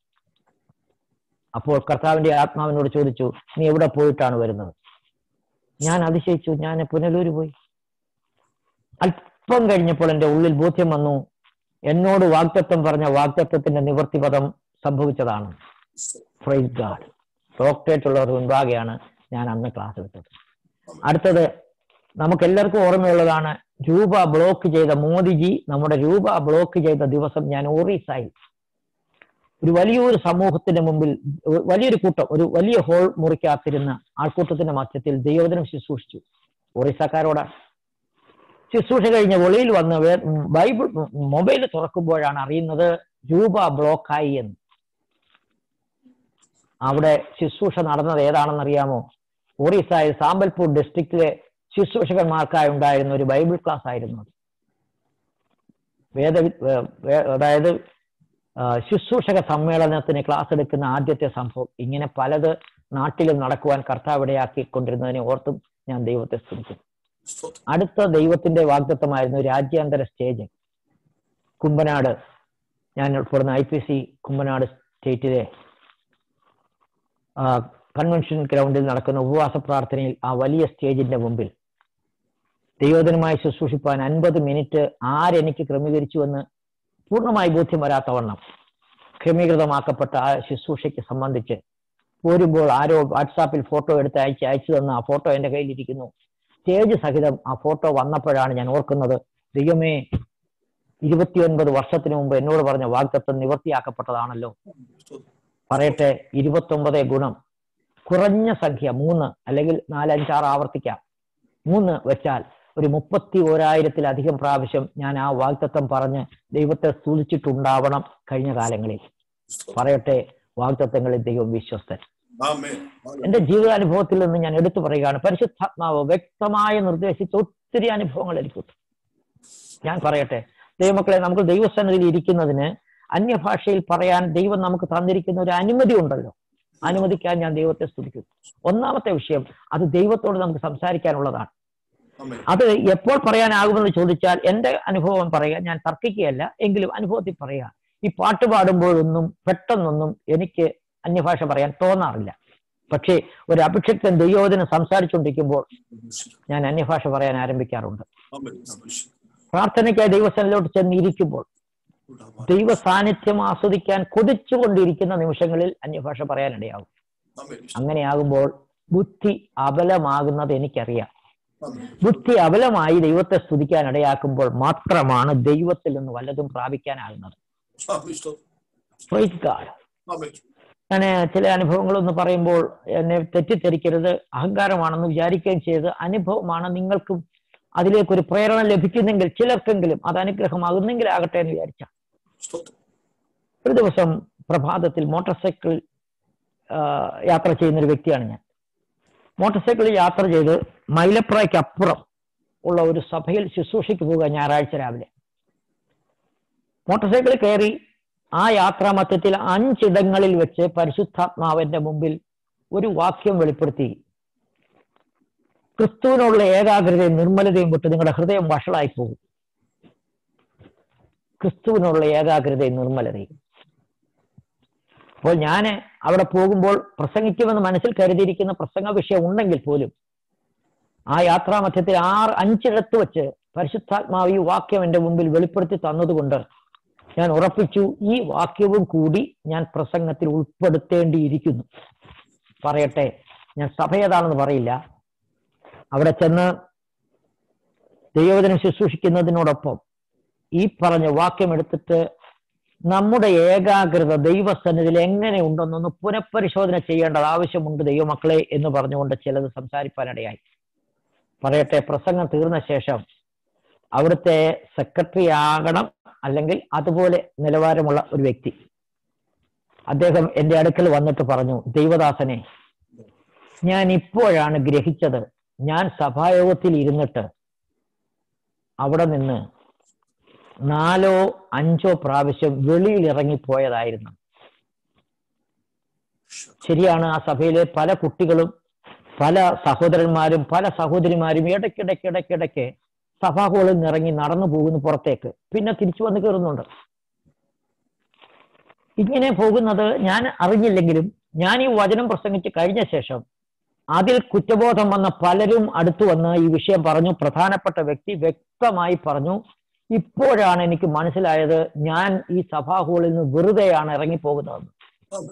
അപ്പോൾ കർത്താവിന്റെ ആത്മാവിനോട് ചോദിച്ചു നീ എവിടെ പോയിട്ടാണ് വരുന്നത് ഞാൻ അതിശയിച്ചു ഞാൻ പുനലൂര് പോയി അല്പം കഴിഞ്ഞപ്പോൾ എൻ്റെ ഉള്ളിൽ ബോധ്യം വന്നു എന്നോട് വാഗ്ദത്വം പറഞ്ഞ വാഗ്ദത്വത്തിന്റെ നിവർത്തിപദം സംഭവിച്ചതാണ് ഫ്രൈസ് ഗാഡ് ഡോക്ടറേറ്റ് ഉള്ളവർ മുൻപാകെയാണ് ഞാൻ അന്ന് ക്ലാസ് എടുത്തത് അടുത്തത് നമുക്ക് എല്ലാവർക്കും ഓർമ്മയുള്ളതാണ് രൂപ ബ്ലോക്ക് ചെയ്ത മോദിജി നമ്മുടെ രൂപ ബ്ലോക്ക് ചെയ്ത ദിവസം ഞാൻ ഓറീസായി ഒരു വലിയൊരു സമൂഹത്തിന്റെ മുമ്പിൽ ഒരു വലിയൊരു കൂട്ടം ഒരു വലിയ ഹോൾ മുറിക്കാത്തിരുന്ന ആൾക്കൂട്ടത്തിന്റെ മധ്യത്തിൽ ദൈവദിനം ശുശ്രൂഷിച്ചു ഒറീസക്കാരോടാണ് ശുശ്രൂഷ കഴിഞ്ഞ വെളിയിൽ വന്ന് വേ- ഉം ബൈബിൾ മൊബൈൽ തുറക്കുമ്പോഴാണ് അറിയുന്നത് രൂപ ബ്ലോക്കായി എന്ന് അവിടെ ശുശ്രൂഷ നടന്നത് ഏതാണെന്നറിയാമോ ഒറീസായ സാമ്പൽപൂർ ഡിസ്ട്രിക്റ്റിലെ ശുശ്രൂഷകന്മാർക്കായി ഉണ്ടായിരുന്ന ഒരു ബൈബിൾ ക്ലാസ് ആയിരുന്നു അത് വേദ വേ- വേ- അതായത് ആ, ശുശ്രൂഷക സമ്മേളനത്തിന് ക്ലാസ് എടുക്കുന്ന ആദ്യത്തെ സംഭവം ഇങ്ങനെ പലത് നാട്ടിലും നടക്കുവാൻ കർത്താവ് ഇടയാക്കിക്കൊണ്ടിരുന്നതിനെ ഓർത്തും ഞാൻ ദൈവത്തെ സ്തുതിക്കുന്നു സ്തോത്രം. അടുത്ത ദൈവത്തിന്റെ വാഗ്ദത്തമായിരുന്നു രാജ്യാന്തര സ്റ്റേജ് കുമ്പനാട് ഞാൻ ഉൾപ്പെടുന്ന ഐ പി സി കുമ്പനാട് സ്റ്റേറ്റിലെ ആ, കൺവെൻഷൻ ഗ്രൗണ്ടിൽ നടക്കുന്ന ഉപവാസ പ്രാർത്ഥനയിൽ ആ വലിയ സ്റ്റേജിന്റെ മുമ്പിൽ ദൈവജനമായി ശുശ്രൂഷിപ്പാൻ അൻപത് മിനിറ്റ് ആരെനിക്ക് ക്രമീകരിച്ചുവെന്ന് പൂർണ്ണമായി ബോധ്യം വരാത്തവണ്ണം ക്രമീകൃതമാക്കപ്പെട്ട ആ ശുശ്രൂഷയ്ക്ക് സംബന്ധിച്ച് പോരുമ്പോൾ ആരോ വാട്സാപ്പിൽ ഫോട്ടോ എടുത്ത് അയച്ച് അയച്ചു തന്ന ആ ഫോട്ടോ എന്റെ കയ്യിലിരിക്കുന്നു സ്റ്റേജ് സഹിതം ആ ഫോട്ടോ വന്നപ്പോഴാണ് ഞാൻ ഓർക്കുന്നത് ദൈവമേ ഇരുപത്തിയൊൻപത് വർഷത്തിന് മുമ്പ് എന്നോട് പറഞ്ഞ വാഗ്ദത്വം നിവർത്തിയാക്കപ്പെട്ടതാണല്ലോ സ്തോത്രം. പറയട്ടെ ഇരുപത്തൊമ്പത് ഗുണം കുറഞ്ഞ സംഖ്യ മൂന്ന് അല്ലെങ്കിൽ നാലഞ്ചാറ് ആവർത്തിക്കാം മൂന്ന് വെച്ചാൽ ഒരു മുപ്പത്തി ഓരായിരത്തിലധികം പ്രാവശ്യം ഞാൻ ആ വാഗ്ദത്വം പറഞ്ഞ് ദൈവത്തെ സ്തുതിച്ചിട്ടുണ്ടാവണം കഴിഞ്ഞ കാലങ്ങളിൽ സ്തോത്രം. പറയട്ടെ വാഗ്ദത്തങ്ങളിൽ ദൈവം വിശ്വസ്തൻ ആമേൻ എന്റെ ജീവിതാനുഭവത്തിൽ നിന്ന് ഞാൻ എടുത്തു പറയുകയാണ് പരിശുദ്ധാത്മാവ് വ്യക്തമായി നിർദ്ദേശിച്ച ഒത്തിരി അനുഭവങ്ങൾ എനിക്കുണ്ട് ഞാൻ പറയട്ടെ ദൈവമക്കളെ നമുക്ക് ദൈവസന്നിധിയിൽ ഇരിക്കുന്നതിന് അന്യഭാഷയിൽ പറയാൻ ദൈവം നമുക്ക് തന്നിരിക്കുന്ന ഒരു അനുമതി ഉണ്ടല്ലോ അനുമതിക്കാൻ ഞാൻ ദൈവത്തെ സ്തുതിക്കുന്നു ഒന്നാമത്തെ വിഷയം അത് ദൈവത്തോട് നമുക്ക് സംസാരിക്കാനുള്ളതാണ് ആമേൻ അത് എപ്പോൾ പറയാനാകുമെന്ന് ചോദിച്ചാൽ എന്റെ അനുഭവം പറയുക ഞാൻ തർക്കിക്കുകയല്ല എങ്കിലും അനുഭവത്തിൽ പറയുക ഈ പാട്ട് പാടുമ്പോഴൊന്നും പെട്ടെന്നൊന്നും എനിക്ക് അന്യഭാഷ പറയാൻ തോന്നാറില്ല പക്ഷേ ഒരു അഭിഷിക്തൻ ദൈവോധനം സംസാരിച്ചുകൊണ്ടിരിക്കുമ്പോൾ ഞാൻ അന്യഭാഷ പറയാൻ ആരംഭിക്കാറുണ്ട് ആമേൻ പ്രാർത്ഥനയ്ക്കായി ദൈവസ്ഥനിലോട്ട് ചെന്നിരിക്കുമ്പോൾ ദൈവ സാന്നിധ്യം ആസ്വദിക്കാൻ കൊതിച്ചുകൊണ്ടിരിക്കുന്ന നിമിഷങ്ങളിൽ അന്യഭാഷ പറയാനിടയാകും ആമേൻ അങ്ങനെയാകുമ്പോൾ ബുദ്ധി അബലമാകുന്നത് എനിക്കറിയാം ആമേൻ ബുദ്ധി അബലമായി ദൈവത്തെ സ്തുതിക്കാൻ ഇടയാക്കുമ്പോൾ മാത്രമാണ് ദൈവത്തിൽ നിന്ന് വല്ലതും പ്രാപിക്കാനാകുന്നത് ആമേൻ സ്തോത്രം Praise God. ആമേൻ ഞാൻ ചില അനുഭവങ്ങളൊന്ന് പറയുമ്പോൾ എന്നെ തെറ്റിദ്ധരിക്കരുത് അഹങ്കാരമാണെന്ന് വിചാരിക്കുകയും ചെയ്ത് അനുഭവമാണ് നിങ്ങൾക്കും അതിലേക്കൊരു പ്രേരണ ലഭിക്കുന്നെങ്കിൽ ചിലർക്കെങ്കിലും അത് അനുഗ്രഹമാകുന്നെങ്കിൽ ആകട്ടെ എന്ന് വിചാരിച്ച സ്തോത്രം ഒരു ദിവസം പ്രഭാതത്തിൽ മോട്ടോർ സൈക്കിൾ ആ, യാത്ര ചെയ്യുന്ന ഒരു വ്യക്തിയാണ് ഞാൻ മോട്ടോർ സൈക്കിളിൽ യാത്ര ചെയ്ത് മൈലപ്രായ്ക്ക് അപ്പുറം ഉള്ള ഒരു സഭയിൽ ശുശ്രൂഷയ്ക്ക് പോവുക ഞായറാഴ്ച രാവിലെ മോട്ടോർ സൈക്കിളിൽ കയറി ആ യാത്രാമധ്യത്തിൽ അഞ്ചിടങ്ങളിൽ വെച്ച് പരിശുദ്ധാത്മാവിന്റെ മുമ്പിൽ ഒരു വാക്യം വെളിപ്പെടുത്തി ക്രിസ്തുവിനുള്ള ഏകാഗ്രതയും നിർമ്മലതയും വിട്ട് നിങ്ങളുടെ ഹൃദയം വഷളായി പോകും ക്രിസ്തുവിനുള്ള ഏകാഗ്രതയും നിർമ്മലതയും അപ്പോൾ ഞാൻ അവിടെ പോകുമ്പോൾ പ്രസംഗിക്കുമെന്ന് മനസ്സിൽ കരുതിയിരിക്കുന്ന പ്രസംഗ വിഷയം ഉണ്ടെങ്കിൽ പോലും ആ യാത്രാമധ്യത്തിൽ ആറ് അഞ്ചിടത്ത് വെച്ച് പരിശുദ്ധാത്മാവ് ഈ വാക്യം എൻ്റെ മുമ്പിൽ വെളിപ്പെടുത്തി തന്നതുകൊണ്ട് ഞാൻ ഉറപ്പിച്ചു ഈ വാക്യവും കൂടി ഞാൻ പ്രസംഗത്തിൽ ഉൾപ്പെടുത്തേണ്ടിയിരിക്കുന്നു പറയട്ടെ ഞാൻ സഭ ഏതാണെന്ന് പറയില്ല അവിടെ ചെന്ന് ദൈവജനം ശുശ്രൂഷിക്കുന്നതിനോടൊപ്പം ഈ പറഞ്ഞ വാക്യം എടുത്തിട്ട് നമ്മുടെ ഏകാഗ്രത ദൈവസന്നിധിയിൽ എങ്ങനെ ഉണ്ടെന്നൊന്ന് പുനഃപരിശോധന ചെയ്യേണ്ടത് ആവശ്യമുണ്ട് ദൈവമക്കളെ എന്ന് പറഞ്ഞുകൊണ്ട് ചിലത് സംസാരിപ്പാനിടയായി പറയട്ടെ പ്രസംഗം തീർന്ന ശേഷം അവിടുത്തെ സെക്രട്ടറി ആകണം അല്ലെങ്കിൽ അതുപോലെ നിലവാരമുള്ള ഒരു വ്യക്തി അദ്ദേഹം എൻ്റെ അടുക്കൽ വന്നിട്ട് പറഞ്ഞു ദൈവദാസനെ ഞാൻ ഇപ്പോഴാണ് ഗ്രഹിച്ചത് ഞാൻ സഭായോഗത്തിൽ ഇരുന്നിട്ട് അവിടെ നിന്ന് നാലോ അഞ്ചോ പ്രാവശ്യം വെളിയിൽ ഇറങ്ങിപ്പോയതായിരുന്നു ശരിയാണ് ആ സഭയിലെ പല കുട്ടികളും പല സഹോദരന്മാരും പല സഹോദരിമാരും ഇടയ്ക്കിടയ്ക്ക് ഇടയ്ക്കിടയ്ക്ക് സഭാ ഹാളിൽ നിന്ന് ഇറങ്ങി നടന്നു പോകുന്നു പുറത്തേക്ക് പിന്നെ തിരിച്ചു വന്ന് കയറുന്നുണ്ട് ഇങ്ങനെ പോകുന്നത് ഞാൻ അറിഞ്ഞില്ലെങ്കിലും ഞാൻ ഈ വചനം പ്രസംഗിച്ച് കഴിഞ്ഞ ശേഷം അതിൽ കുറ്റബോധം വന്ന പലരും അടുത്തു വന്ന് ഈ വിഷയം പറഞ്ഞു പ്രധാനപ്പെട്ട വ്യക്തി വ്യക്തമായി പറഞ്ഞു ഇപ്പോഴാണ് എനിക്ക് മനസ്സിലായത് ഞാൻ ഈ സഭാ ഹാളിൽ നിന്ന് വെറുതെയാണ് ഇറങ്ങിപ്പോകുന്നതെന്ന് ആമേൻ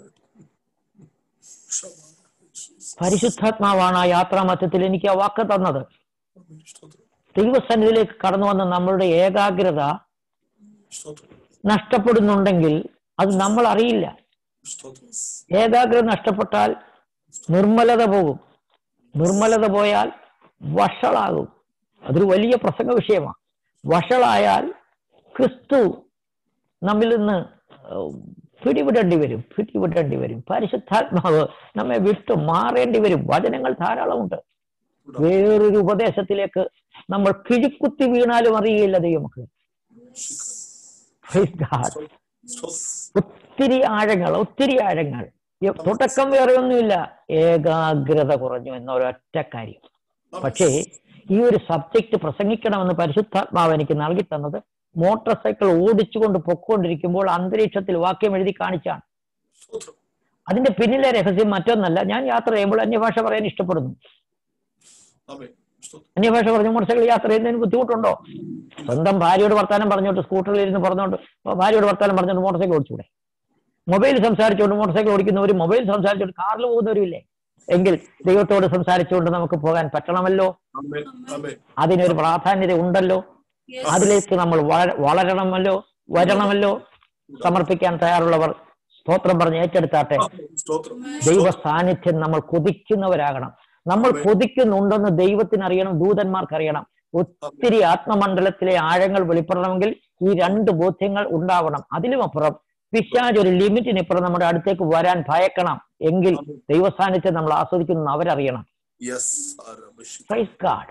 പരിശുദ്ധാത്മാവാണ് ആ യാത്രാമധ്യത്തിൽ എനിക്ക് ആ വാക്ക് തന്നത് ആമേൻ സ്തോത്രം ദൈവസന്നിധിയിലേക്ക് കടന്നു വന്ന നമ്മളുടെ ഏകാഗ്രത സ്തോത്രം നഷ്ടപ്പെടുന്നുണ്ടെങ്കിൽ അത് നമ്മൾ അറിയില്ല സ്തോത്രം ഏകാഗ്രത നഷ്ടപ്പെട്ടാൽ നിർമ്മലത പോകും നിർമ്മലത പോയാൽ വഷളാകും അതൊരു വലിയ പ്രസംഗ വിഷയമാണ് വഷളായാൽ ക്രിസ്തു നമ്മിൽ നിന്ന് ഏഹ്, പിടിവിടേണ്ടി വരും പിടിവിടേണ്ടി വരും പരിശുദ്ധാത്മാവ് നമ്മെ വിട്ടു മാറേണ്ടി വരും വചനങ്ങൾ ധാരാളമുണ്ട് വേറൊരു ഉപദേശത്തിലേക്ക് നമ്മൾ കിഴുക്കുത്തി വീണാലും അറിയില്ല ദൈവമക്കൾ Praise God. സ്തോത്രം ഒത്തിരി ആഴങ്ങൾ ഒത്തിരി ആഴങ്ങൾ ഈ തുടക്കം വേറെ ഒന്നുമില്ല ഏകാഗ്രത കുറഞ്ഞു എന്ന ഒരൊറ്റ കാര്യം പക്ഷേ ഈ ഒരു സബ്ജക്ട് പ്രസംഗിക്കണമെന്ന് പരിശുദ്ധാത്മാവ് എനിക്ക് നൽകി തന്നത് മോട്ടോർ സൈക്കിൾ ഓടിച്ചുകൊണ്ട് പൊക്കോണ്ടിരിക്കുമ്പോൾ അന്തരീക്ഷത്തിൽ വാക്യം എഴുതി കാണിച്ചാണ് സ്തോത്രം അതിന്റെ പിന്നിലെ രഹസ്യം മറ്റൊന്നല്ല ഞാൻ യാത്ര ചെയ്യുമ്പോൾ അന്യഭാഷ പറയാൻ ഇഷ്ടപ്പെടുന്നു ആമേൻ സ്തോത്രം അന്യഭാഷ പറഞ്ഞ് മോട്ടോർ സൈക്കിൾ യാത്ര ചെയ്യുന്നതിന് ബുദ്ധിമുട്ടുണ്ടോ സ്വന്തം ഭാര്യയോട് വർത്താനം പറഞ്ഞോട്ട് സ്കൂട്ടറിൽ ഇരുന്ന് പറഞ്ഞോണ്ട് ഭാര്യയോട് വർത്താനം പറഞ്ഞോണ്ട് മോട്ടോർ സൈക്കിൾ ഓടിച്ചൂടെ മൊബൈൽ സംസാരിച്ചുകൊണ്ട് മോട്ടോർ സൈക്കിൾ ഓടിക്കുന്നവർ മൊബൈൽ സംസാരിച്ചുകൊണ്ട് കാറിൽ പോകുന്നവരുമില്ലേ എങ്കിൽ ദൈവത്തോട് സംസാരിച്ചുകൊണ്ട് നമുക്ക് പോകാൻ പറ്റണമല്ലോ ആമേൻ ആമേൻ അതിനൊരു പ്രാധാന്യത ഉണ്ടല്ലോ അതിലേക്ക് നമ്മൾ വള- വളരണമല്ലോ വരണമല്ലോ സമർപ്പിക്കാൻ തയ്യാറുള്ളവർ സ്തോത്രം പറഞ്ഞ് ഏറ്റെടുത്താട്ടെ സ്തോത്രം ദൈവ സാന്നിധ്യം നമ്മൾ കൊതിക്കുന്നവരാകണം നമ്മൾ കൊതിക്കുന്നുണ്ടെന്ന് ദൈവത്തിന് അറിയണം ദൂതന്മാർക്ക് അറിയണം ഒത്തിരി ആത്മമണ്ഡലത്തിലെ ആഴങ്ങൾ വെളിപ്പെടണമെങ്കിൽ ഈ രണ്ട് ബോധ്യങ്ങൾ ഉണ്ടാവണം അതിലുമപ്പുറം പിശാജ് ഒരു ലിമിറ്റിനിപ്പുറം നമ്മുടെ അടുത്തേക്ക് വരാൻ ഭയക്കണം എങ്കിൽ ദൈവസാന്നിധ്യം നമ്മൾ ആസ്വദിക്കുന്നു അവരറിയണം യെസ് പ്രൈസ് ഗാഡ്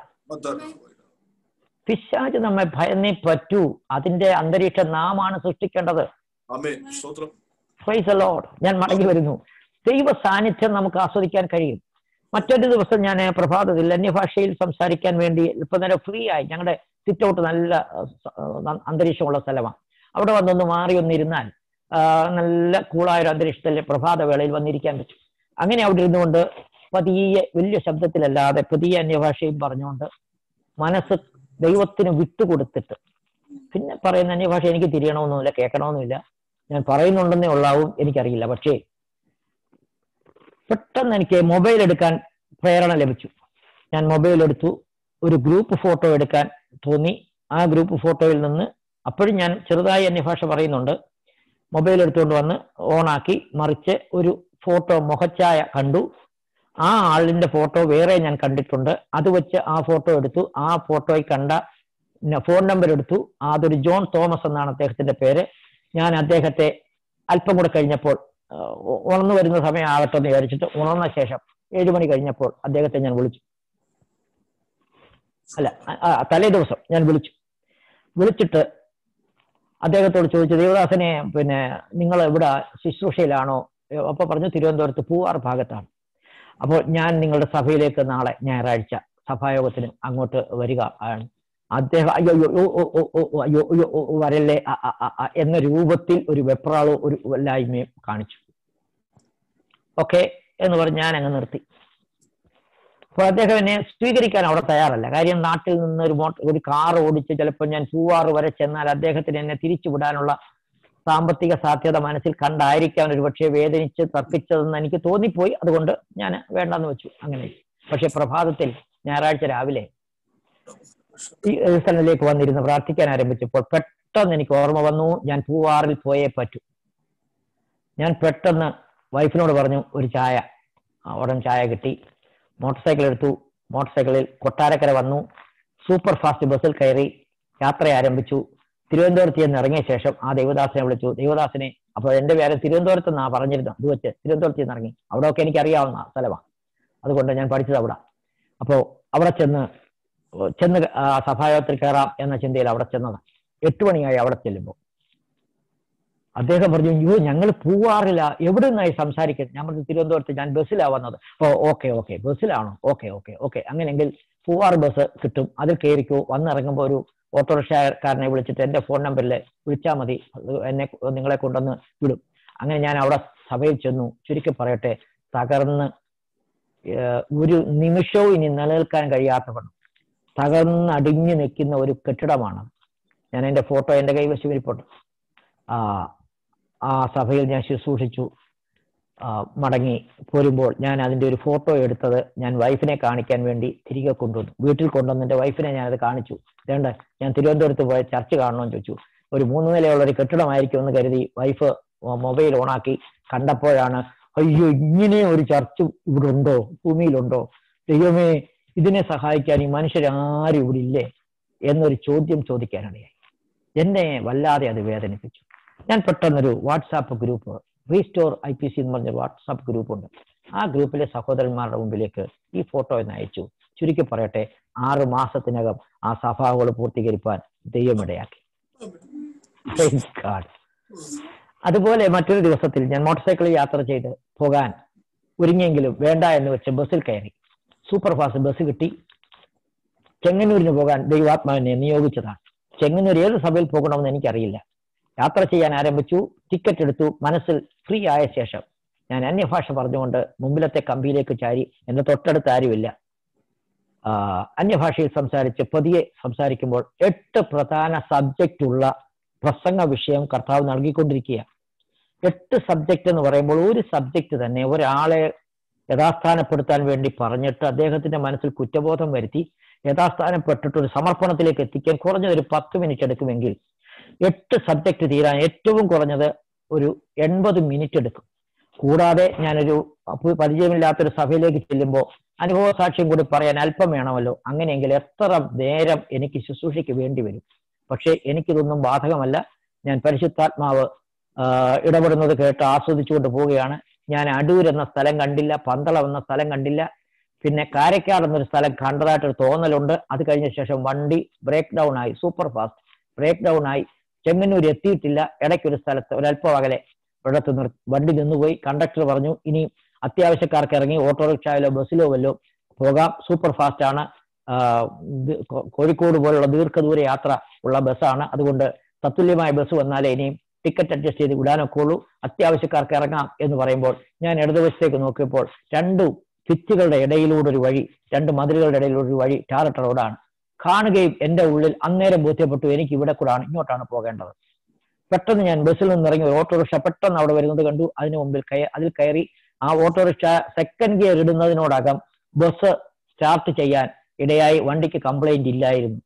പിശാജ് നമ്മെ ഭയന്നേ പറ്റൂ അതിന്റെ അന്തരീക്ഷം നാമാണ് സൃഷ്ടിക്കേണ്ടത് അമേ സ്തോത്രം പ്രൈസ് ലോഡ് ഞാൻ മടങ്ങി വരുന്നു ദൈവ സാന്നിധ്യം നമുക്ക് ആസ്വദിക്കാൻ കഴിയും മറ്റൊരു ദിവസം ഞാൻ പ്രഭാതത്തിൽ അന്യഭാഷയിൽ സംസാരിക്കാൻ വേണ്ടി ഇപ്പൊ നേരെ ഫ്രീ ആയി ഞങ്ങളുടെ സിറ്റ് ഔട്ട് നല്ല അഹ്, സ- അഹ്, അന്തരീക്ഷമുള്ള സ്ഥലമാണ് അവിടെ വന്നൊന്ന് മാറി ഒന്നിരുന്നാൽ ആ, നല്ല കൂളായ ഒരു അന്തരീക്ഷത്തിൽ പ്രഭാത വേളയിൽ വന്നിരിക്കാൻ പറ്റും അങ്ങനെ അവിടെ ഇരുന്നുകൊണ്ട് പതിയെ വലിയ ശബ്ദത്തിലല്ലാതെ പുതിയ അന്യഭാഷയും പറഞ്ഞുകൊണ്ട് മനസ്സ് ദൈവത്തിന് വിട്ടുകൊടുത്തിട്ട് പിന്നെ പറയുന്ന അന്യഭാഷ എനിക്ക് തിരിയണമെന്നില്ല കേൾക്കണമെന്നില്ല ഞാൻ പറയുന്നുണ്ടെന്നേ ഉള്ളാവും എനിക്കറിയില്ല പക്ഷേ പെട്ടെന്ന് എനിക്ക് മൊബൈൽ എടുക്കാൻ പ്രേരണ ലഭിച്ചു ഞാൻ മൊബൈൽ എടുത്തു ഒരു ഗ്രൂപ്പ് ഫോട്ടോ എടുക്കാൻ തോന്നി ആ ഗ്രൂപ്പ് ഫോട്ടോയിൽ നിന്ന് അപ്പോഴും ഞാൻ ചെറുതായി അന്യഭാഷ പറയുന്നുണ്ട് മൊബൈൽ എടുത്തുകൊണ്ട് വന്ന് ഓണാക്കി മറിച്ച് ഒരു ഫോട്ടോ മുഖച്ചായ കണ്ടു ആ ആളിന്റെ ഫോട്ടോ വേറെ ഞാൻ കണ്ടിട്ടുണ്ട് അത് വെച്ച് ആ ഫോട്ടോ എടുത്തു ആ ഫോട്ടോയിൽ കണ്ട ന- ഫോൺ നമ്പർ എടുത്തു അതൊരു ജോൺ തോമസ് എന്നാണ് അദ്ദേഹത്തിന്റെ പേര് ഞാൻ അദ്ദേഹത്തെ അല്പം കൂടെ കഴിഞ്ഞപ്പോൾ ആ, ഉ- ഉണർന്നു വരുന്ന സമയം ആകട്ടെ എന്ന് വിചാരിച്ചിട്ട് ഉണർന്ന ശേഷം ഏഴു മണി കഴിഞ്ഞപ്പോൾ അദ്ദേഹത്തെ ഞാൻ വിളിച്ചു അല്ല ആ, ആ, തലേ ദിവസം ഞാൻ വിളിച്ചു വിളിച്ചിട്ട് അദ്ദേഹത്തോട് ചോദിച്ചു ദേവദാസനെ പിന്നെ നിങ്ങൾ ഇവിടെ ശുശ്രൂഷയിലാണോ ഏ, അപ്പൊ പറഞ്ഞു തിരുവനന്തപുരത്ത് പൂവാർ ഭാഗത്താണ് അപ്പോൾ ഞാൻ നിങ്ങളുടെ സഭയിലേക്ക് നാളെ ഞായറാഴ്ച സഭായോഗത്തിന് അങ്ങോട്ട് വരിക ആണ് അദ്ദേഹം അയ്യോ അയ്യോ ഓ, ഓ, ഓ, ഓ, ഓ, അയ്യോ അയ്യോ ഓ, ഓ, വരല്ലേ അ, അ, അ, അ എന്ന രൂപത്തിൽ ഒരു വെപ്രാളോ ഒരു വല്ലായ്മയും കാണിച്ചു ഓക്കെ എന്ന് പറഞ്ഞ് ഞാൻ അങ്ങ് നിർത്തി അപ്പൊ അദ്ദേഹം എന്നെ സ്വീകരിക്കാൻ അവിടെ തയ്യാറല്ല കാര്യം നാട്ടിൽ നിന്ന് ഒരു മോട്ട ഒരു കാർ ഓടിച്ച് ചിലപ്പോൾ ഞാൻ പൂവാറ് വരെ ചെന്നാൽ അദ്ദേഹത്തിന് എന്നെ തിരിച്ചു വിടാനുള്ള സാമ്പത്തിക സാധ്യത മനസ്സിൽ കണ്ടായിരിക്കാം ഒരുപക്ഷെ വേദനിച്ച് തർക്കിച്ചതെന്ന് എനിക്ക് തോന്നിപ്പോയി അതുകൊണ്ട് ഞാൻ വേണ്ടെന്ന് വെച്ചു അങ്ങനെ പക്ഷെ പ്രഭാതത്തിൽ ഞായറാഴ്ച രാവിലെ ഈ സ്ഥലത്തിലേക്ക് വന്നിരുന്ന് പ്രാർത്ഥിക്കാൻ ആരംഭിച്ചപ്പോൾ പെട്ടെന്ന് എനിക്ക് ഓർമ്മ വന്നു ഞാൻ പൂവാറിൽ പോയേ പറ്റൂ ഞാൻ പെട്ടെന്ന് വൈഫിനോട് പറഞ്ഞു ഒരു ചായ ആ, ഉടൻ ചായ കിട്ടി മോട്ടോർ സൈക്കിൾ എടുത്തു മോട്ടോർ സൈക്കിളിൽ കൊട്ടാരക്കര വന്നു സൂപ്പർ ഫാസ്റ്റ് ബസ്സിൽ കയറി യാത്ര ആരംഭിച്ചു തിരുവനന്തപുരത്ത് ചെന്ന് ഇറങ്ങിയ ശേഷം ആ ദേവദാസനെ വിളിച്ചു ദേവദാസനെ അപ്പോൾ എന്റെ പേര് തിരുവനന്തപുരത്ത് നിന്നാ പറഞ്ഞിരുന്നു അത് വെച്ച് തിരുവനന്തപുരത്ത് ചെന്ന് ഇറങ്ങി അവിടെയൊക്കെ എനിക്ക് അറിയാവുന്ന സ്ഥലമാണ് അതുകൊണ്ട് ഞാൻ പഠിച്ചത് അവിടെ അപ്പോൾ അവിടെ ചെന്ന് ചെന്ന് ആ സഭായോഗത്തിൽ കയറാം എന്ന ചിന്തയിൽ അവിടെ ചെന്നത് എട്ട് മണിയായി അവിടെ ചെല്ലുമ്പോൾ അദ്ദേഹം പറഞ്ഞു അയ്യോ ഞങ്ങൾ പൂവാറില്ല എവിടെ നിന്നായി സംസാരിക്കുന്നത് ഞാൻ പറഞ്ഞു തിരുവനന്തപുരത്ത് ഞാൻ ബസ്സിലാണ് വന്നത് ഓ ഓക്കെ ഓക്കെ ബസ്സിലാണോ ഓക്കെ ഓക്കെ ഓക്കെ അങ്ങനെയെങ്കിൽ പൂവാർ ബസ് കിട്ടും അതിൽ കയറിക്കോ വന്നിറങ്ങുമ്പോൾ ഒരു ഓട്ടോറിക്ഷക്കാരനെ വിളിച്ചിട്ട് എൻ്റെ ഫോൺ നമ്പറിൽ വിളിച്ചാൽ മതി അത് എന്നെ നിങ്ങളെ കൊണ്ടുവന്ന് വിടും അങ്ങനെ ഞാൻ അവിടെ സഭയിൽ ചെന്നു ചുരുക്കി പറയട്ടെ തകർന്ന് ഏഹ്, ഒരു നിമിഷവും ഇനി നിലനിൽക്കാൻ കഴിയാത്തവണ്ണം തകർന്ന് അടിഞ്ഞു നിൽക്കുന്ന ഒരു കെട്ടിടമാണ് ഞാൻ എൻ്റെ ഫോട്ടോ എൻ്റെ കൈവശം ഇരിപ്പുണ്ട് ആ ആ സഭയിൽ ഞാൻ ശുശ്രൂഷിച്ചു ആ, മടങ്ങി പോരുമ്പോൾ ഞാൻ അതിന്റെ ഒരു ഫോട്ടോ എടുത്തത് ഞാൻ വൈഫിനെ കാണിക്കാൻ വേണ്ടി തിരികെ കൊണ്ടുവന്നു വീട്ടിൽ കൊണ്ടുവന്ന് എൻ്റെ വൈഫിനെ ഞാൻ അത് കാണിച്ചു രണ്ട് ഞാൻ തിരുവനന്തപുരത്ത് പോയ ചർച്ച് കാണണമെന്ന് ചോദിച്ചു ഒരു മൂന്ന് നിലയുള്ള ഒരു കെട്ടിടമായിരിക്കും എന്ന് കരുതി വൈഫ് മൊബൈൽ ഓണാക്കി കണ്ടപ്പോഴാണ് അയ്യോ ഇങ്ങനെ ഒരു ചർച്ച് ഇവിടെ ഉണ്ടോ ഭൂമിയിലുണ്ടോ ദൈവമേ ഇതിനെ സഹായിക്കാൻ ഈ മനുഷ്യരാരും ഇവിടെ ഇല്ലേ എന്നൊരു ചോദ്യം ചോദിക്കാനിടയായി എന്നെ വല്ലാതെ അത് വേദനിപ്പിച്ചു ഞാൻ പെട്ടെന്നൊരു WhatsApp group restore I P C എന്ന് പറഞ്ഞ വാട്സാപ്പ് ഗ്രൂപ്പ് ഉണ്ട് ആ ഗ്രൂപ്പിലെ സഹോദരന്മാരുടെ മുമ്പിലേക്ക് ഈ ഫോട്ടോ എന്ന് അയച്ചു ചുരുക്കി പറയട്ടെ ആറ് മാസത്തിനകം ആ സഭാകൾ പൂർത്തീകരിക്കാൻ ദൈവമിടയാക്കി Praise God. അതുപോലെ മറ്റൊരു ദിവസത്തിൽ ഞാൻ മോട്ടോർ സൈക്കിളിൽ യാത്ര ചെയ്ത് പോകാൻ ഒരുങ്ങിയെങ്കിലും വേണ്ട എന്ന് വെച്ച് ബസ്സിൽ കയറി സൂപ്പർ ഫാസ്റ്റ് ബസ് കിട്ടി ചെങ്ങന്നൂരിന് പോകാൻ ദൈവാത്മാവിനെ നിയോഗിച്ചതാണ് ചെങ്ങന്നൂർ ഏത് സഭയിൽ പോകണമെന്ന് എനിക്കറിയില്ല യാത്ര ചെയ്യാൻ ആരംഭിച്ചു ടിക്കറ്റ് എടുത്തു മനസ്സിൽ ഫ്രീ ആയ ശേഷം ഞാൻ അന്യഭാഷ പറഞ്ഞുകൊണ്ട് മുമ്പിലത്തെ കമ്പിയിലേക്ക് ചാരി എന്റെ തൊട്ടടുത്ത് ആരുമില്ല ആ, അന്യഭാഷയിൽ സംസാരിച്ച് പതിയെ സംസാരിക്കുമ്പോൾ എട്ട് പ്രധാന സബ്ജക്റ്റ് ഉള്ള പ്രസംഗ വിഷയം കർത്താവ് നൽകിക്കൊണ്ടിരിക്കുക എട്ട് സബ്ജക്റ്റ് എന്ന് പറയുമ്പോൾ ഒരു സബ്ജക്റ്റ് തന്നെ ഒരാളെ യഥാസ്ഥാനപ്പെടുത്താൻ വേണ്ടി പറഞ്ഞിട്ട് അദ്ദേഹത്തിന്റെ മനസ്സിൽ കുറ്റബോധം വരുത്തി യഥാസ്ഥാനപ്പെട്ടിട്ട് ഒരു സമർപ്പണത്തിലേക്ക് എത്തിക്കാൻ കുറഞ്ഞത് ഒരു പത്ത് മിനിറ്റ് എടുക്കുമെങ്കിൽ എട്ട് സബ്ജക്റ്റ് തീരാൻ ഏറ്റവും കുറഞ്ഞത് ഒരു എൺപത് മിനിറ്റ് എടുക്കും കൂടാതെ ഞാനൊരു അപ്പൊ- പരിചയമില്ലാത്തൊരു സഭയിലേക്ക് ചെല്ലുമ്പോൾ അനുഭവ സാക്ഷ്യം കൂടി പറയാൻ അല്പം വേണമല്ലോ അങ്ങനെയെങ്കിൽ എത്ര നേരം എനിക്ക് ശുശ്രൂഷയ്ക്ക് വേണ്ടി വരും പക്ഷേ എനിക്കിതൊന്നും ബാധകമല്ല ഞാൻ പരിശുദ്ധാത്മാവ് ആ, ഇടപെടുന്നത് കേട്ട് ആസ്വദിച്ചുകൊണ്ട് പോവുകയാണ് ഞാൻ അടൂർ എന്ന സ്ഥലം കണ്ടില്ല പന്തളം എന്ന സ്ഥലം കണ്ടില്ല പിന്നെ കാരക്കാട് എന്നൊരു സ്ഥലം കണ്ടതായിട്ടൊരു തോന്നലുണ്ട് അത് കഴിഞ്ഞ ശേഷം വണ്ടി ബ്രേക്ക് ഡൗൺ ആയി സൂപ്പർ ഫാസ്റ്റ് ബ്രേക്ക് ഡൗൺ ആയി ചെങ്ങന്നൂർ എത്തിയിട്ടില്ല ഇടയ്ക്കൊരു സ്ഥലത്ത് ഒരല്പം അകലെ ഒരിടത്ത് നിർ വണ്ടി നിന്നുപോയി കണ്ടക്ടർ പറഞ്ഞു ഇനി അത്യാവശ്യക്കാർക്ക് ഇറങ്ങി ഓട്ടോറിക്ഷയിലോ ബസ്സിലോ വല്ലോ പോകാം സൂപ്പർ ഫാസ്റ്റ് ആണ് ആ, ഇത് കോ- കോഴിക്കോട് പോലുള്ള ദീർഘദൂര യാത്ര ഉള്ള ബസ്സാണ് അതുകൊണ്ട് തത്തുല്യമായ ബസ് വന്നാലേ ഇനിയും ടിക്കറ്റ് അഡ്ജസ്റ്റ് ചെയ്ത് വിടാനൊക്കെ ഉള്ളൂ അത്യാവശ്യക്കാർക്ക് ഇറങ്ങാം എന്ന് പറയുമ്പോൾ ഞാൻ ഇടതുവശത്തേക്ക് നോക്കിയപ്പോൾ രണ്ട് ഭിത്തികളുടെ ഇടയിലൂടെ ഒരു വഴി രണ്ട് മതിലുകളുടെ ഇടയിലൂടെ ഒരു വഴി ടാറിട്ട റോഡാണ് കാണുകയും എന്റെ ഉള്ളിൽ അന്നേരം ബോധ്യപ്പെട്ടു എനിക്ക് ഇവിടെ കൂടാണ് ഇങ്ങോട്ടാണ് പോകേണ്ടത് പെട്ടെന്ന് ഞാൻ ബസ്സിൽ നിന്ന് ഇറങ്ങി ഒരു ഓട്ടോറിക്ഷ പെട്ടെന്ന് അവിടെ വരുന്നത് കണ്ടു അതിന് മുമ്പിൽ കയ അതിൽ കയറി ആ ഓട്ടോറിക്ഷ സെക്കൻഡ് ഗിയർ ഇടുന്നതിനോടകം ബസ് സ്റ്റാർട്ട് ചെയ്യാൻ ഇടയായി വണ്ടിക്ക് കംപ്ലൈന്റ് ഇല്ലായിരുന്നു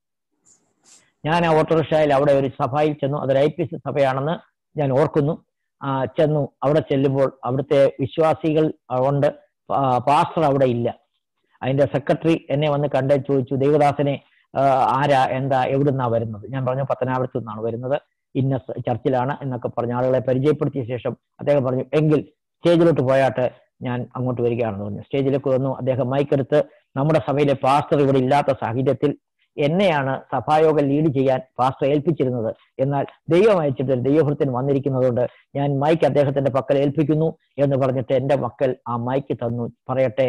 ഞാൻ ആ ഓട്ടോറിക്ഷയിൽ അവിടെ ഒരു സഭയിൽ ചെന്നു അതൊരു ഐ പി സി സഭയാണെന്ന് ഞാൻ ഓർക്കുന്നു ആ, ചെന്നു അവിടെ ചെല്ലുമ്പോൾ അവിടുത്തെ വിശ്വാസികൾ ഉണ്ട് പാ- പാസ്റ്റർ അവിടെ ഇല്ല അതിന്റെ സെക്രട്ടറി എന്നെ വന്ന് കണ്ട് ചോദിച്ചു ദേവദാസനെ ആ, ആരാ എന്താ എവിടുന്നാ വരുന്നത് ഞാൻ പറഞ്ഞു പത്തനാപുരത്തു നിന്നാണ് വരുന്നത് ഇന്ന സ- ചർച്ചിലാണ് എന്നൊക്കെ പറഞ്ഞ ആളുകളെ പരിചയപ്പെടുത്തിയ ശേഷം അദ്ദേഹം പറഞ്ഞു എങ്കിൽ സ്റ്റേജിലോട്ട് പോയാട്ട് ഞാൻ അങ്ങോട്ട് വരികയാണെന്ന് പറഞ്ഞു സ്റ്റേജിലേക്ക് വന്നു അദ്ദേഹം മൈക്കെടുത്ത് നമ്മുടെ സഭയിലെ പാസ്റ്റർ ഇവിടെ ഇല്ലാത്ത സാഹചര്യത്തിൽ എന്നെയാണ് സഭായോഗം ലീഡ് ചെയ്യാൻ പാസ്റ്റർ ഏൽപ്പിച്ചിരുന്നത് എന്നാൽ ദൈവം അയച്ചിട്ട് ഒരു ദൈവഭൃത്തിന് വന്നിരിക്കുന്നതുകൊണ്ട് ഞാൻ മൈക്ക് അദ്ദേഹത്തിന്റെ പക്കൽ ഏൽപ്പിക്കുന്നു എന്ന് പറഞ്ഞിട്ട് എന്റെ മക്കൾ ആ മൈക്ക് തന്നു പറയട്ടെ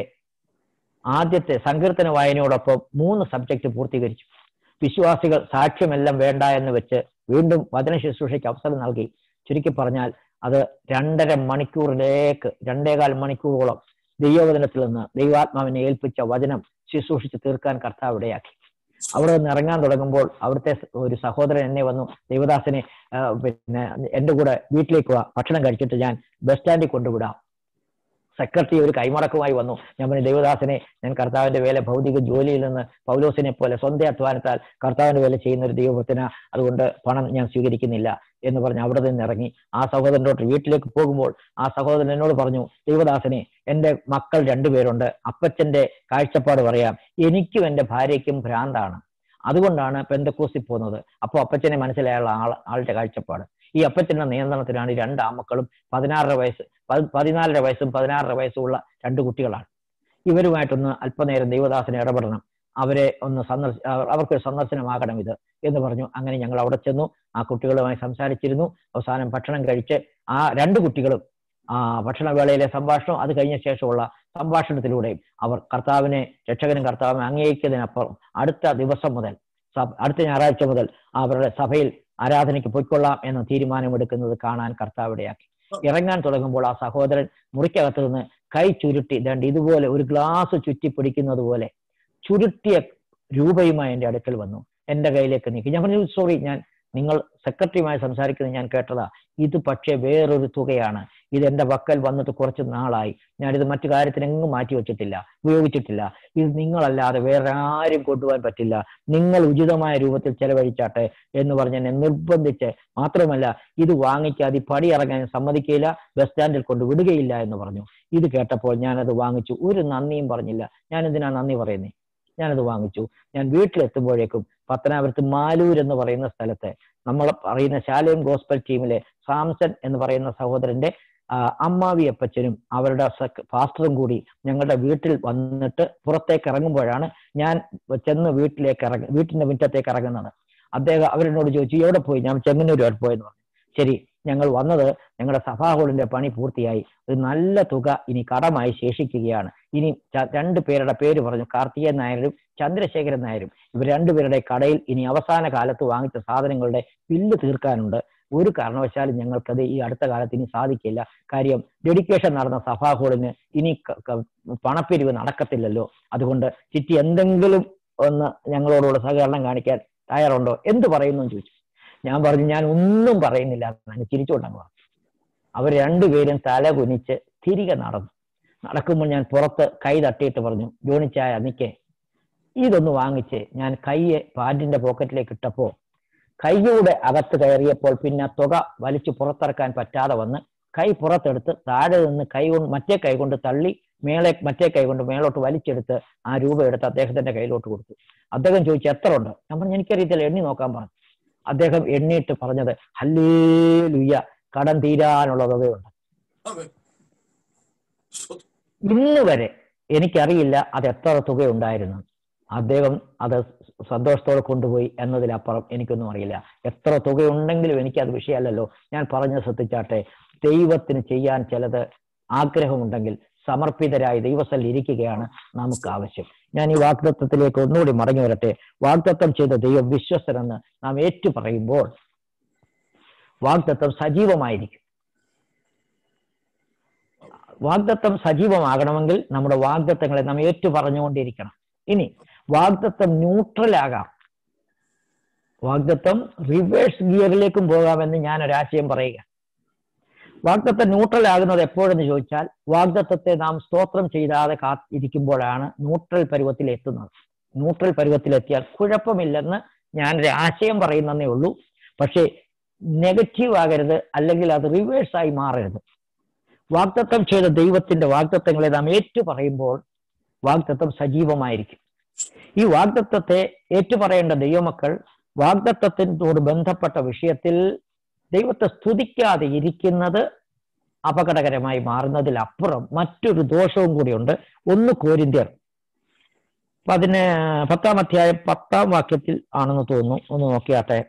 ആദ്യത്തെ സങ്കീർത്തന വായനയോടൊപ്പം മൂന്ന് സബ്ജക്ട് പൂർത്തീകരിച്ചു വിശ്വാസികൾ സാക്ഷ്യമെല്ലാം വേണ്ട എന്ന് വെച്ച് വീണ്ടും വചന ശുശ്രൂഷയ്ക്ക് അവസരം നൽകി ചുരുക്കി പറഞ്ഞാൽ അത് രണ്ടര മണിക്കൂറിലേക്ക് രണ്ടേകാൽ മണിക്കൂറോളം ദൈവവചനത്തിൽ നിന്ന് ദൈവാത്മാവിനെ ഏൽപ്പിച്ച വചനം ശുശ്രൂഷിച്ച് തീർക്കാൻ കർത്താവ് ഇടയാക്കി അവിടെ നിന്ന് ഇറങ്ങാൻ തുടങ്ങുമ്പോൾ അവിടുത്തെ ഒരു സഹോദരൻ എന്നെ വന്നു ദേവദാസനെ ആ, പിന്നെ എന്റെ കൂടെ വീട്ടിലേക്ക് വാ ഭക്ഷണം കഴിച്ചിട്ട് ഞാൻ ബസ് സ്റ്റാൻഡിൽ കൊണ്ടുവിടാം സെക്രട്ടറി ഒരു കൈമടക്കുമായി വന്നു ഞാൻ പറഞ്ഞു ദേവദാസനെ ഞാൻ കർത്താവിന്റെ വേല ഭൗതിക ജോലിയിൽ നിന്ന് പൗലോസിനെ പോലെ സ്വന്തം അധ്വാനത്താൽ കർത്താവിന്റെ വേല ചെയ്യുന്ന ഒരു ദൈവത്തിന് അതുകൊണ്ട് പണം ഞാൻ സ്വീകരിക്കുന്നില്ല എന്ന് പറഞ്ഞ് അവിടെ നിന്ന് ഇറങ്ങി ആ സഹോദരനോട്ട് വീട്ടിലേക്ക് പോകുമ്പോൾ ആ സഹോദരൻ എന്നോട് പറഞ്ഞു ദേവദാസനെ എന്റെ മക്കൾ രണ്ടുപേരുണ്ട് അപ്പച്ചന്റെ കാഴ്ചപ്പാട് പറയാം എനിക്കും എന്റെ ഭാര്യയ്ക്കും ഭ്രാന്താണ് അതുകൊണ്ടാണ് പെന്തക്കോസിൽ പോകുന്നത് അപ്പോൾ അപ്പച്ചനെ മനസ്സിലായുള്ള ആൾ ആളുടെ കാഴ്ചപ്പാട് ഈ അപ്പച്ചന്റെ നിയന്ത്രണത്തിലാണ് ഈ രണ്ട് ആമക്കളും പതിനാറര വയസ്സ് പതി- പതിനാലര വയസ്സും പതിനാറര വയസ്സുമുള്ള രണ്ട് കുട്ടികളാണ് ഇവരുമായിട്ടൊന്ന് അല്പനേരം ദൈവദാസനെ ഇടപെടണം അവരെ ഒന്ന് സന്ദർശ അവർ- അവർക്കൊരു സന്ദർശനമാകണം ഇത് എന്ന് പറഞ്ഞു അങ്ങനെ ഞങ്ങൾ അവിടെ ചെന്നു ആ കുട്ടികളുമായി സംസാരിച്ചിരുന്നു അവസാനം ഭക്ഷണം കഴിച്ച് ആ രണ്ട് കുട്ടികളും ആ ഭക്ഷണവേളയിലെ സംഭാഷണം അത് കഴിഞ്ഞ ശേഷമുള്ള സംഭാഷണത്തിലൂടെയും അവർ കർത്താവിനെ രക്ഷകനും കർത്താവിനെ അംഗീകരിക്കുന്നതിനപ്പുറം അടുത്ത ദിവസം മുതൽ സഭ- അടുത്ത ഞായറാഴ്ച മുതൽ അവരുടെ സഭയിൽ ആരാധനയ്ക്ക് പൊയ്ക്കൊള്ളാം എന്ന തീരുമാനമെടുക്കുന്നത് കാണാൻ കർത്താവിടെയാക്കി ഇറങ്ങാൻ തുടങ്ങുമ്പോൾ ആ സഹോദരൻ മുറിക്കകത്ത് നിന്ന് കൈ ചുരുട്ടി ദണ്ട് ഇതുപോലെ ഒരു ഗ്ലാസ് ചുറ്റി പിടിക്കുന്നത് പോലെ ചുരുട്ടിയ രൂപയുമായി എൻ്റെ അടുക്കൽ വന്നു എൻ്റെ കയ്യിലേക്ക് നീക്കി ഞാൻ പറഞ്ഞു സോറി ഞാൻ നിങ്ങൾ സെക്രട്ടറിയുമായി സംസാരിക്കുന്നത് ഞാൻ കേട്ടതാ ഇത് പക്ഷേ വേറൊരു തുകയാണ് ഇത് എൻ്റെ പക്കൽ വന്നിട്ട് കുറച്ച് നാളായി ഞാനിത് മറ്റു കാര്യത്തിന് എങ്ങും മാറ്റി വെച്ചിട്ടില്ല ഉപയോഗിച്ചിട്ടില്ല ഇത് നിങ്ങളല്ലാതെ വേറെ ആരും കൊണ്ടുപോകാൻ പറ്റില്ല നിങ്ങൾ ഉചിതമായ രൂപത്തിൽ ചെലവഴിച്ചാട്ടെ എന്ന് പറഞ്ഞ് എന്നെ നിർബന്ധിച്ച് മാത്രമല്ല ഇത് വാങ്ങിക്കാതെ ഈ പടി ഇറങ്ങാൻ സമ്മതിക്കില്ല ബസ് സ്റ്റാൻഡിൽ കൊണ്ട് വിടുകയില്ല എന്ന് പറഞ്ഞു ഇത് കേട്ടപ്പോൾ ഞാനത് വാങ്ങിച്ചു ഒരു നന്ദിയും പറഞ്ഞില്ല ഞാൻ എന്തിനാ നന്ദി പറയുന്നേ ഞാനത് വാങ്ങിച്ചു ഞാൻ വീട്ടിലെത്തുമ്പോഴേക്കും പത്തനാപുരത്ത് മാലൂർ എന്ന് പറയുന്ന സ്ഥലത്ത് നമ്മൾ പറയുന്ന ശാലയം ഗോസ്ബൽ ടീമിലെ സാംസൺ എന്ന് പറയുന്ന സഹോദരന്റെ ആ, അമ്മാവി അപ്പച്ചനും അവരുടെ സക്- പാസ്റ്ററും കൂടി ഞങ്ങളുടെ വീട്ടിൽ വന്നിട്ട് പുറത്തേക്ക് ഇറങ്ങുമ്പോഴാണ് ഞാൻ ചെന്ന് വീട്ടിലേക്ക് ഇറങ്ങി വീട്ടിന്റെ മുറ്റത്തേക്ക് ഇറങ്ങുന്നത് അദ്ദേഹം അവരെന്നോട് ചോദിച്ചു എവിടെ പോയി ഞാൻ ചെങ്ങന്നൂർ വരെ പോയെന്ന് പറഞ്ഞു ശരി ഞങ്ങൾ വന്നത് ഞങ്ങളുടെ സഭാ ഹാളിന്റെ പണി പൂർത്തിയായി ഒരു നല്ല തുക ഇനി കടമായി ശേഷിക്കുകയാണ് ഇനി ച- രണ്ട് പേരുടെ പേര് പറഞ്ഞു കാർത്തികൻ നായരും ചന്ദ്രശേഖരൻ നായരും ഇവർ രണ്ടുപേരുടെ കടയിൽ ഇനി അവസാന കാലത്ത് വാങ്ങിച്ച സാധനങ്ങളുടെ ബില്ല് തീർക്കാനുണ്ട് ഒരു കാരണവശാലും ഞങ്ങൾക്കത് ഈ അടുത്ത കാലത്ത് ഇനി സാധിക്കില്ല കാര്യം ഡെഡിക്കേഷൻ നടന്ന സഭാ ഹാളിന് ഇനി ക- ക- പണപ്പിരിവ് നടക്കത്തില്ലല്ലോ അതുകൊണ്ട് ചിറ്റി എന്തെങ്കിലും ഒന്ന് ഞങ്ങളോടുള്ള സഹകരണം കാണിക്കാൻ തയ്യാറുണ്ടോ എന്ത് പറയുന്നു എന്ന് ചോദിച്ചു ഞാൻ പറഞ്ഞു ഞാൻ ഒന്നും പറയുന്നില്ല എന്ന് ചിരിച്ചുകൊണ്ടങ്ങ് പറഞ്ഞു അവർ രണ്ടുപേരും തല കുനിച്ച് തിരികെ നടന്നു നടക്കുമ്പോൾ ഞാൻ പുറത്ത് കൈ തട്ടിയിട്ട് പറഞ്ഞു ജോണിച്ചായ നിക്കേ ഇതൊന്ന് വാങ്ങിച്ച് ഞാൻ കൈയെ പാൻറിന്റെ പോക്കറ്റിലേക്ക് ഇട്ടപ്പോ കൈയുടെ അകത്ത് കയറിയപ്പോൾ പിന്നെ തുക വലിച്ചു പുറത്തിറക്കാൻ പറ്റാതെ വന്ന് കൈ പുറത്തെടുത്ത് താഴെ നിന്ന് കൈ കൊണ്ട് മറ്റേ കൈ കൊണ്ട് തള്ളി മേളെ മറ്റേ കൈ കൊണ്ട് മേലോട്ട് വലിച്ചെടുത്ത് ആ രൂപ എടുത്ത് അദ്ദേഹത്തിന്റെ കയ്യിലോട്ട് കൊടുത്തു അദ്ദേഹം ചോദിച്ചു എത്ര ഉണ്ട് ഞാൻ പറഞ്ഞു എനിക്കറിയത്തില്ല എണ്ണി നോക്കാൻ പറഞ്ഞു അദ്ദേഹം എണ്ണിയിട്ട് പറഞ്ഞത് ഹല്ലേ ലുയ്യ കടം തീരാനുള്ള തുകയുണ്ട് ആമേൻ. സ്തോത്രം. ഇന്ന് വരെ എനിക്കറിയില്ല അത് എത്ര തുകയുണ്ടായിരുന്നു അദ്ദേഹം അത് സന്തോഷത്തോടെ കൊണ്ടുപോയി എന്നതിലപ്പുറം എനിക്കൊന്നും അറിയില്ല എത്ര തുകയുണ്ടെങ്കിലും എനിക്കത് വിഷയമല്ലല്ലോ ഞാൻ പറഞ്ഞ ശ്രദ്ധിച്ചാട്ടെ ദൈവത്തിന് ചെയ്യാൻ ചിലത് ആഗ്രഹമുണ്ടെങ്കിൽ സമർപ്പിതരായി ദൈവസ്ഥലിൽ ഇരിക്കുകയാണ് നമുക്ക് ആവശ്യം ഞാൻ ഈ വാഗ്ദത്വത്തിലേക്ക് ഒന്നുകൂടി മടങ്ങി വരട്ടെ വാഗ്ദത്വം ചെയ്ത ദൈവം വിശ്വസനെന്ന് നാം ഏറ്റു പറയുമ്പോൾ വാഗ്ദത്വം സജീവമായിരിക്കും വാഗ്ദത്വം സജീവമാകണമെങ്കിൽ നമ്മുടെ വാഗ്ദത്തങ്ങളെ നാം ഏറ്റു പറഞ്ഞുകൊണ്ടിരിക്കണം ഇനി വാഗ്ദത്വം ന്യൂട്രൽ ആകാം വാഗ്ദത്വം റിവേഴ്സ് ഗിയറിലേക്കും പോകാമെന്ന് ഞാൻ ഒരാശയം പറയുക വാഗ്ദത്വം ന്യൂട്രൽ ആകുന്നത് എപ്പോഴെന്ന് ചോദിച്ചാൽ വാഗ്ദത്വത്തെ നാം സ്തോത്രം ചെയ്താതെ കാ ഇരിക്കുമ്പോഴാണ് ന്യൂട്രൽ പരുവത്തിൽ എത്തുന്നത് ന്യൂട്രൽ പരുവത്തിലെത്തിയാൽ കുഴപ്പമില്ലെന്ന് ഞാനൊരു ആശയം പറയുന്നതേ ഉള്ളൂ പക്ഷേ നെഗറ്റീവ് ആകരുത് അല്ലെങ്കിൽ അത് റിവേഴ്സ് ആയി മാറരുത് വാഗ്ദത്തം ചെയ്ത ദൈവത്തിന്റെ വാഗ്ദത്തങ്ങളെ നാം ഏറ്റു പറയുമ്പോൾ വാഗ്ദത്തം സജീവമായിരിക്കും ഈ വാഗ്ദത്തത്തെ ഏറ്റുപറയേണ്ട ദൈവമക്കൾ വാഗ്ദത്തത്തിനോട് ബന്ധപ്പെട്ട വിഷയത്തിൽ ദൈവത്തെ സ്തുതിക്കാതെ ഇരിക്കുന്നത് അപകടകരമായി മാറുന്നതിലപ്പുറം മറ്റൊരു ദോഷവും കൂടിയുണ്ട് ഒന്ന് കോരിന്ത്യർ പതിന് പത്താം അധ്യായം പത്താം വാക്യത്തിൽ ആണെന്ന് തോന്നുന്നു ഒന്ന് നോക്കിയാട്ടെ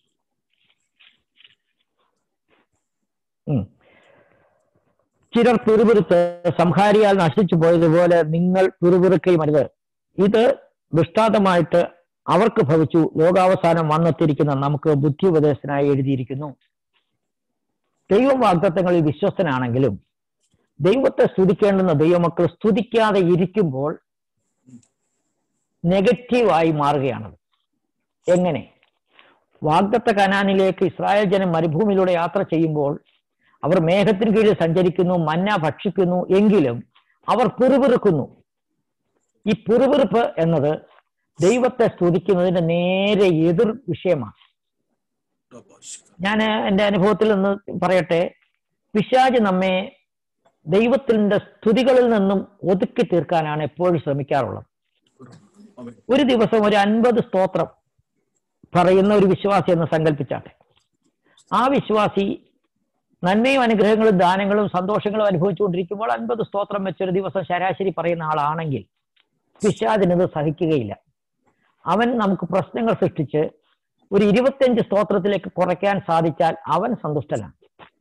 ഉം ചിലർ പിറുപിറുത്ത് സംഹാരിയാൽ നശിച്ചു പോയതുപോലെ നിങ്ങൾ പിറുപിറുക്കയും അരുത് ഇത് ദൃഷ്ടാന്തമായിട്ട് അവർക്ക് ഭവിച്ചു ലോകാവസാനം വന്നെത്തിയിരിക്കുന്ന നമുക്ക് ബുദ്ധി ഉപദേശത്തിനായി എഴുതിയിരിക്കുന്നു ദൈവം വാഗ്ദത്തങ്ങളിൽ വിശ്വസ്തനാണെങ്കിലും ദൈവത്തെ സ്തുതിക്കേണ്ടുന്ന ദൈവമക്കൾ സ്തുതിക്കാതെ ഇരിക്കുമ്പോൾ നെഗറ്റീവായി മാറുകയാണത് എങ്ങനെ വാഗ്ദത്ത കനാനിലേക്ക് ഇസ്രായേൽ ജനം മരുഭൂമിയിലൂടെ യാത്ര ചെയ്യുമ്പോൾ അവർ മേഘത്തിന് കീഴിൽ സഞ്ചരിക്കുന്നു മന്ന ഭക്ഷിക്കുന്നു എങ്കിലും അവർ പിറുപിറുക്കുന്നു ഈ പിറുപിറുപ്പ് എന്നത് ദൈവത്തെ സ്തുതിക്കുന്നതിന്റെ നേരെ എതിർ വിഷയമാണ് ഞാൻ എൻ്റെ അനുഭവത്തിൽ നിന്ന് പറയട്ടെ പിശാജ് നമ്മെ ദൈവത്തിന്റെ സ്തുതികളിൽ നിന്നും ഒതുക്കി തീർക്കാനാണ് എപ്പോഴും ശ്രമിക്കാറുള്ളത് ആമേൻ. ഒരു ദിവസം ഒരു അൻപത് സ്തോത്രം പറയുന്ന ഒരു വിശ്വാസി എന്ന് സങ്കല്പിച്ചാട്ടെ ആ വിശ്വാസി നന്മയും അനുഗ്രഹങ്ങളും ദാനങ്ങളും സന്തോഷങ്ങളും അനുഭവിച്ചുകൊണ്ടിരിക്കുമ്പോൾ അൻപത് സ്തോത്രം വെച്ചൊരു ദിവസം ശരാശരി പറയുന്ന ആളാണെങ്കിൽ പിശാദിനത് സഹിക്കുകയില്ല അവൻ നമുക്ക് പ്രശ്നങ്ങൾ സൃഷ്ടിച്ച് ഒരു ഇരുപത്തിയഞ്ച് സ്തോത്രത്തിലേക്ക് കുറയ്ക്കാൻ സാധിച്ചാൽ അവൻ സന്തുഷ്ടനാണ്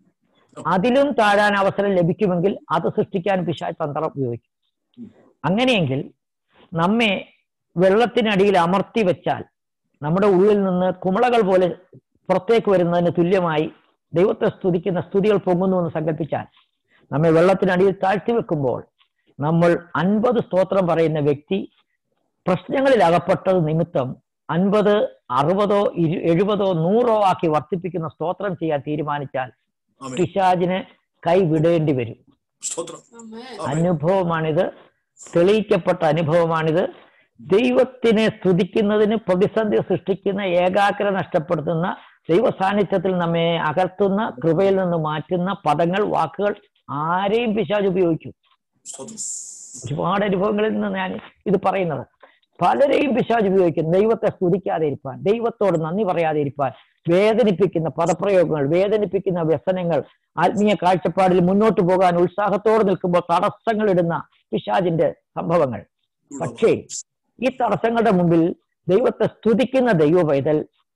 അതിലും താഴാൻ അവസരം ലഭിക്കുമെങ്കിൽ അത് സൃഷ്ടിക്കാൻ പിശാച് തന്ത്രം ഉപയോഗിക്കും അങ്ങനെയെങ്കിൽ നമ്മെ വെള്ളത്തിനടിയിൽ അമർത്തി വെച്ചാൽ നമ്മുടെ ഉള്ളിൽ നിന്ന് കുമളകൾ പോലെ പുറത്തേക്ക് വരുന്നതിന് തുല്യമായി ദൈവത്തെ സ്തുതിക്കുന്ന സ്തുതികൾ പൊങ്ങുന്നു എന്ന് സങ്കല്പിച്ചാൽ നമ്മെ വെള്ളത്തിനടിയിൽ താഴ്ത്തി വെക്കുമ്പോൾ നമ്മൾ അൻപത് സ്തോത്രം പറയുന്ന വ്യക്തി പ്രശ്നങ്ങളിൽ അകപ്പെട്ടത് നിമിത്തം അൻപത് അറുപതോ ഇരു എഴുപതോ നൂറോ ആക്കി വർദ്ധിപ്പിക്കുന്ന സ്തോത്രം ചെയ്യാൻ തീരുമാനിച്ചാൽ ആമേൻ. പിശാചിന് കൈവിടേണ്ടി വരും സ്തോത്രം ആമേൻ. അനുഭവമാണിത് തെളിയിക്കപ്പെട്ട അനുഭവമാണിത് ദൈവത്തിനെ സ്തുതിക്കുന്നതിന് പ്രതിസന്ധി സൃഷ്ടിക്കുന്ന ഏകാഗ്ര നഷ്ടപ്പെടുത്തുന്ന ദൈവ സാന്നിധ്യത്തിൽ നമ്മെ അകർത്തുന്ന കൃപയിൽ നിന്ന് മാറ്റുന്ന പദങ്ങൾ വാക്കുകൾ ആരെയും പിശാജ് ഉപയോഗിക്കും സ്തോത്രം ഒരുപാട് അനുഭവങ്ങളിൽ നിന്ന് ഞാൻ ഇത് പറയുന്നത് പലരെയും പിശാജ് ഉപയോഗിക്കും ദൈവത്തെ സ്തുതിക്കാതെ ഇരിപ്പാൻ ദൈവത്തോട് നന്ദി പറയാതെ ഇരിപ്പാൻ വേദനിപ്പിക്കുന്ന പദപ്രയോഗങ്ങൾ വേദനിപ്പിക്കുന്ന വ്യസനങ്ങൾ ആത്മീയ കാഴ്ചപ്പാടിൽ മുന്നോട്ട് പോകാൻ ഉത്സാഹത്തോടെ നിൽക്കുമ്പോൾ തടസ്സങ്ങൾ ഇടുന്ന പിശാജിന്റെ സംഭവങ്ങൾ പക്ഷേ ഈ തടസ്സങ്ങളുടെ മുമ്പിൽ ദൈവത്തെ സ്തുതിക്കുന്ന ദൈവ പൈതൽ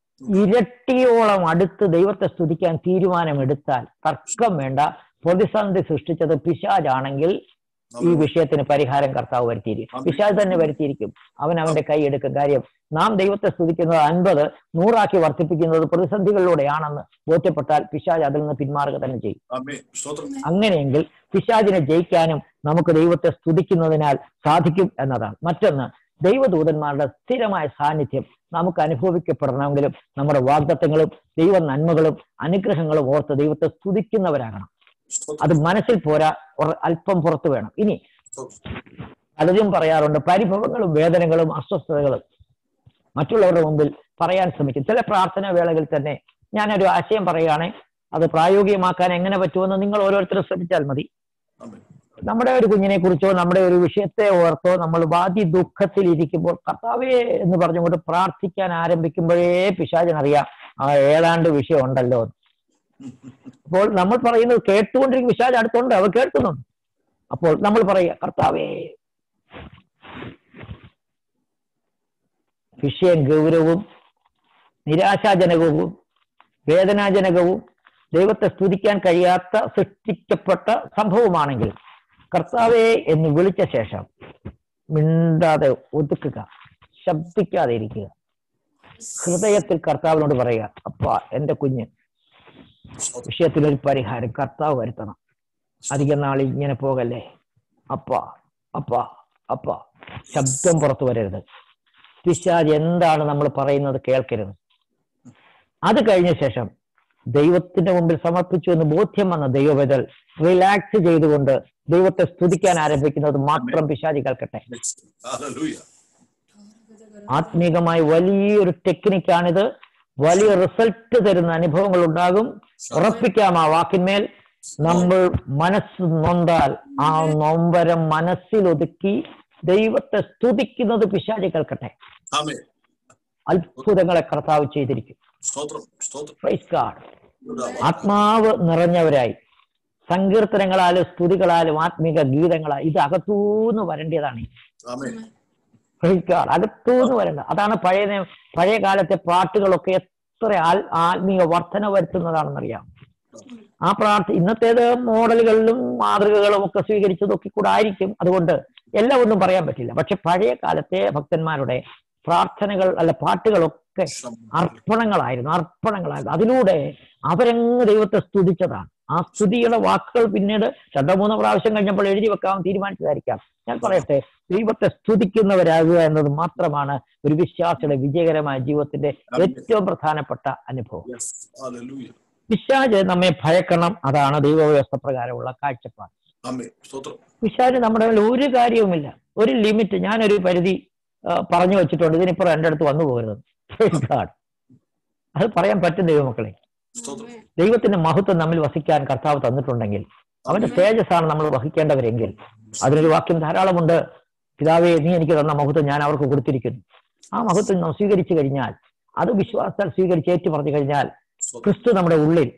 ഇരട്ടിയോളം അടുത്ത് ദൈവത്തെ സ്തുതിക്കാൻ തീരുമാനമെടുത്താൽ തർക്കം വേണ്ട പ്രതിസന്ധി സൃഷ്ടിച്ചത് പിശാജാണെങ്കിൽ ഈ വിഷയത്തിന് പരിഹാരം കർത്താവ് വരുത്തിയിരിക്കും പിശാജ് തന്നെ വരുത്തിയിരിക്കും അവൻ അവന്റെ കൈ എടുക്കും കാര്യം നാം ദൈവത്തെ സ്തുതിക്കുന്നത് അൻപത് നൂറാക്കി വർദ്ധിപ്പിക്കുന്നത് പ്രതിസന്ധികളിലൂടെയാണെന്ന് ബോധ്യപ്പെട്ടാൽ പിശാജ് അതിൽ നിന്ന് പിന്മാറുക തന്നെ ചെയ്യും ആമേൻ. സ്തോത്രം അങ്ങനെയെങ്കിൽ പിശാചിനെ ജയിക്കാനും നമുക്ക് ദൈവത്തെ സ്തുതിക്കുന്നതിനാൽ സാധിക്കും എന്നതാണ് മറ്റൊന്ന് ദൈവദൂതന്മാരുടെ സ്ഥിരമായ സാന്നിധ്യം നമുക്ക് അനുഭവിക്കപ്പെടണമെങ്കിലും നമ്മുടെ വാഗ്ദത്തങ്ങളും ദൈവ നന്മകളും അനുഗ്രഹങ്ങളും ഓർത്ത് ദൈവത്തെ സ്തുതിക്കുന്നവരാകണം സ്തോത്രം അത് മനസ്സിൽ പോരാ ഒരു അല്പം പുറത്തു വേണം ഇനി സ്തോത്രം. പലരും പറയാറുണ്ട് പരിഭവങ്ങളും വേദനകളും അസ്വസ്ഥതകളും മറ്റുള്ളവരുടെ മുമ്പിൽ പറയാൻ ശ്രമിക്കും ചില പ്രാർത്ഥനാ വേളകളിൽ തന്നെ ഞാനൊരു ആശയം പറയുകയാണെ അത് പ്രായോഗികമാക്കാൻ എങ്ങനെ പറ്റുമെന്ന് നിങ്ങൾ ഓരോരുത്തരും ശ്രമിച്ചാൽ മതി ആമേൻ. നമ്മുടെ ഒരു കുഞ്ഞിനെ കുറിച്ചോ നമ്മുടെ ഒരു വിഷയത്തെ ഓർത്തോ നമ്മൾ വാദി ദുഃഖത്തിൽ ഇരിക്കുമ്പോൾ കർത്താവേ എന്ന് പറഞ്ഞുകൊണ്ട് പ്രാർത്ഥിക്കാൻ ആരംഭിക്കുമ്പോഴേ പിശാചിനറിയാം ആ ഏതാണ്ട് വിഷയം ഉണ്ടല്ലോ എന്ന്. അപ്പോൾ നമ്മൾ പറയുന്നത് കേട്ടുകൊണ്ടിരിക്കുന്ന വിശാല അടുത്തുണ്ട് അവർ കേൾക്കുന്നുണ്ട് അപ്പോൾ നമ്മൾ പറയുക കർത്താവേ വിഷയം ഗൗരവവും നിരാശാജനകവും വേദനാജനകവും ദൈവത്തെ സ്തുതിക്കാൻ കഴിയാത്ത സൃഷ്ടിക്കപ്പെട്ട സംഭവമാണെങ്കിൽ കർത്താവെ എന്ന് വിളിച്ച ശേഷം മിണ്ടാതെ ഒതുക്കുക ശബ്ദിക്കാതെ ഇരിക്കുക ഹൃദയത്തിൽ കർത്താവിനോട് പറയുക അപ്പ എന്റെ കുഞ്ഞ് വിഷയത്തിൽ ഒരു പരിഹാരം കർത്താവ് വരുത്തണം അധികം നാൾ ഇങ്ങനെ പോകല്ലേ അപ്പ അപ്പ അപ്പ ശബ്ദം പുറത്തു വരരുത് പിശാജ് എന്താണ് നമ്മൾ പറയുന്നത് കേൾക്കരുത് അത് കഴിഞ്ഞ ശേഷം ദൈവത്തിന്റെ മുമ്പിൽ സമർപ്പിച്ചു എന്ന് ബോധ്യം വന്ന ദൈവബദൽ റിലാക്സ് ചെയ്തുകൊണ്ട് ദൈവത്തെ സ്തുതിക്കാൻ ആരംഭിക്കുന്നത് മാത്രം പിശാജി കേൾക്കട്ടെ Hallelujah. ആത്മീകമായി വലിയൊരു ടെക്നിക്കാണിത് വലിയ റിസൾട്ട് തരുന്ന അനുഭവങ്ങൾ ഉണ്ടാകും ഉറപ്പിക്കാം ആ വാക്കിന്മേൽ നമ്മൾ മനസ്സ് നൊന്താൽ ആ നൊമ്പരം മനസ്സിൽ ഒതുക്കി ദൈവത്തെ സ്തുതിക്കുന്നത് പിശാചി കേൾക്കട്ടെ Amen. അത്ഭുതങ്ങളെ കർത്താവ് ചെയ്തിരിക്കും സ്തോത്രം സ്തോത്രം പ്രൈസ് ഗാഡ് ആത്മാവ് നിറഞ്ഞവരായി സങ്കീർത്തനങ്ങളാലും സ്തുതികളാലും ആത്മീക ഗീതങ്ങളാലും ഇത് അകത്തൂന്ന് വരേണ്ടതാണ് ആമേൻ Praise God. അകത്തൂന്ന് വരേണ്ട അതാണ് പഴയ നിയമ- പഴയ കാലത്തെ പാട്ടുകളൊക്കെ എത്ര ആൽ ആത്മീയ വർധന വരുത്തുന്നതാണെന്നറിയാം ആ പ്രാർത്ഥ ഇന്നത്തേത് മോഡലുകളിലും മാതൃകകളും ഒക്കെ സ്വീകരിച്ചതൊക്കെ കൂടെ ആയിരിക്കും അതുകൊണ്ട് എല്ലാം ഒന്നും പറയാൻ പറ്റില്ല പക്ഷെ പഴയ കാലത്തെ ഭക്തന്മാരുടെ പ്രാർത്ഥനകൾ അല്ല പാട്ടുകളൊക്കെ അർപ്പണങ്ങളായിരുന്നു അർപ്പണങ്ങളായിരുന്നു അതിലൂടെ അവരങ്ങ് ദൈവത്തെ സ്തുതിച്ചതാണ് ആ സ്തുതിയുടെ വാക്കുകൾ പിന്നീട് രണ്ടോ മൂന്നോ പ്രാവശ്യം കഴിഞ്ഞപ്പോൾ എഴുതി വെക്കാൻ തീരുമാനിച്ചതായിരിക്കാം ഞാൻ പറയട്ടെ ദൈവത്തെ സ്തുതിക്കുന്നവരാകുക എന്നത് മാത്രമാണ് ഒരു വിശ്വാസിയുടെ വിജയകരമായ ജീവിതത്തിന്റെ ഏറ്റവും പ്രധാനപ്പെട്ട അനുഭവം യെസ് ഹല്ലേലൂയ പിശാജ് നമ്മെ ഭയക്കണം അതാണ് ദൈവവ്യവസ്ഥ പ്രകാരമുള്ള കാഴ്ചപ്പാട് ആമേൻ സ്തോത്രം പിശാജ് നമ്മുടെ മേൽ ഒരു കാര്യവുമില്ല ഒരു ലിമിറ്റ് ഞാനൊരു പരിധി ആ, പറഞ്ഞു വെച്ചിട്ടുണ്ട് ഇതിനിപ്പുറം എൻ്റെ അടുത്ത് വന്നു പോകരുത് Praise God. അത് പറയാൻ പറ്റും ദൈവമക്കളെ സ്തോത്രം ദൈവത്തിന്റെ മഹത്വം നമ്മിൽ വസിക്കാൻ കർത്താവ് തന്നിട്ടുണ്ടെങ്കിൽ അവന്റെ തേജസ്സാണ് നമ്മൾ വഹിക്കേണ്ടവരെങ്കിൽ അതിനൊരു വാക്യം ധാരാളമുണ്ട് പിതാവേ നീ എനിക്ക് തന്ന മഹത്വം ഞാൻ അവർക്ക് കൊടുത്തിരിക്കുന്നു ആ മഹത്വം നാം സ്വീകരിച്ചു കഴിഞ്ഞാൽ അത് വിശ്വാസത്താൽ സ്വീകരിച്ച് ഏറ്റു പറഞ്ഞു കഴിഞ്ഞാൽ ക്രിസ്തു നമ്മുടെ ഉള്ളിൽ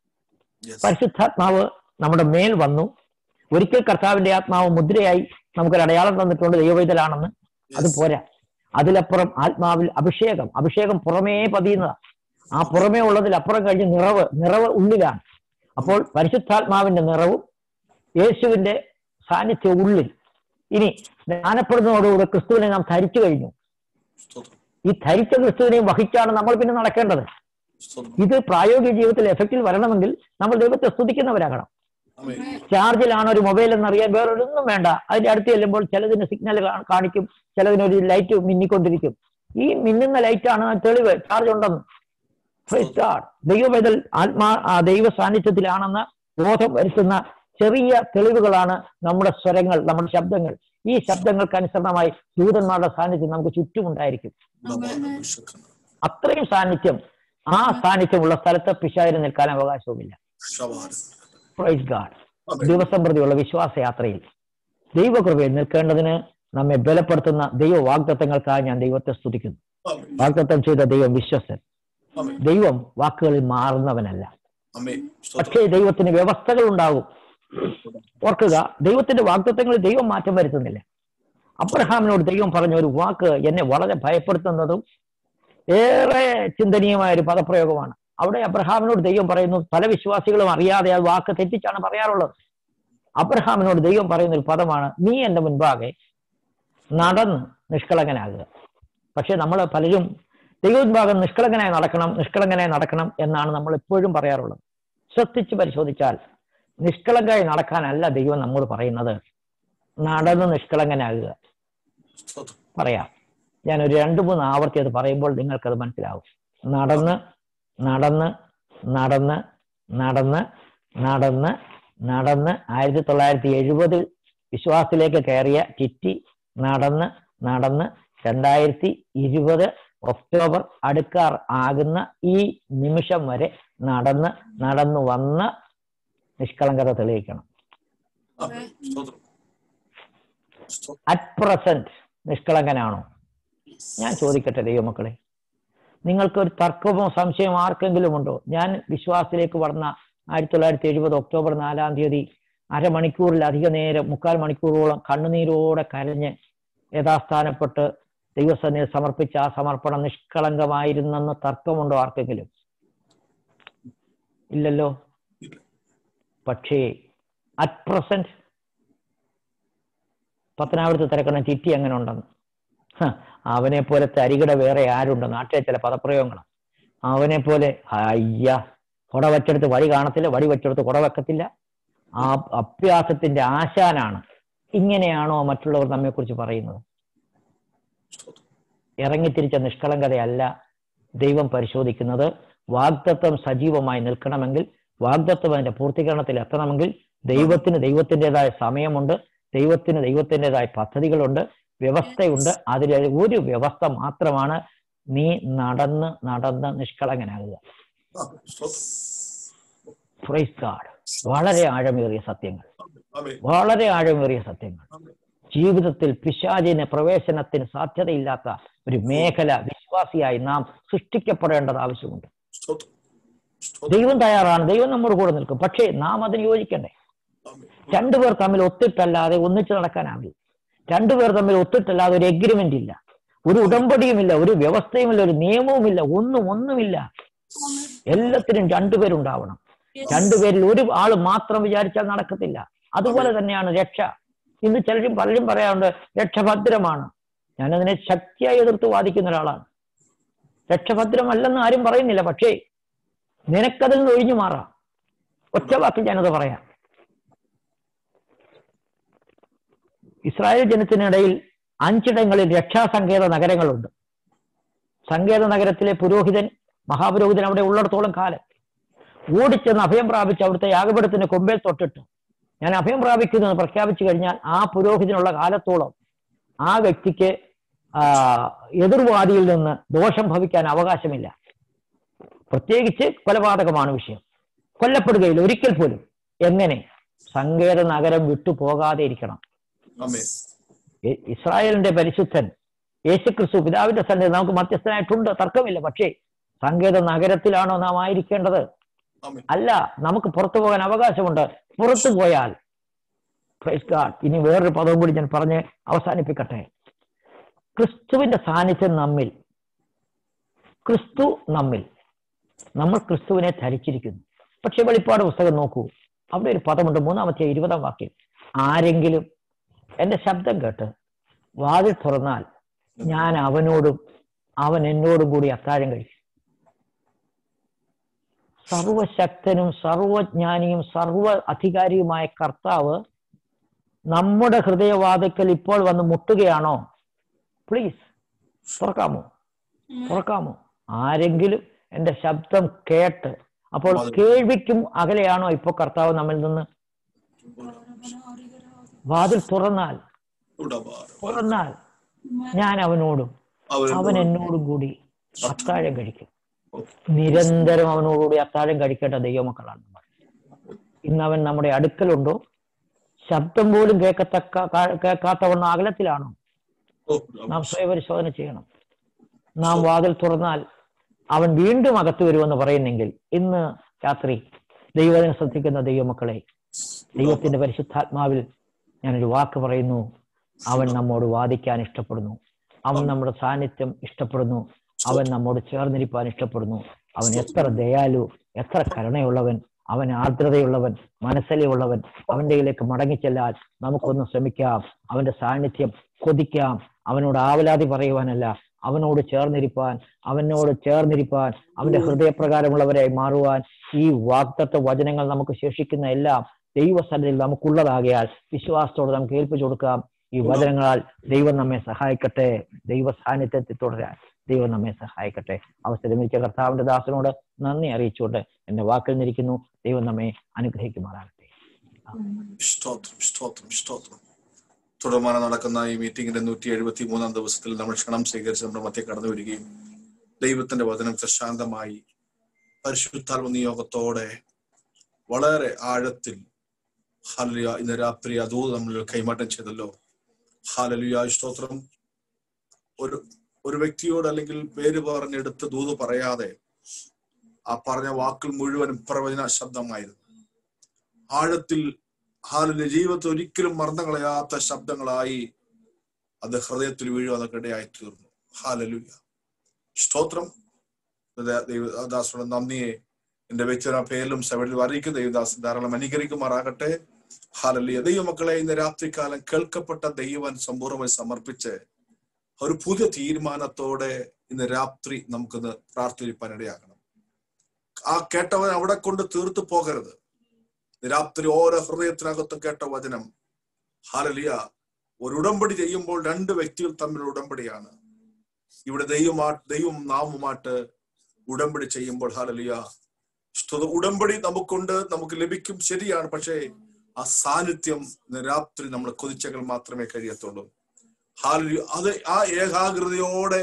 യെസ് പരിശുദ്ധാത്മാവ് നമ്മുടെ മേൽ വന്നു ഒരിക്കൽ കർത്താവിന്റെ ആത്മാവ് മുദ്രയായി നമുക്കൊരു അടയാളം തന്നിട്ടുണ്ട് ദൈവവൈതലാണെന്ന് അത് പോരാ അതിലപ്പുറം ആത്മാവിൽ അഭിഷേകം അഭിഷേകം പുറമേ പതിയുന്നതാ ആ പുറമേ ഉള്ളതിൽ അപ്പുറം കഴിഞ്ഞ് നിറവ് നിറവ് ഉള്ളിലാണ് അപ്പോൾ പരിശുദ്ധാത്മാവിന്റെ നിറവും യേശുവിന്റെ സാന്നിധ്യം ഉള്ളിൽ ഇനി ജ്ഞാനപ്പെടുന്നതോടുകൂടി ക്രിസ്തുവിനെ നാം ധരിച്ചു കഴിഞ്ഞു സ്തോത്രം ഈ ധരിച്ച ക്രിസ്തുവിനെയും വഹിച്ചാണ് നമ്മൾ പിന്നെ നടക്കേണ്ടത് സ്തോത്രം ഇത് പ്രായോഗിക ജീവിതത്തിൽ എഫക്റ്റിൽ വരണമെങ്കിൽ നമ്മൾ ദൈവത്തെ സ്തുതിക്കുന്നവരാകണം ആമേൻ ചാർജിലാണ് ഒരു മൊബൈൽ എന്നറിയാൻ വേറൊരൊന്നും വേണ്ട അതിന്റെ അടുത്ത് ചെല്ലുമ്പോൾ ചിലതിന് സിഗ്നൽ കാണിക്കും ചിലതിനൊരു ലൈറ്റ് മിന്നിക്കൊണ്ടിരിക്കും ഈ മിന്നുന്ന ലൈറ്റാണ് തെളിവ് ചാർജ് ഉണ്ടെന്ന് Praise God. ദൈവവേദൽ ആത്മാ ആ ദൈവ സാന്നിധ്യത്തിലാണെന്ന് ബോധം വരുത്തുന്ന ചെറിയ തെളിവുകളാണ് നമ്മുടെ സ്വരങ്ങൾ നമ്മുടെ ശബ്ദങ്ങൾ ഈ ശബ്ദങ്ങൾക്ക് അനുസരണമായി ദൂതന്മാരുടെ സാന്നിധ്യം നമുക്ക് ചുറ്റുമുണ്ടായിരിക്കും നമോനമസ്കാരം അത്രയും സാന്നിധ്യം ആ സാന്നിധ്യമുള്ള സ്ഥലത്ത് പിശാചിന് നിൽക്കാൻ അവകാശവുമില്ല ശവാരം പ്രൈസ് ഗാഡ് ആമേൻ ദിവസം പ്രതിയുള്ള വിശ്വാസയാത്രയിൽ ദൈവകൃപയിൽ നിൽക്കേണ്ടതിന് നമ്മെ ബലപ്പെടുത്തുന്ന ദൈവ വാഗ്ദത്തങ്ങൾക്കായി ഞാൻ ദൈവത്തെ സ്തുതിക്കുന്നു ആമേൻ വാഗ്ദത്തം ചെയ്ത ദൈവം വിശ്വസൻ ആമേൻ ദൈവം വാക്കുകളിൽ മാറുന്നവനല്ല ആമേൻ പക്ഷേ സ്തോത്രം ദൈവത്തിന് വ്യവസ്ഥകൾ ഉണ്ടാകും ഓർക്കുക ദൈവത്തിന്റെ വാഗ്ദത്തങ്ങളിൽ ദൈവം മാറ്റം വരുത്തുന്നില്ല അബ്രഹാമിനോട് ദൈവം പറഞ്ഞ ഒരു വാക്ക് എന്നെ വളരെ ഭയപ്പെടുത്തുന്നതും ഏറെ ചിന്തനീയമായ ഒരു പദപ്രയോഗമാണ് അവിടെ അബ്രഹാമിനോട് ദൈവം പറയുന്നു പല വിശ്വാസികളും അറിയാതെ ആ വാക്ക് തെറ്റിച്ചാണ് പറയാറുള്ളത് അബ്രഹാമിനോട് ദൈവം പറയുന്ന ഒരു പദമാണ് നീ എന്റെ മുൻപാകെ നടന്ന് നിഷ്കളങ്കനാകുക പക്ഷെ നമ്മൾ പലരും ദൈവവിഭാഗം നിഷ്കളങ്കനായി നടക്കണം നിഷ്കളങ്കനായി നടക്കണം എന്നാണ് നമ്മൾ എപ്പോഴും പറയാറുള്ളത് ശ്രദ്ധിച്ച് പരിശോധിച്ചാൽ നിഷ്കളങ്കായി നടക്കാനല്ല ദൈവം നമ്മോട് പറയുന്നത് നടന്ന് നിഷ്കളങ്കനാകുക സ്തോത്രം പറയാം ഞാൻ ഒരു രണ്ട് മൂന്ന് ആവർത്തി അത് പറയുമ്പോൾ നിങ്ങൾക്കത് മനസ്സിലാവും നടന്ന് നടന്ന് നടന്ന് നടന്ന് നടന്ന് നടന്ന് ആയിരത്തി തൊള്ളായിരത്തി എഴുപതിൽ വിശ്വാസത്തിലേക്ക് കയറിയ ചിറ്റി നടന്ന് നടന്ന് രണ്ടായിരത്തി ഇരുപത് ഒക്ടോബർ അടുക്കാർ ആകുന്ന ഈ നിമിഷം വരെ നടന്ന് നടന്നു വന്ന് നിഷ്കളങ്കത തെളിയിക്കണം ആമേൻ സ്തോത്രം സ്തോത്രം അറ്റ് പ്രസന്റ് നിഷ്കളങ്കനാണോ ഞാൻ ചോദിക്കട്ടെ ദൈവമക്കളെ നിങ്ങൾക്ക് ഒരു തർക്കമോ സംശയമോ ആർക്കെങ്കിലും ഉണ്ടോ ഞാൻ വിശ്വാസത്തിലേക്ക് വളർന്ന ആയിരത്തി തൊള്ളായിരത്തി എഴുപത് ഒക്ടോബർ നാലാം തീയതി അരമണിക്കൂറിലധിക നേരം മുക്കാൽ മണിക്കൂറോളം കണ്ണുനീരോടെ കരഞ്ഞ് യഥാസ്ഥാനപ്പെട്ട് ദൈവസന്നിധി സമർപ്പിച്ച ആ സമർപ്പണം നിഷ്കളങ്കമായിരുന്നെന്ന് തർക്കമുണ്ടോ ആർക്കെങ്കിലും ഇല്ലല്ലോ ഇല്ല. പക്ഷേ അറ്റ് പ്രസന്റ് പത്തനാപുരത്ത് തിരക്കണം ചിറ്റി എങ്ങനെ ഉണ്ടെന്ന് ഹ, അവനെ പോലെ തരികിട വേറെ ആരുണ്ട് നാട്ടിലെ ചില പദപ്രയോഗങ്ങളാണ് അവനെ പോലെ അയ്യ കുട വെച്ചെടുത്ത് വഴി കാണത്തില്ല വടി വെച്ചെടുത്ത് കുട വെക്കത്തില്ല ആ അഭ്യാസത്തിന്റെ ആശാനാണ് ഇങ്ങനെയാണോ മറ്റുള്ളവർ നമ്മെക്കുറിച്ച് പറയുന്നത് സ്തോത്രം ഇറങ്ങിത്തിരിച്ച നിഷ്കളങ്കതയല്ല ദൈവം പരിശോധിക്കുന്നത് വാഗ്ദത്വം സജീവമായി നിൽക്കണമെങ്കിൽ വാഗ്ദത്വം അതിന്റെ പൂർത്തീകരണത്തിൽ എത്തണമെങ്കിൽ ദൈവത്തിന് ദൈവത്തിൻ്റെതായ സമയമുണ്ട് ദൈവത്തിന് ദൈവത്തിൻ്റെതായ പദ്ധതികളുണ്ട് വ്യവസ്ഥയുണ്ട് അതിൽ ഒരു വ്യവസ്ഥ മാത്രമാണ് നീ നടന്ന് നടന്ന് നിഷ്കളങ്കനാകുക ആ, സ്തോത്രം ഫ്രൈസ് ഗാഡ് വളരെ ആഴമേറിയ സത്യങ്ങൾ ആമേൻ വളരെ ആഴമേറിയ സത്യങ്ങൾ ആമേൻ ജീവിതത്തിൽ പിശാചിന് പ്രവേശനത്തിന് സാധ്യതയില്ലാത്ത ഒരു മേഖല വിശ്വാസിയായി നാം സൃഷ്ടിക്കപ്പെടേണ്ടത് ആവശ്യമുണ്ട് സ്തോത്രം സ്തോത്രം ദൈവം തയ്യാറാണ് ദൈവം നമ്മോട് കൂടെ നിൽക്കും പക്ഷേ നാം അതിന് യോജിക്കണ്ടേ ആമേൻ രണ്ടുപേർ തമ്മിൽ ഒത്തിട്ടല്ലാതെ ഒന്നിച്ച് നടക്കാനാവില്ല രണ്ടുപേർ തമ്മിൽ ഒത്തിട്ടല്ലാതെ ഒരു എഗ്രിമെന്റ് ഇല്ല ഒരു ഉടമ്പടിയുമില്ല ഒരു വ്യവസ്ഥയുമില്ല ഒരു നിയമവുമില്ല ഒന്നും ഒന്നുമില്ല എല്ലാത്തിനും രണ്ടുപേരുണ്ടാവണം രണ്ടുപേരിൽ ഒരു ആള് മാത്രം വിചാരിച്ചാൽ നടക്കത്തില്ല അതുപോലെ തന്നെയാണ് രക്ഷ ഇന്ന് ചിലരും പലരും പറയാറുണ്ട് രക്ഷ ഭദ്രമാണ് ഞാനതിനെ ശക്തിയായി എതിർത്ത് വാദിക്കുന്ന ഒരാളാണ് രക്ഷ ഭദ്രമല്ലെന്ന് ആരും പറയുന്നില്ല പക്ഷേ നിനക്കതിൽ നിന്ന് ഒഴിഞ്ഞു മാറാം ഒറ്റ വാക്കിൽ ഞാനത് പറയാം ഇസ്രായേൽ ജനത്തിനിടയിൽ അഞ്ചിടങ്ങളിൽ രക്ഷാസങ്കേത നഗരങ്ങളുണ്ട് സങ്കേത നഗരത്തിലെ പുരോഹിതൻ മഹാപുരോഹിതൻ അവിടെ ഉള്ളിടത്തോളം കാലം ഓടിച്ചെന്ന് അഭയം പ്രാപിച്ച് അവിടുത്തെ യാഗപീഠത്തിന് കൊമ്പേൽ തൊട്ടിട്ട് ഞാൻ അഭയം പ്രാപിക്കുന്നു എന്ന് പ്രഖ്യാപിച്ചു കഴിഞ്ഞാൽ ആ പുരോഹിതനുള്ള കാലത്തോളം ആ വ്യക്തിക്ക് ആ, എതിർവാദിയിൽ നിന്ന് ദോഷം ഭവിക്കാൻ അവകാശമില്ല പ്രത്യേകിച്ച് കൊലപാതകമാണ് വിഷയം കൊല്ലപ്പെടുകയില്ല ഒരിക്കൽ പോലും എങ്ങനെ സങ്കേത നഗരം വിട്ടു പോകാതെ ഇരിക്കണം ആമേൻ ഇ- ഇസ്രായേലിന്റെ പരിശുദ്ധൻ യേശുക്രിസ്തു പിതാവിന്റെ സന്നിധി നമുക്ക് മധ്യസ്ഥനായിട്ടുണ്ട് തർക്കമില്ല പക്ഷേ സങ്കേത നഗരത്തിലാണോ നാം ആയിരിക്കേണ്ടത് ആമേൻ അല്ല നമുക്ക് പുറത്തു പോകാൻ അവകാശമുണ്ട് പുറത്തു പോയാൽ Praise God. ഇനി വേറൊരു പദവും കൂടി ഞാൻ പറഞ്ഞ് അവസാനിപ്പിക്കട്ടെ ക്രിസ്തുവിന്റെ സാന്നിധ്യം നമ്മിൽ ക്രിസ്തു നമ്മിൽ നമ്മൾ ക്രിസ്തുവിനെ ധരിച്ചിരിക്കുന്നു പക്ഷെ വെളിപ്പാട് പുസ്തകം നോക്കൂ അവിടെ ഒരു പദമുണ്ട് മൂന്നാമത്തെ ഇരുപതാം വാക്യം ആരെങ്കിലും എന്റെ ശബ്ദം കേട്ട് വാതിൽ തുറന്നാൽ ഞാൻ അവനോടും അവൻ എന്നോടും കൂടി അത്താഴം കഴിക്കും സർവശക്തനും സർവജ്ഞാനിയും സർവ അധികാരിയുമായ കർത്താവ് നമ്മുടെ ഹൃദയവാതിക്കൽ ഇപ്പോൾ വന്ന് മുട്ടുകയാണോ പ്ലീസ് തുറക്കാമോ തുറക്കാമോ ആരെങ്കിലും എന്റെ ശബ്ദം കേട്ട് അപ്പോൾ കേൾവിക്കും അകലെയാണോ ഇപ്പൊ കർത്താവ് നമ്മിൽ നിന്ന് വാതിൽ തുറന്നാൽ ഉടപാട് തുറന്നാൽ ഞാൻ അവനോടും അവൻ എന്നോടും കൂടി അത്താഴം കഴിക്കും നിരന്തരം അവനോടുകൂടി അത്താഴം കഴിക്കേണ്ട ദൈവമക്കളാണ് നമ്മൾ ഇന്ന് അവൻ നമ്മുടെ അടുക്കലുണ്ടോ ശബ്ദം പോലും കേൾക്കത്തക്ക കാ- കേൾക്കാത്തവണ്ണം അകലത്തിലാണോ നാം സ്വയപരിശോധന ചെയ്യണം നാം വാതിൽ തുറന്നാൽ അവൻ വീണ്ടും അകത്ത് വരുമെന്ന് പറയുന്നെങ്കിൽ ഇന്ന് രാത്രി ദൈവത്തിനെ ശ്രദ്ധിക്കുന്ന ദൈവമക്കളെ ദൈവത്തിന്റെ പരിശുദ്ധാത്മാവിൽ ഞാനൊരു വാക്ക് പറയുന്നു അവൻ നമ്മോട് വാദിക്കാൻ ഇഷ്ടപ്പെടുന്നു അവൻ നമ്മുടെ സാന്നിധ്യം ഇഷ്ടപ്പെടുന്നു അവൻ നമ്മോട് ചേർന്നിരിക്കാൻ ഇഷ്ടപ്പെടുന്നു അവൻ എത്ര ദയാലു എത്ര കരുണയുള്ളവൻ അവൻ ആർദ്രതയുള്ളവൻ മനസ്സലിയുള്ളവൻ അവന്റെ കയ്യിലേക്ക് മടങ്ങിച്ചെല്ലാൻ നമുക്കൊന്ന് ശ്രമിക്കാം അവന്റെ സാന്നിധ്യം കൊതിക്കാം അവനോട് ആവലാതി പറയുവാനല്ല അവനോട് ചേർന്നിരിപ്പാൻ അവനോട് ചേർന്നിരിപ്പാൻ അവന്റെ ഹൃദയപ്രകാരമുള്ളവരായി മാറുവാൻ ഈ വാഗ്ദത്ത വചനങ്ങൾ നമുക്ക് ശേഷിക്കുന്ന എല്ലാം ദൈവസന്നിധിയിൽ നമുക്കുള്ളതാകിയാൽ വിശ്വാസത്തോടെ നമുക്ക് ഏൽപ്പിച്ചു കൊടുക്കാം ഈ വചനങ്ങളാൽ ദൈവം നമ്മെ സഹായിക്കട്ടെ ദൈവ സാന്നിധ്യത്തിൽ തുടരാൻ ദൈവം നമ്മെ സഹായിക്കട്ടെ അവസരമിരിച്ച കർത്താവിന്റെ ദാസനോട് നന്ദി അറിയിച്ചുകൊണ്ട് എന്റെ വാക്കിൽ നിന്നിരിക്കുന്നു ദൈവം നമ്മെ അനുഗ്രഹിക്കുമാറാകട്ടെ സ്തോത്രം സ്തോത്രം സ്തോത്രം തുടർമാനം നടക്കുന്ന ഈ മീറ്റിംഗിന്റെ നൂറ്റി എഴുപത്തി മൂന്നാം ദിവസത്തിൽ നമ്മൾ ക്ഷണം സ്വീകരിച്ച് നമ്മുടെ മധ്യ കടന്നു വരികയും ദൈവത്തിന്റെ വചനം പ്രശാന്തമായി പരിശുദ്ധാത്മ നിയോഗത്തോടെ വളരെ ആഴത്തിൽ ഹാലലുയ ഇന്ന് രാത്രി അതോ നമ്മൾ കൈമാറ്റം ചെയ്തല്ലോ ഹാലലുയ സ്തോത്രം ഒരു ഒരു വ്യക്തിയോട് അല്ലെങ്കിൽ പേര് പറഞ്ഞെടുത്ത് ദൂത് പറയാതെ ആ പറഞ്ഞ വാക്കുകൾ മുഴുവനും പ്രവചന ശബ്ദമായിരുന്നു ആഴത്തിൽ ഹാലിന്റെ ജീവിതത്തിൽ ഒരിക്കലും മറന്നു കളയാത്ത ശബ്ദങ്ങളായി അത് ഹൃദയത്തിൽ വീഴുവാനൊക്കെ ഇടയായി തീർന്നു ഹാലലുയ സ്തോത്രം ദൈവദാസോടെ നന്ദിയെ എന്റെ വ്യക്തിയുടെ പേരിലും സെവനിലും അറിയിക്കുന്ന ദൈവദാസൻ ധാരാളം അനുകരിക്കുമാറാകട്ടെ ഹാലലിയ ദൈവമക്കളെ ഇന്ന് രാത്രികാലം കേൾക്കപ്പെട്ട ദൈവൻ സമ്പൂർണ്ണമായി സമർപ്പിച്ച് ഒരു പുതിയ തീരുമാനത്തോടെ ഇന്ന് രാത്രി നമുക്കിന്ന് പ്രാർത്ഥിപ്പാൻ ഇടയാകണം ആ കേട്ടവൻ അവിടെ കൊണ്ട് തീർത്തു പോകരുത് രാത്രി ഓരോ ഹൃദയത്തിനകത്തും കേട്ട വചനം ഹാലലിയ ഒരു ഉടമ്പടി ചെയ്യുമ്പോൾ രണ്ട് വ്യക്തികൾ തമ്മിലുള്ള ഉടമ്പടിയാണ് ഇവിടെ ദൈവമാ ദൈവം നാമുമായിട്ട് ഉടമ്പടി ചെയ്യുമ്പോൾ ഹാലലിയ സ്തുത ഉടമ്പടി നമുക്കുണ്ട് നമുക്ക് ലഭിക്കും ശരിയാണ് പക്ഷേ ആ സാന്നിധ്യം ഇന്ന് രാത്രി നമ്മൾ കൊതിച്ചകൾ മാത്രമേ കഴിയത്തുള്ളൂ ഹാലലിയ അത് ആ ഏകാഗ്രതയോടെ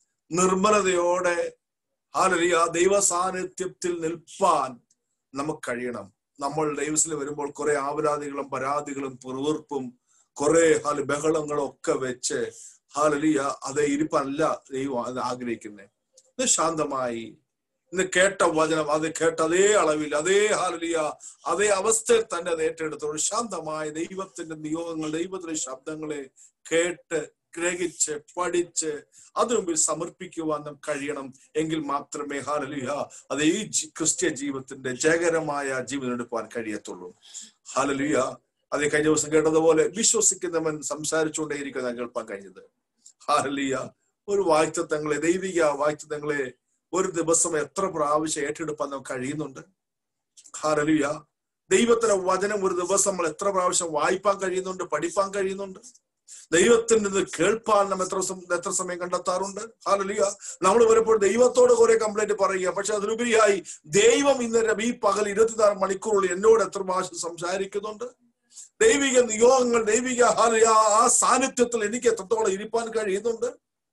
നിർമ്മലതയോടെ ഹാലലിയ ദൈവ സാന്നിധ്യത്തിൽ നിൽപ്പാൻ നമുക്ക് കഴിയണം നമ്മൾ ദൈവത്തിൽ വരുമ്പോൾ കുറെ ആപരാധികളും പരാതികളും പെറുവീർപ്പും കുറെ ഹാല് ബഹളങ്ങളും ഒക്കെ വെച്ച് ഹാലലിയ അതേ ഇരിപ്പല്ല ദൈവം അത് ആഗ്രഹിക്കുന്നത് ഇത് ശാന്തമായി ഇന്ന് കേട്ട വചനം അത് കേട്ട അതേ അളവിൽ അതേ ഹാലലിയ അതേ അവസ്ഥയിൽ തന്നെ അത് ഏറ്റെടുത്തോളൂ ശാന്തമായി ദൈവത്തിന്റെ നിയോഗങ്ങൾ ദൈവത്തിന്റെ ശബ്ദങ്ങളെ കേട്ട് ഗ്രഹിച്ച് പഠിച്ച് അത് മുമ്പിൽ സമർപ്പിക്കുവാൻ നാം കഴിയണം എങ്കിൽ മാത്രമേ ഹാലലിയ അത് ഈ ജി- ക്രിസ്ത്യ ജീവിതത്തിന്റെ ജയകരമായ ജീവിതം എടുക്കുവാൻ കഴിയത്തുള്ളൂ ഹാലലിയ അത് കഴിഞ്ഞ ദിവസം കേട്ടതുപോലെ വിശ്വസിക്കുന്നവൻ സംസാരിച്ചുകൊണ്ടേയിരിക്കുന്ന കേൾപ്പാൻ കഴിഞ്ഞത് ഹാലലിയ ഒരു വാക്തത്വങ്ങളെ ദൈവിക വാക്തത്വങ്ങളെ ഒരു ദിവസം എത്ര പ്രാവശ്യം ഏറ്റെടുപ്പാൻ നമുക്ക് കഴിയുന്നുണ്ട് ഹാലലിയ ദൈവത്തിന്റെ വചനം ഒരു ദിവസം നമ്മൾ എത്ര പ്രാവശ്യം വായിപ്പാൻ കഴിയുന്നുണ്ട് പഠിപ്പാൻ കഴിയുന്നുണ്ട് ദൈവത്തിൽ നിന്ന് കേൾപ്പാൻ നാം എത്ര സം- എത്ര സമയം കണ്ടെത്താറുണ്ട് ഹാലലിയ നമ്മൾ വരുമ്പോൾ ദൈവത്തോട് കുറെ കംപ്ലൈന്റ് പറയുക പക്ഷെ അതിലുപരിയായി ദൈവം ഇന്ന് ഈ പകൽ ഇരുപത്തിനാല് മണിക്കൂറുള്ളിൽ എന്നോട് എത്ര പ്രാവശ്യം സംസാരിക്കുന്നുണ്ട് ദൈവിക നിയോഗങ്ങൾ ദൈവിക ഹാലലിയ ആ സാന്നിധ്യത്തിൽ എനിക്ക് എത്രത്തോളം ഇരിപ്പാൻ കഴിയുന്നുണ്ട്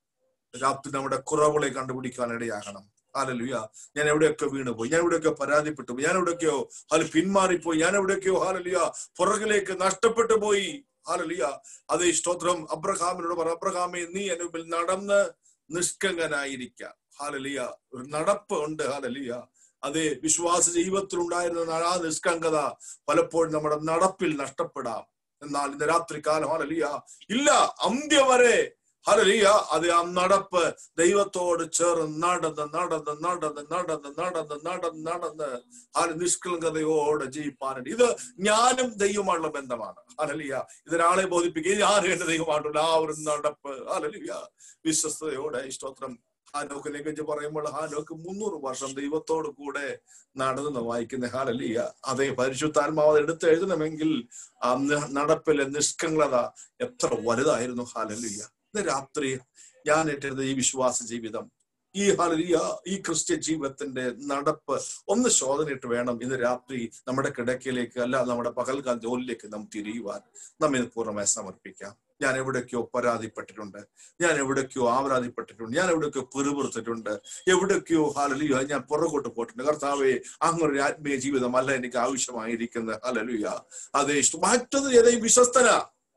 രാത്രി നമ്മുടെ കുറവുകളെ കണ്ടുപിടിക്കാൻ ഇടയാകണം ഹാലലുയ ഞാൻ എവിടെയൊക്കെ വീണുപോയി ഞാൻ എവിടെയൊക്കെ പരാതിപ്പെട്ടു പോയി ഞാൻ എവിടെയൊക്കെയോ ഹാല് പിന്മാറിപ്പോയി ഞാൻ എവിടെയൊക്കെയോ ഹാലലിയ പുറകിലേക്ക് നഷ്ടപ്പെട്ടു പോയി ഹാലലിയ അതേ സ്തോത്രം അബ്രഹാമിനോട് പറ അബ്രഹാമെ നീ എന്റെ മുമ്പിൽ നടന്ന് നിഷ്കങ്കനായിരിക്ക ഹാലലിയ ഒരു നടപ്പ് ഉണ്ട് ഹാലലിയ അതേ വിശ്വാസ ജീവിതത്തിൽ ഉണ്ടായിരുന്ന ആ നിഷ്കങ്കത പലപ്പോഴും നമ്മുടെ നടപ്പിൽ നഷ്ടപ്പെടാം എന്നാൽ ഇന്ന് രാത്രി കാലം ഹാലലിയ ഇല്ല അന്ത്യം വരെ ഹലലിയ അത് ആ നടപ്പ് ദൈവത്തോട് ചേർന്ന് നടന്ന് നടന്ന് നടന്ന് നടന്ന് നടന്ന് നടന്ന് നടന്ന് ആ നിഷ്കളങ്കതയോടെ ജീവിപ്പാനുണ്ട് ഇത് ഞാനും ദൈവമായുള്ള ബന്ധമാണ് ഹലലിയ ഇതൊരാളെ ബോധിപ്പിക്കുക ഞാനും എന്റെ ദൈവമായിട്ടുള്ള ആ ഒരു നടപ്പ് ഹലലിയ വിശ്വസ്തയോടെ സ്തോത്രം ഹാനോക്കിനെ കുറിച്ച് പറയുമ്പോൾ ഹാനോക്ക് മുന്നൂറ് വർഷം ദൈവത്തോട് കൂടെ നടന്ന് വായിക്കുന്ന ഹാലലിയ അതേ പരിശുദ്ധാത്മാവ് അത് എടുത്ത് എഴുതണമെങ്കിൽ ആ ന- നടപ്പിലെ നിഷ്കളങ്കത എത്ര വലുതായിരുന്നു ഹാലലിയ ഇന്ന് രാത്രി ഞാൻ ഏറ്റെടുത്ത ഈ വിശ്വാസ ജീവിതം ഈ ഹലിയ ഈ ക്രിസ്ത്യ ജീവിതത്തിന്റെ നടപ്പ് ഒന്ന് ശോധനയിട്ട് വേണം ഇന്ന് രാത്രി നമ്മുടെ കിടക്കയിലേക്ക് അല്ല നമ്മുടെ പകൽകാല ജോലിയിലേക്ക് നാം തിരിയുവാൻ നമ്മെ ഇത് പൂർണ്ണമായി സമർപ്പിക്കാം ഞാൻ എവിടേക്കോ പരാതിപ്പെട്ടിട്ടുണ്ട് ഞാൻ എവിടേക്കോ ആവരാതിപ്പെട്ടിട്ടുണ്ട് ഞാൻ എവിടേക്കോ പിറുപിറുത്തിട്ടുണ്ട് എവിടേക്കോ ഹാലലിയ ഞാൻ പുറകോട്ട് പോയിട്ടുണ്ട് കർത്താവെ അങ്ങനൊരു ആത്മീയ ജീവിതമല്ല എനിക്ക് ആവശ്യമായിരിക്കുന്നത് ഹലലുയ അതേ ഇഷ്ടം മറ്റത് ഏതായി വിശ്വസ്തന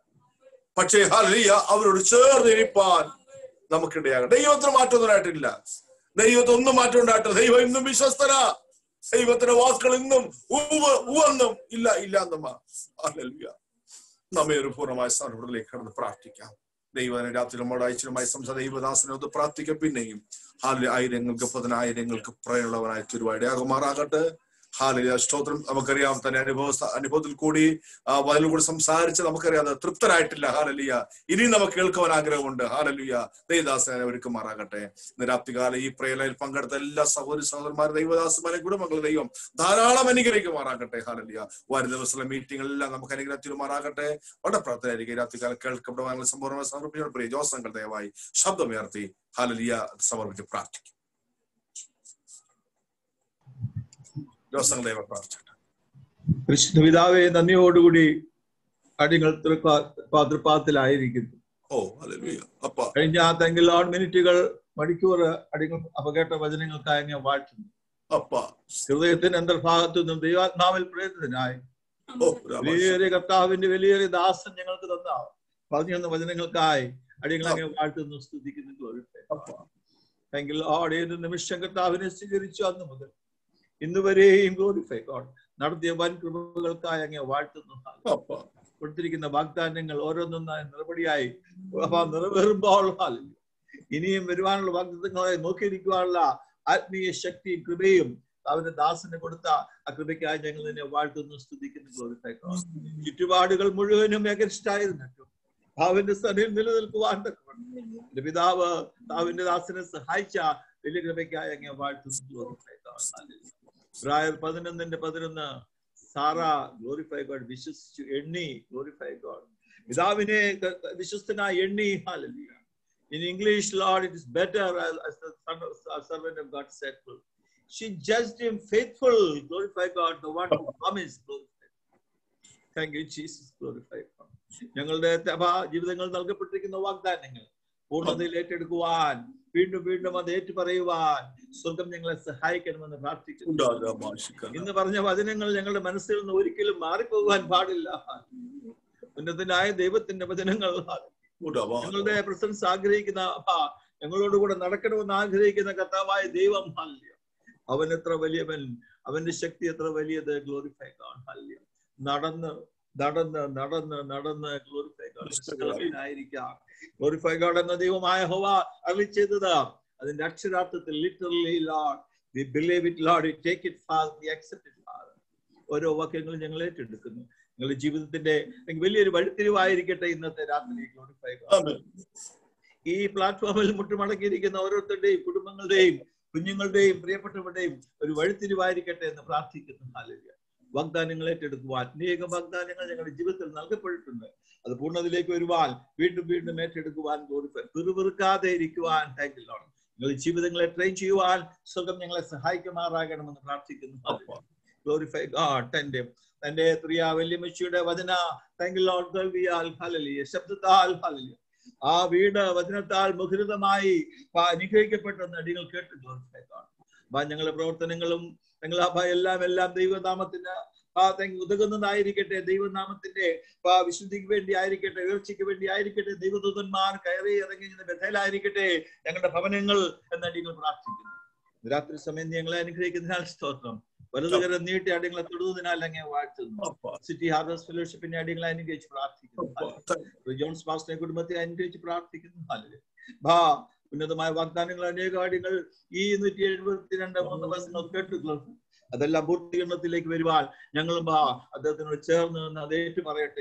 പക്ഷേ ഹലിയ അവരോട് ചേർന്നിരിപ്പാൻ നമുക്കിടയാകണം ദൈവത്തിന് മാറ്റമൊന്നുമായിട്ടില്ല ദൈവത്തിന് ഒന്നും മാറ്റം ഉണ്ടായിട്ടില്ല ദൈവം ഇന്നും വിശ്വസ്തന ദൈവത്തിന്റെ വാക്കുകൾ ഇന്നും ഉവ്വ് ഉവെന്നും ഇല്ല ഇല്ല എന്നുമാ ഹല്ലേലൂയ നമ്മെ ഒരു പൂർണ്ണമായ സർവ്വത്തിലേക്ക് കടന്ന് പ്രാർത്ഥിക്കാം ദൈവനെ രാത്രി നമ്മോട് അയച്ചിലുമായി സംസാര ദൈവദാസനെ ഒന്ന് പ്രാർത്ഥിക്കാം പിന്നെയും ഹാലിലെ ആയിരങ്ങൾക്ക് പതിനായിരങ്ങൾക്ക് പ്രയുള്ളവനായി തിരുവായിടയാകുമാറാകട്ടെ ഹാലിയ സ്തോത്രം നമുക്കറിയാം തന്നെ അനുഭവ അനുഭവത്തിൽ കൂടി ആ വയലിൽ കൂടി സംസാരിച്ച് നമുക്കറിയാം അത് തൃപ്തരായിട്ടില്ല ഹാലലിയ ഇനി നമുക്ക് കേൾക്കുവാൻ ആഗ്രഹമുണ്ട് ഹാലലിയ ദൈവദാസനെ ഒരുക്കുമാറാകട്ടെ ഇന്ന് രാത്രികാല ഈ പ്രേലയിൽ പങ്കെടുത്ത എല്ലാ സഹോദരി സഹോദരന്മാരും ദൈവദാസന്മാരെ കുടുംബങ്ങൾ ദൈവം ധാരാളം അനുഗ്രഹിക്കുമാറാകട്ടെ ഹാലലിയ വരും ദിവസത്തിലെ മീറ്റിംഗിലെല്ലാം നമുക്ക് അനുഗ്രഹത്തിലുമാറാകട്ടെ വളരെ പ്രാർത്ഥനയായിരിക്കും രാത്രികാലം കേൾക്കപ്പെടുവാനുള്ള സമ്പൂർണ്ണ സമർപ്പിച്ച പ്രിയ ജോസങ്ങൾ ദയവായി ശബ്ദമുയർത്തി ഹാലലിയ സമർപ്പിച്ച് പ്രാർത്ഥിക്കും ജോസങ്ങൾ ദയവായി പ്രാർത്ഥിച്ചു പരിശുദ്ധ പിതാവെ നന്ദിയോടുകൂടി അടികൾ തൃപ്പാത്രത്തിലായിരിക്കുന്നു ഓ ഹല്ലേലൂയ അപ്പ കഴിഞ്ഞ തെങ്കിലോൺ മിനിറ്റുകൾ മണിക്കൂർ അടികൾ അപകേട്ട വചനങ്ങൾക്കായി ഞാൻ വാഴ്ത്തുന്നു അപ്പ ഹൃദയത്തിന്റെ അന്തർഭാഗത്തു നിന്നും ദൈവാത്മാവിൽ പ്രയത്നത്തിനായി ഓ രാമ വലിയേറിയ കർത്താവിന്റെ വലിയേറിയ ദാസൻ ഞങ്ങൾക്ക് തന്ന പറഞ്ഞു തന്ന വചനങ്ങൾക്കായി അടിയങ്ങൾ അങ്ങനെ വാഴ്ത്തുന്നു സ്തുതിക്കുന്നു താങ്ക് യു ലോർഡ് ഏത് നിമിഷം കർത്താവിനെ സ്വീകരിച്ചു അന്ന് മുതൽ ഇന്ന് വരെയും ഗ്ലോറിഫൈ ഗോഡ് നടത്തിയ വൻ കൃപകൾക്കായി അങ്ങനെ വാഴ്ത്തുന്നു കൊടുത്തിരിക്കുന്ന വാഗ്ദാനങ്ങൾ ഓരോന്നൊന്നായി നിറപടിയായി അപ്പൊ നിറവേറുമ്പോൾ hallelujah. ഇനിയും വരുവാനുള്ള വാഗ്ദത്തങ്ങളെ നോക്കിയിരിക്കുവാനുള്ള ആത്മീയ ശക്തിയും കൃപയും അവന്റെ ദാസന് കൊടുത്ത ആ കൃപയ്ക്കായി ഞങ്ങൾ നിന്നെ വാഴ്ത്തുന്നു സ്തുതിക്കുന്നു glorify God. ചുറ്റുപാടുകൾ മുഴുവനും അഗരിഷ്ടായിരുന്നിട്ടും അവന്റെ സനയിൽ നിലനിൽക്കുവാൻ തക്കവണ്ണം എന്റെ പിതാവ് അവന്റെ ദാസനെ സഹായിച്ച വലിയ കൃപയ്ക്കായി അങ്ങനെ വാഴ്ത്തുന്നു glorify God. Hallelujah. ഇബ്രായർ പതിനൊന്നിന്റെ പതിനൊന്ന് സാറ ഗ്ലോറിഫൈ ഗോഡ് വിശ്വസിച്ചു എണ്ണി ഗ്ലോറിഫൈ ഗോഡ് പിതാവിനെ ക- ക- വിശ്വസ്തനായി എണ്ണി ഹാലലിയ In English, Lord, it is better as, as the son of, a servant of God said. She judged him faithful. Glorify God, the one who promised. Glorify. Thank you, Jesus. Glorify God. ഞങ്ങളുടെ സഭാ ജീവിതങ്ങൾ നൽകപ്പെട്ടിരിക്കുന്ന വാഗ്ദാനങ്ങൾ പൂർണ്ണതയിൽ ഏറ്റെടുക്കുവാൻ വീണ്ടും വീണ്ടും അത് ഏറ്റുപറയുവാൻ സ്വർഗം ഞങ്ങളെ സഹായിക്കണമെന്ന് പ്രാർത്ഥിക്കുന്നു ഇന്ന് പറഞ്ഞ വചനങ്ങൾ ഞങ്ങളുടെ മനസ്സിൽ നിന്ന് ഒരിക്കലും മാറിപ്പോകാൻ പാടില്ല ഉന്നതനായ ദൈവത്തിന്റെ വചനങ്ങൾ ഞങ്ങളുടെ പ്രസൻസ് ആഗ്രഹിക്കുന്ന അപ്പാ ഞങ്ങളോടുകൂടെ നടക്കണമെന്ന് ആഗ്രഹിക്കുന്ന കർത്താവായ ദൈവം ഹല്യ അവൻ എത്ര വലിയവൻ അവന്റെ ശക്തി എത്ര വലിയത് ഗ്ലോറിഫൈ ഗോഡ് ഹല്യ നടന്ന് നടന്ന് നടന്ന് നടന്ന് ഗ്ലോറിഫൈ ഗോഡ് ഗ്ലോറിഫൈ ഗോഡ് എന്ന ദൈവമായ ഹോവ അരളി ചെയ്തത് അതിന്റെ അക്ഷരാർത്ഥത്തിൽ literally Lord we believe it Lord we take it fast we accept it father ഓരോ വാക്യങ്ങളും ഞങ്ങൾ ഏറ്റെടുക്കുന്നു നിങ്ങളുടെ ജീവിതത്തിന്റെ വലിയൊരു വഴിത്തിരിവായിരിക്കട്ടെ ഇന്നത്തെ രാത്രി ഗ്ലോറിഫൈ ഗോഡ് ഈ പ്ലാറ്റ്ഫോമിൽ മുട്ടുമടക്കിയിരിക്കുന്ന ഓരോരുത്തരുടെയും കുടുംബങ്ങളുടെയും കുഞ്ഞുങ്ങളുടെയും പ്രിയപ്പെട്ടവരുടെയും ഒരു വഴിത്തിരിവായിരിക്കട്ടെ എന്ന് പ്രാർത്ഥിക്കുന്നു ഹാലര്യ വാഗ്ദാനങ്ങൾ ഏറ്റെടുക്കുവാൻ അനേകം വാഗ്ദാനങ്ങൾ ഞങ്ങളുടെ ജീവിതത്തിൽ നൽകപ്പെട്ടിട്ടുണ്ട് അത് പൂർണ്ണതയിലേക്ക് വരുവാൻ വീണ്ടും വീണ്ടും ഏറ്റെടുക്കുവാൻ പിറുപിറുക്കാതെ ഇരിക്കുവാൻ താങ്ക് ലോൺ നിങ്ങൾ ജീവിതങ്ങളെ ട്രെയിൻ ചെയ്യുവാൻ സ്വന്തം ഞങ്ങളെ സഹായിക്കുമാറാകണമെന്ന് പ്രാർത്ഥിക്കുന്നു ഗ്ലോറിഫൈ ഗാഡ് തന്റെ തന്റെ പ്രിയ വല്യമ്മച്ചിയുടെ വചന താങ്ക് ലോഡ് കേൾവിയാൽ ഹലലിയ ശബ്ദത്താൽ ഹലലിയ ആ വീട് വചനത്താൽ മുഖരിതമായി അനുഗ്രഹിക്കപ്പെട്ടെന്ന് അടികൾ കേട്ട് ഗ്ലോറിഫൈ ഗാഡ് അപ്പൊ ഞങ്ങളുടെ പ്രവർത്തനങ്ങളും ഞങ്ങൾ അപ്പൊ എല്ലാം എല്ലാം ദൈവനാമത്തിന് ഉതകുന്നതായിരിക്കട്ടെ ദൈവനാമത്തിന്റെ വിശുദ്ധിക്ക് വേണ്ടി ആയിരിക്കട്ടെ ഉയർച്ചയ്ക്ക് വേണ്ടി ആയിരിക്കട്ടെ ദൈവദൂതന്മാർ കയറി ഇറങ്ങി ബഥയിലായിരിക്കട്ടെ ഞങ്ങളുടെ ഭവനങ്ങൾ എന്നടികൾ പ്രാർത്ഥിക്കുന്നു രാത്രി സമയം ഞങ്ങളെ അനുഗ്രഹിക്കുന്നതിനാൽ സ്തോത്രം വലതുകരം നീട്ടി അടിയങ്ങളെ തൊടുന്നതിനാൽ അങ്ങ് വാഴ്ത്തുന്നു സിറ്റി ഹാർവസ്റ്റ് ഫെലോഷിപ്പിന്റെ അടിയങ്ങളെ അനുഗ്രഹിച്ച് പ്രാർത്ഥിക്കുന്നു ജോൺസ് മാസ്റ്ററെ കുടുംബത്തെ അനുഗ്രഹിച്ച് പ്രാർത്ഥിക്കുന്നു ഭാ ഉന്നതമായ വാഗ്ദാനങ്ങൾ അനേക കാര്യങ്ങൾ ഈ നൂറ്റി എഴുപത്തിരണ്ട് മൂന്ന് ദിവസങ്ങൾ കേട്ടു അതെല്ലാം പൂർത്തീകരണത്തിലേക്ക് വരുവാൻ ഞങ്ങളും ബാ അദ്ദേഹത്തിനോട് ചേർന്ന് നിന്ന് അത് ഏറ്റു പറയട്ടെ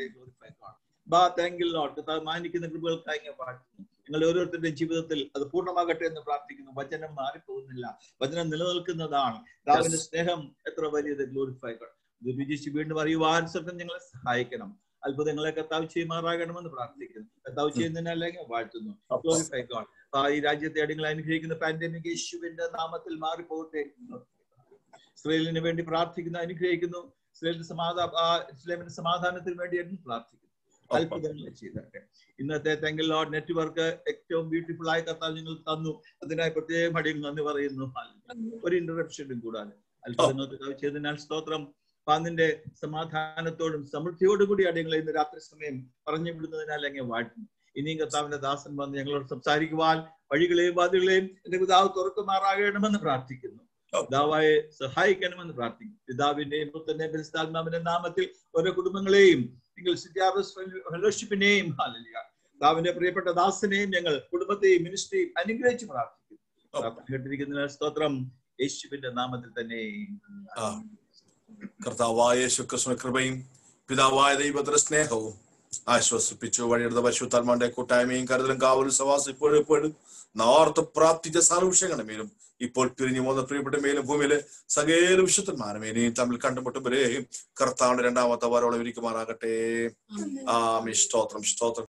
ബാ താങ്ക് യു ലോട്ട് മാനിക്കുന്ന കൃപകൾക്കായി ഞാൻ പാടുന്നു നിങ്ങൾ ഓരോരുത്തരുടെയും ജീവിതത്തിൽ അത് പൂർണ്ണമാകട്ടെ എന്ന് പ്രാർത്ഥിക്കുന്നു വചനം മാറിപ്പോകുന്നില്ല വചനം നിലനിൽക്കുന്നതാണ് രാവിലെ സ്നേഹം എത്ര വലിയത് ഗ്ലോറിഫൈ ഇത് വിജയിച്ച് വീണ്ടും അറിയുവാൻ സ്വന്തം ഞങ്ങളെ സഹായിക്കണം അത്ഭുതങ്ങളെ കർത്താവ് ചെയ്യുമാറാകണമെന്ന് പ്രാർത്ഥിക്കുന്നു കർത്താവ് ചെയ്യുന്നതിനല്ലെങ്കിൽ വാഴ്ത്തുന്നു ഗ്ലോറിഫൈ ഗോഡ് ഈ രാജ്യത്തെ അടികളെ അനുഗ്രഹിക്കുന്ന പാൻഡമിക് യേശുവിന്റെ നാമത്തിൽ മാറിപ്പോകട്ടെ ഇസ്രയേലിന് വേണ്ടി പ്രാർത്ഥിക്കുന്നു അനുഗ്രഹിക്കുന്നു ഇസ്രയേലിന്റെ സമാധാന ഇസ്ലാമിന്റെ സമാധാനത്തിന് വേണ്ടി പ്രാർത്ഥിക്കുന്നു അത്ഭുതങ്ങൾ ചെയ്തട്ടെ ഇന്നത്തെ തെങ്കിൽ ലോഡ് നെറ്റ്വർക്ക് ഏറ്റവും ബ്യൂട്ടിഫുൾ ആയി കത്താൽ നിങ്ങൾ തന്നു അതിനായി പ്രത്യേകം അടിയിൽ നന്ദി പറയുന്നു ഒരു ഇന്ററപ്ഷനും കൂടാതെ അത്ഭുതങ്ങൾക്ക് ചെയ്തതിനാൽ സ്തോത്രം പാന്നിന്റെ സമാധാനത്തോടും സമൃദ്ധിയോടും കൂടി അടിയങ്ങളെ ഇന്ന് രാത്രി സമയം പറഞ്ഞു വിടുന്നതിനാൽ അങ്ങനെ വാഴ്ത്തുന്നു ഇനിയും കർത്താവിന്റെ ദാസൻ വന്ന് ഞങ്ങളോട് സംസാരിക്കുവാൻ വഴികളെയും വാതികളെയും എന്റെ പിതാവ് തുറക്കുമാറാകണമെന്ന് പ്രാർത്ഥിക്കുന്നു പിതാവായെ സഹായിക്കണമെന്ന് പ്രാർത്ഥിക്കുന്നു പിതാവിന്റെയും പുത്രന്റെയും പരിസ്ഥാത്മാവിന്റെ നാമത്തിൽ ഓരോ കുടുംബങ്ങളെയും നിങ്ങൾ ഫെലോഷിപ്പിനെയും ഹാലിയ പിതാവിന്റെ പ്രിയപ്പെട്ട ദാസനെയും ഞങ്ങൾ കുടുംബത്തെയും മിനിസ്ട്രിയും അനുഗ്രഹിച്ച് പ്രാർത്ഥിക്കുന്നു കേട്ടിരിക്കുന്ന സ്തോത്രം യേശുവിന്റെ നാമത്തിൽ തന്നെ കർത്താവായ യേശുക്രിസ്തുവിന്റെ കൃപയും പിതാവായ ദൈവത്തിന്റെ സ്നേഹവും ആശ്വസിപ്പിച്ചു വഴിയെടുത്ത പരിശുദ്ധാത്മാന്റെ കൂട്ടായ്മയും കരുതലും കാവലും സവാസം ഇപ്പോഴും എപ്പോഴും നാർത്ത് പ്രാപ്തിച്ച സാരൂഷ്യങ്ങളുടെ മേലും ഇപ്പോൾ പിരിഞ്ഞു പോകുന്ന പ്രിയപ്പെട്ട മേലും ഭൂമിയിലെ സകല വിശുദ്ധന്മാരും ഇനിയും തമ്മിൽ കണ്ടുമുട്ടുമ്പോഴേയും കർത്താവിന്റെ രണ്ടാമത്തെ വരോളം ഇരിക്കുമാറാകട്ടെ ആ സ്തോത്രം സ്തോത്രം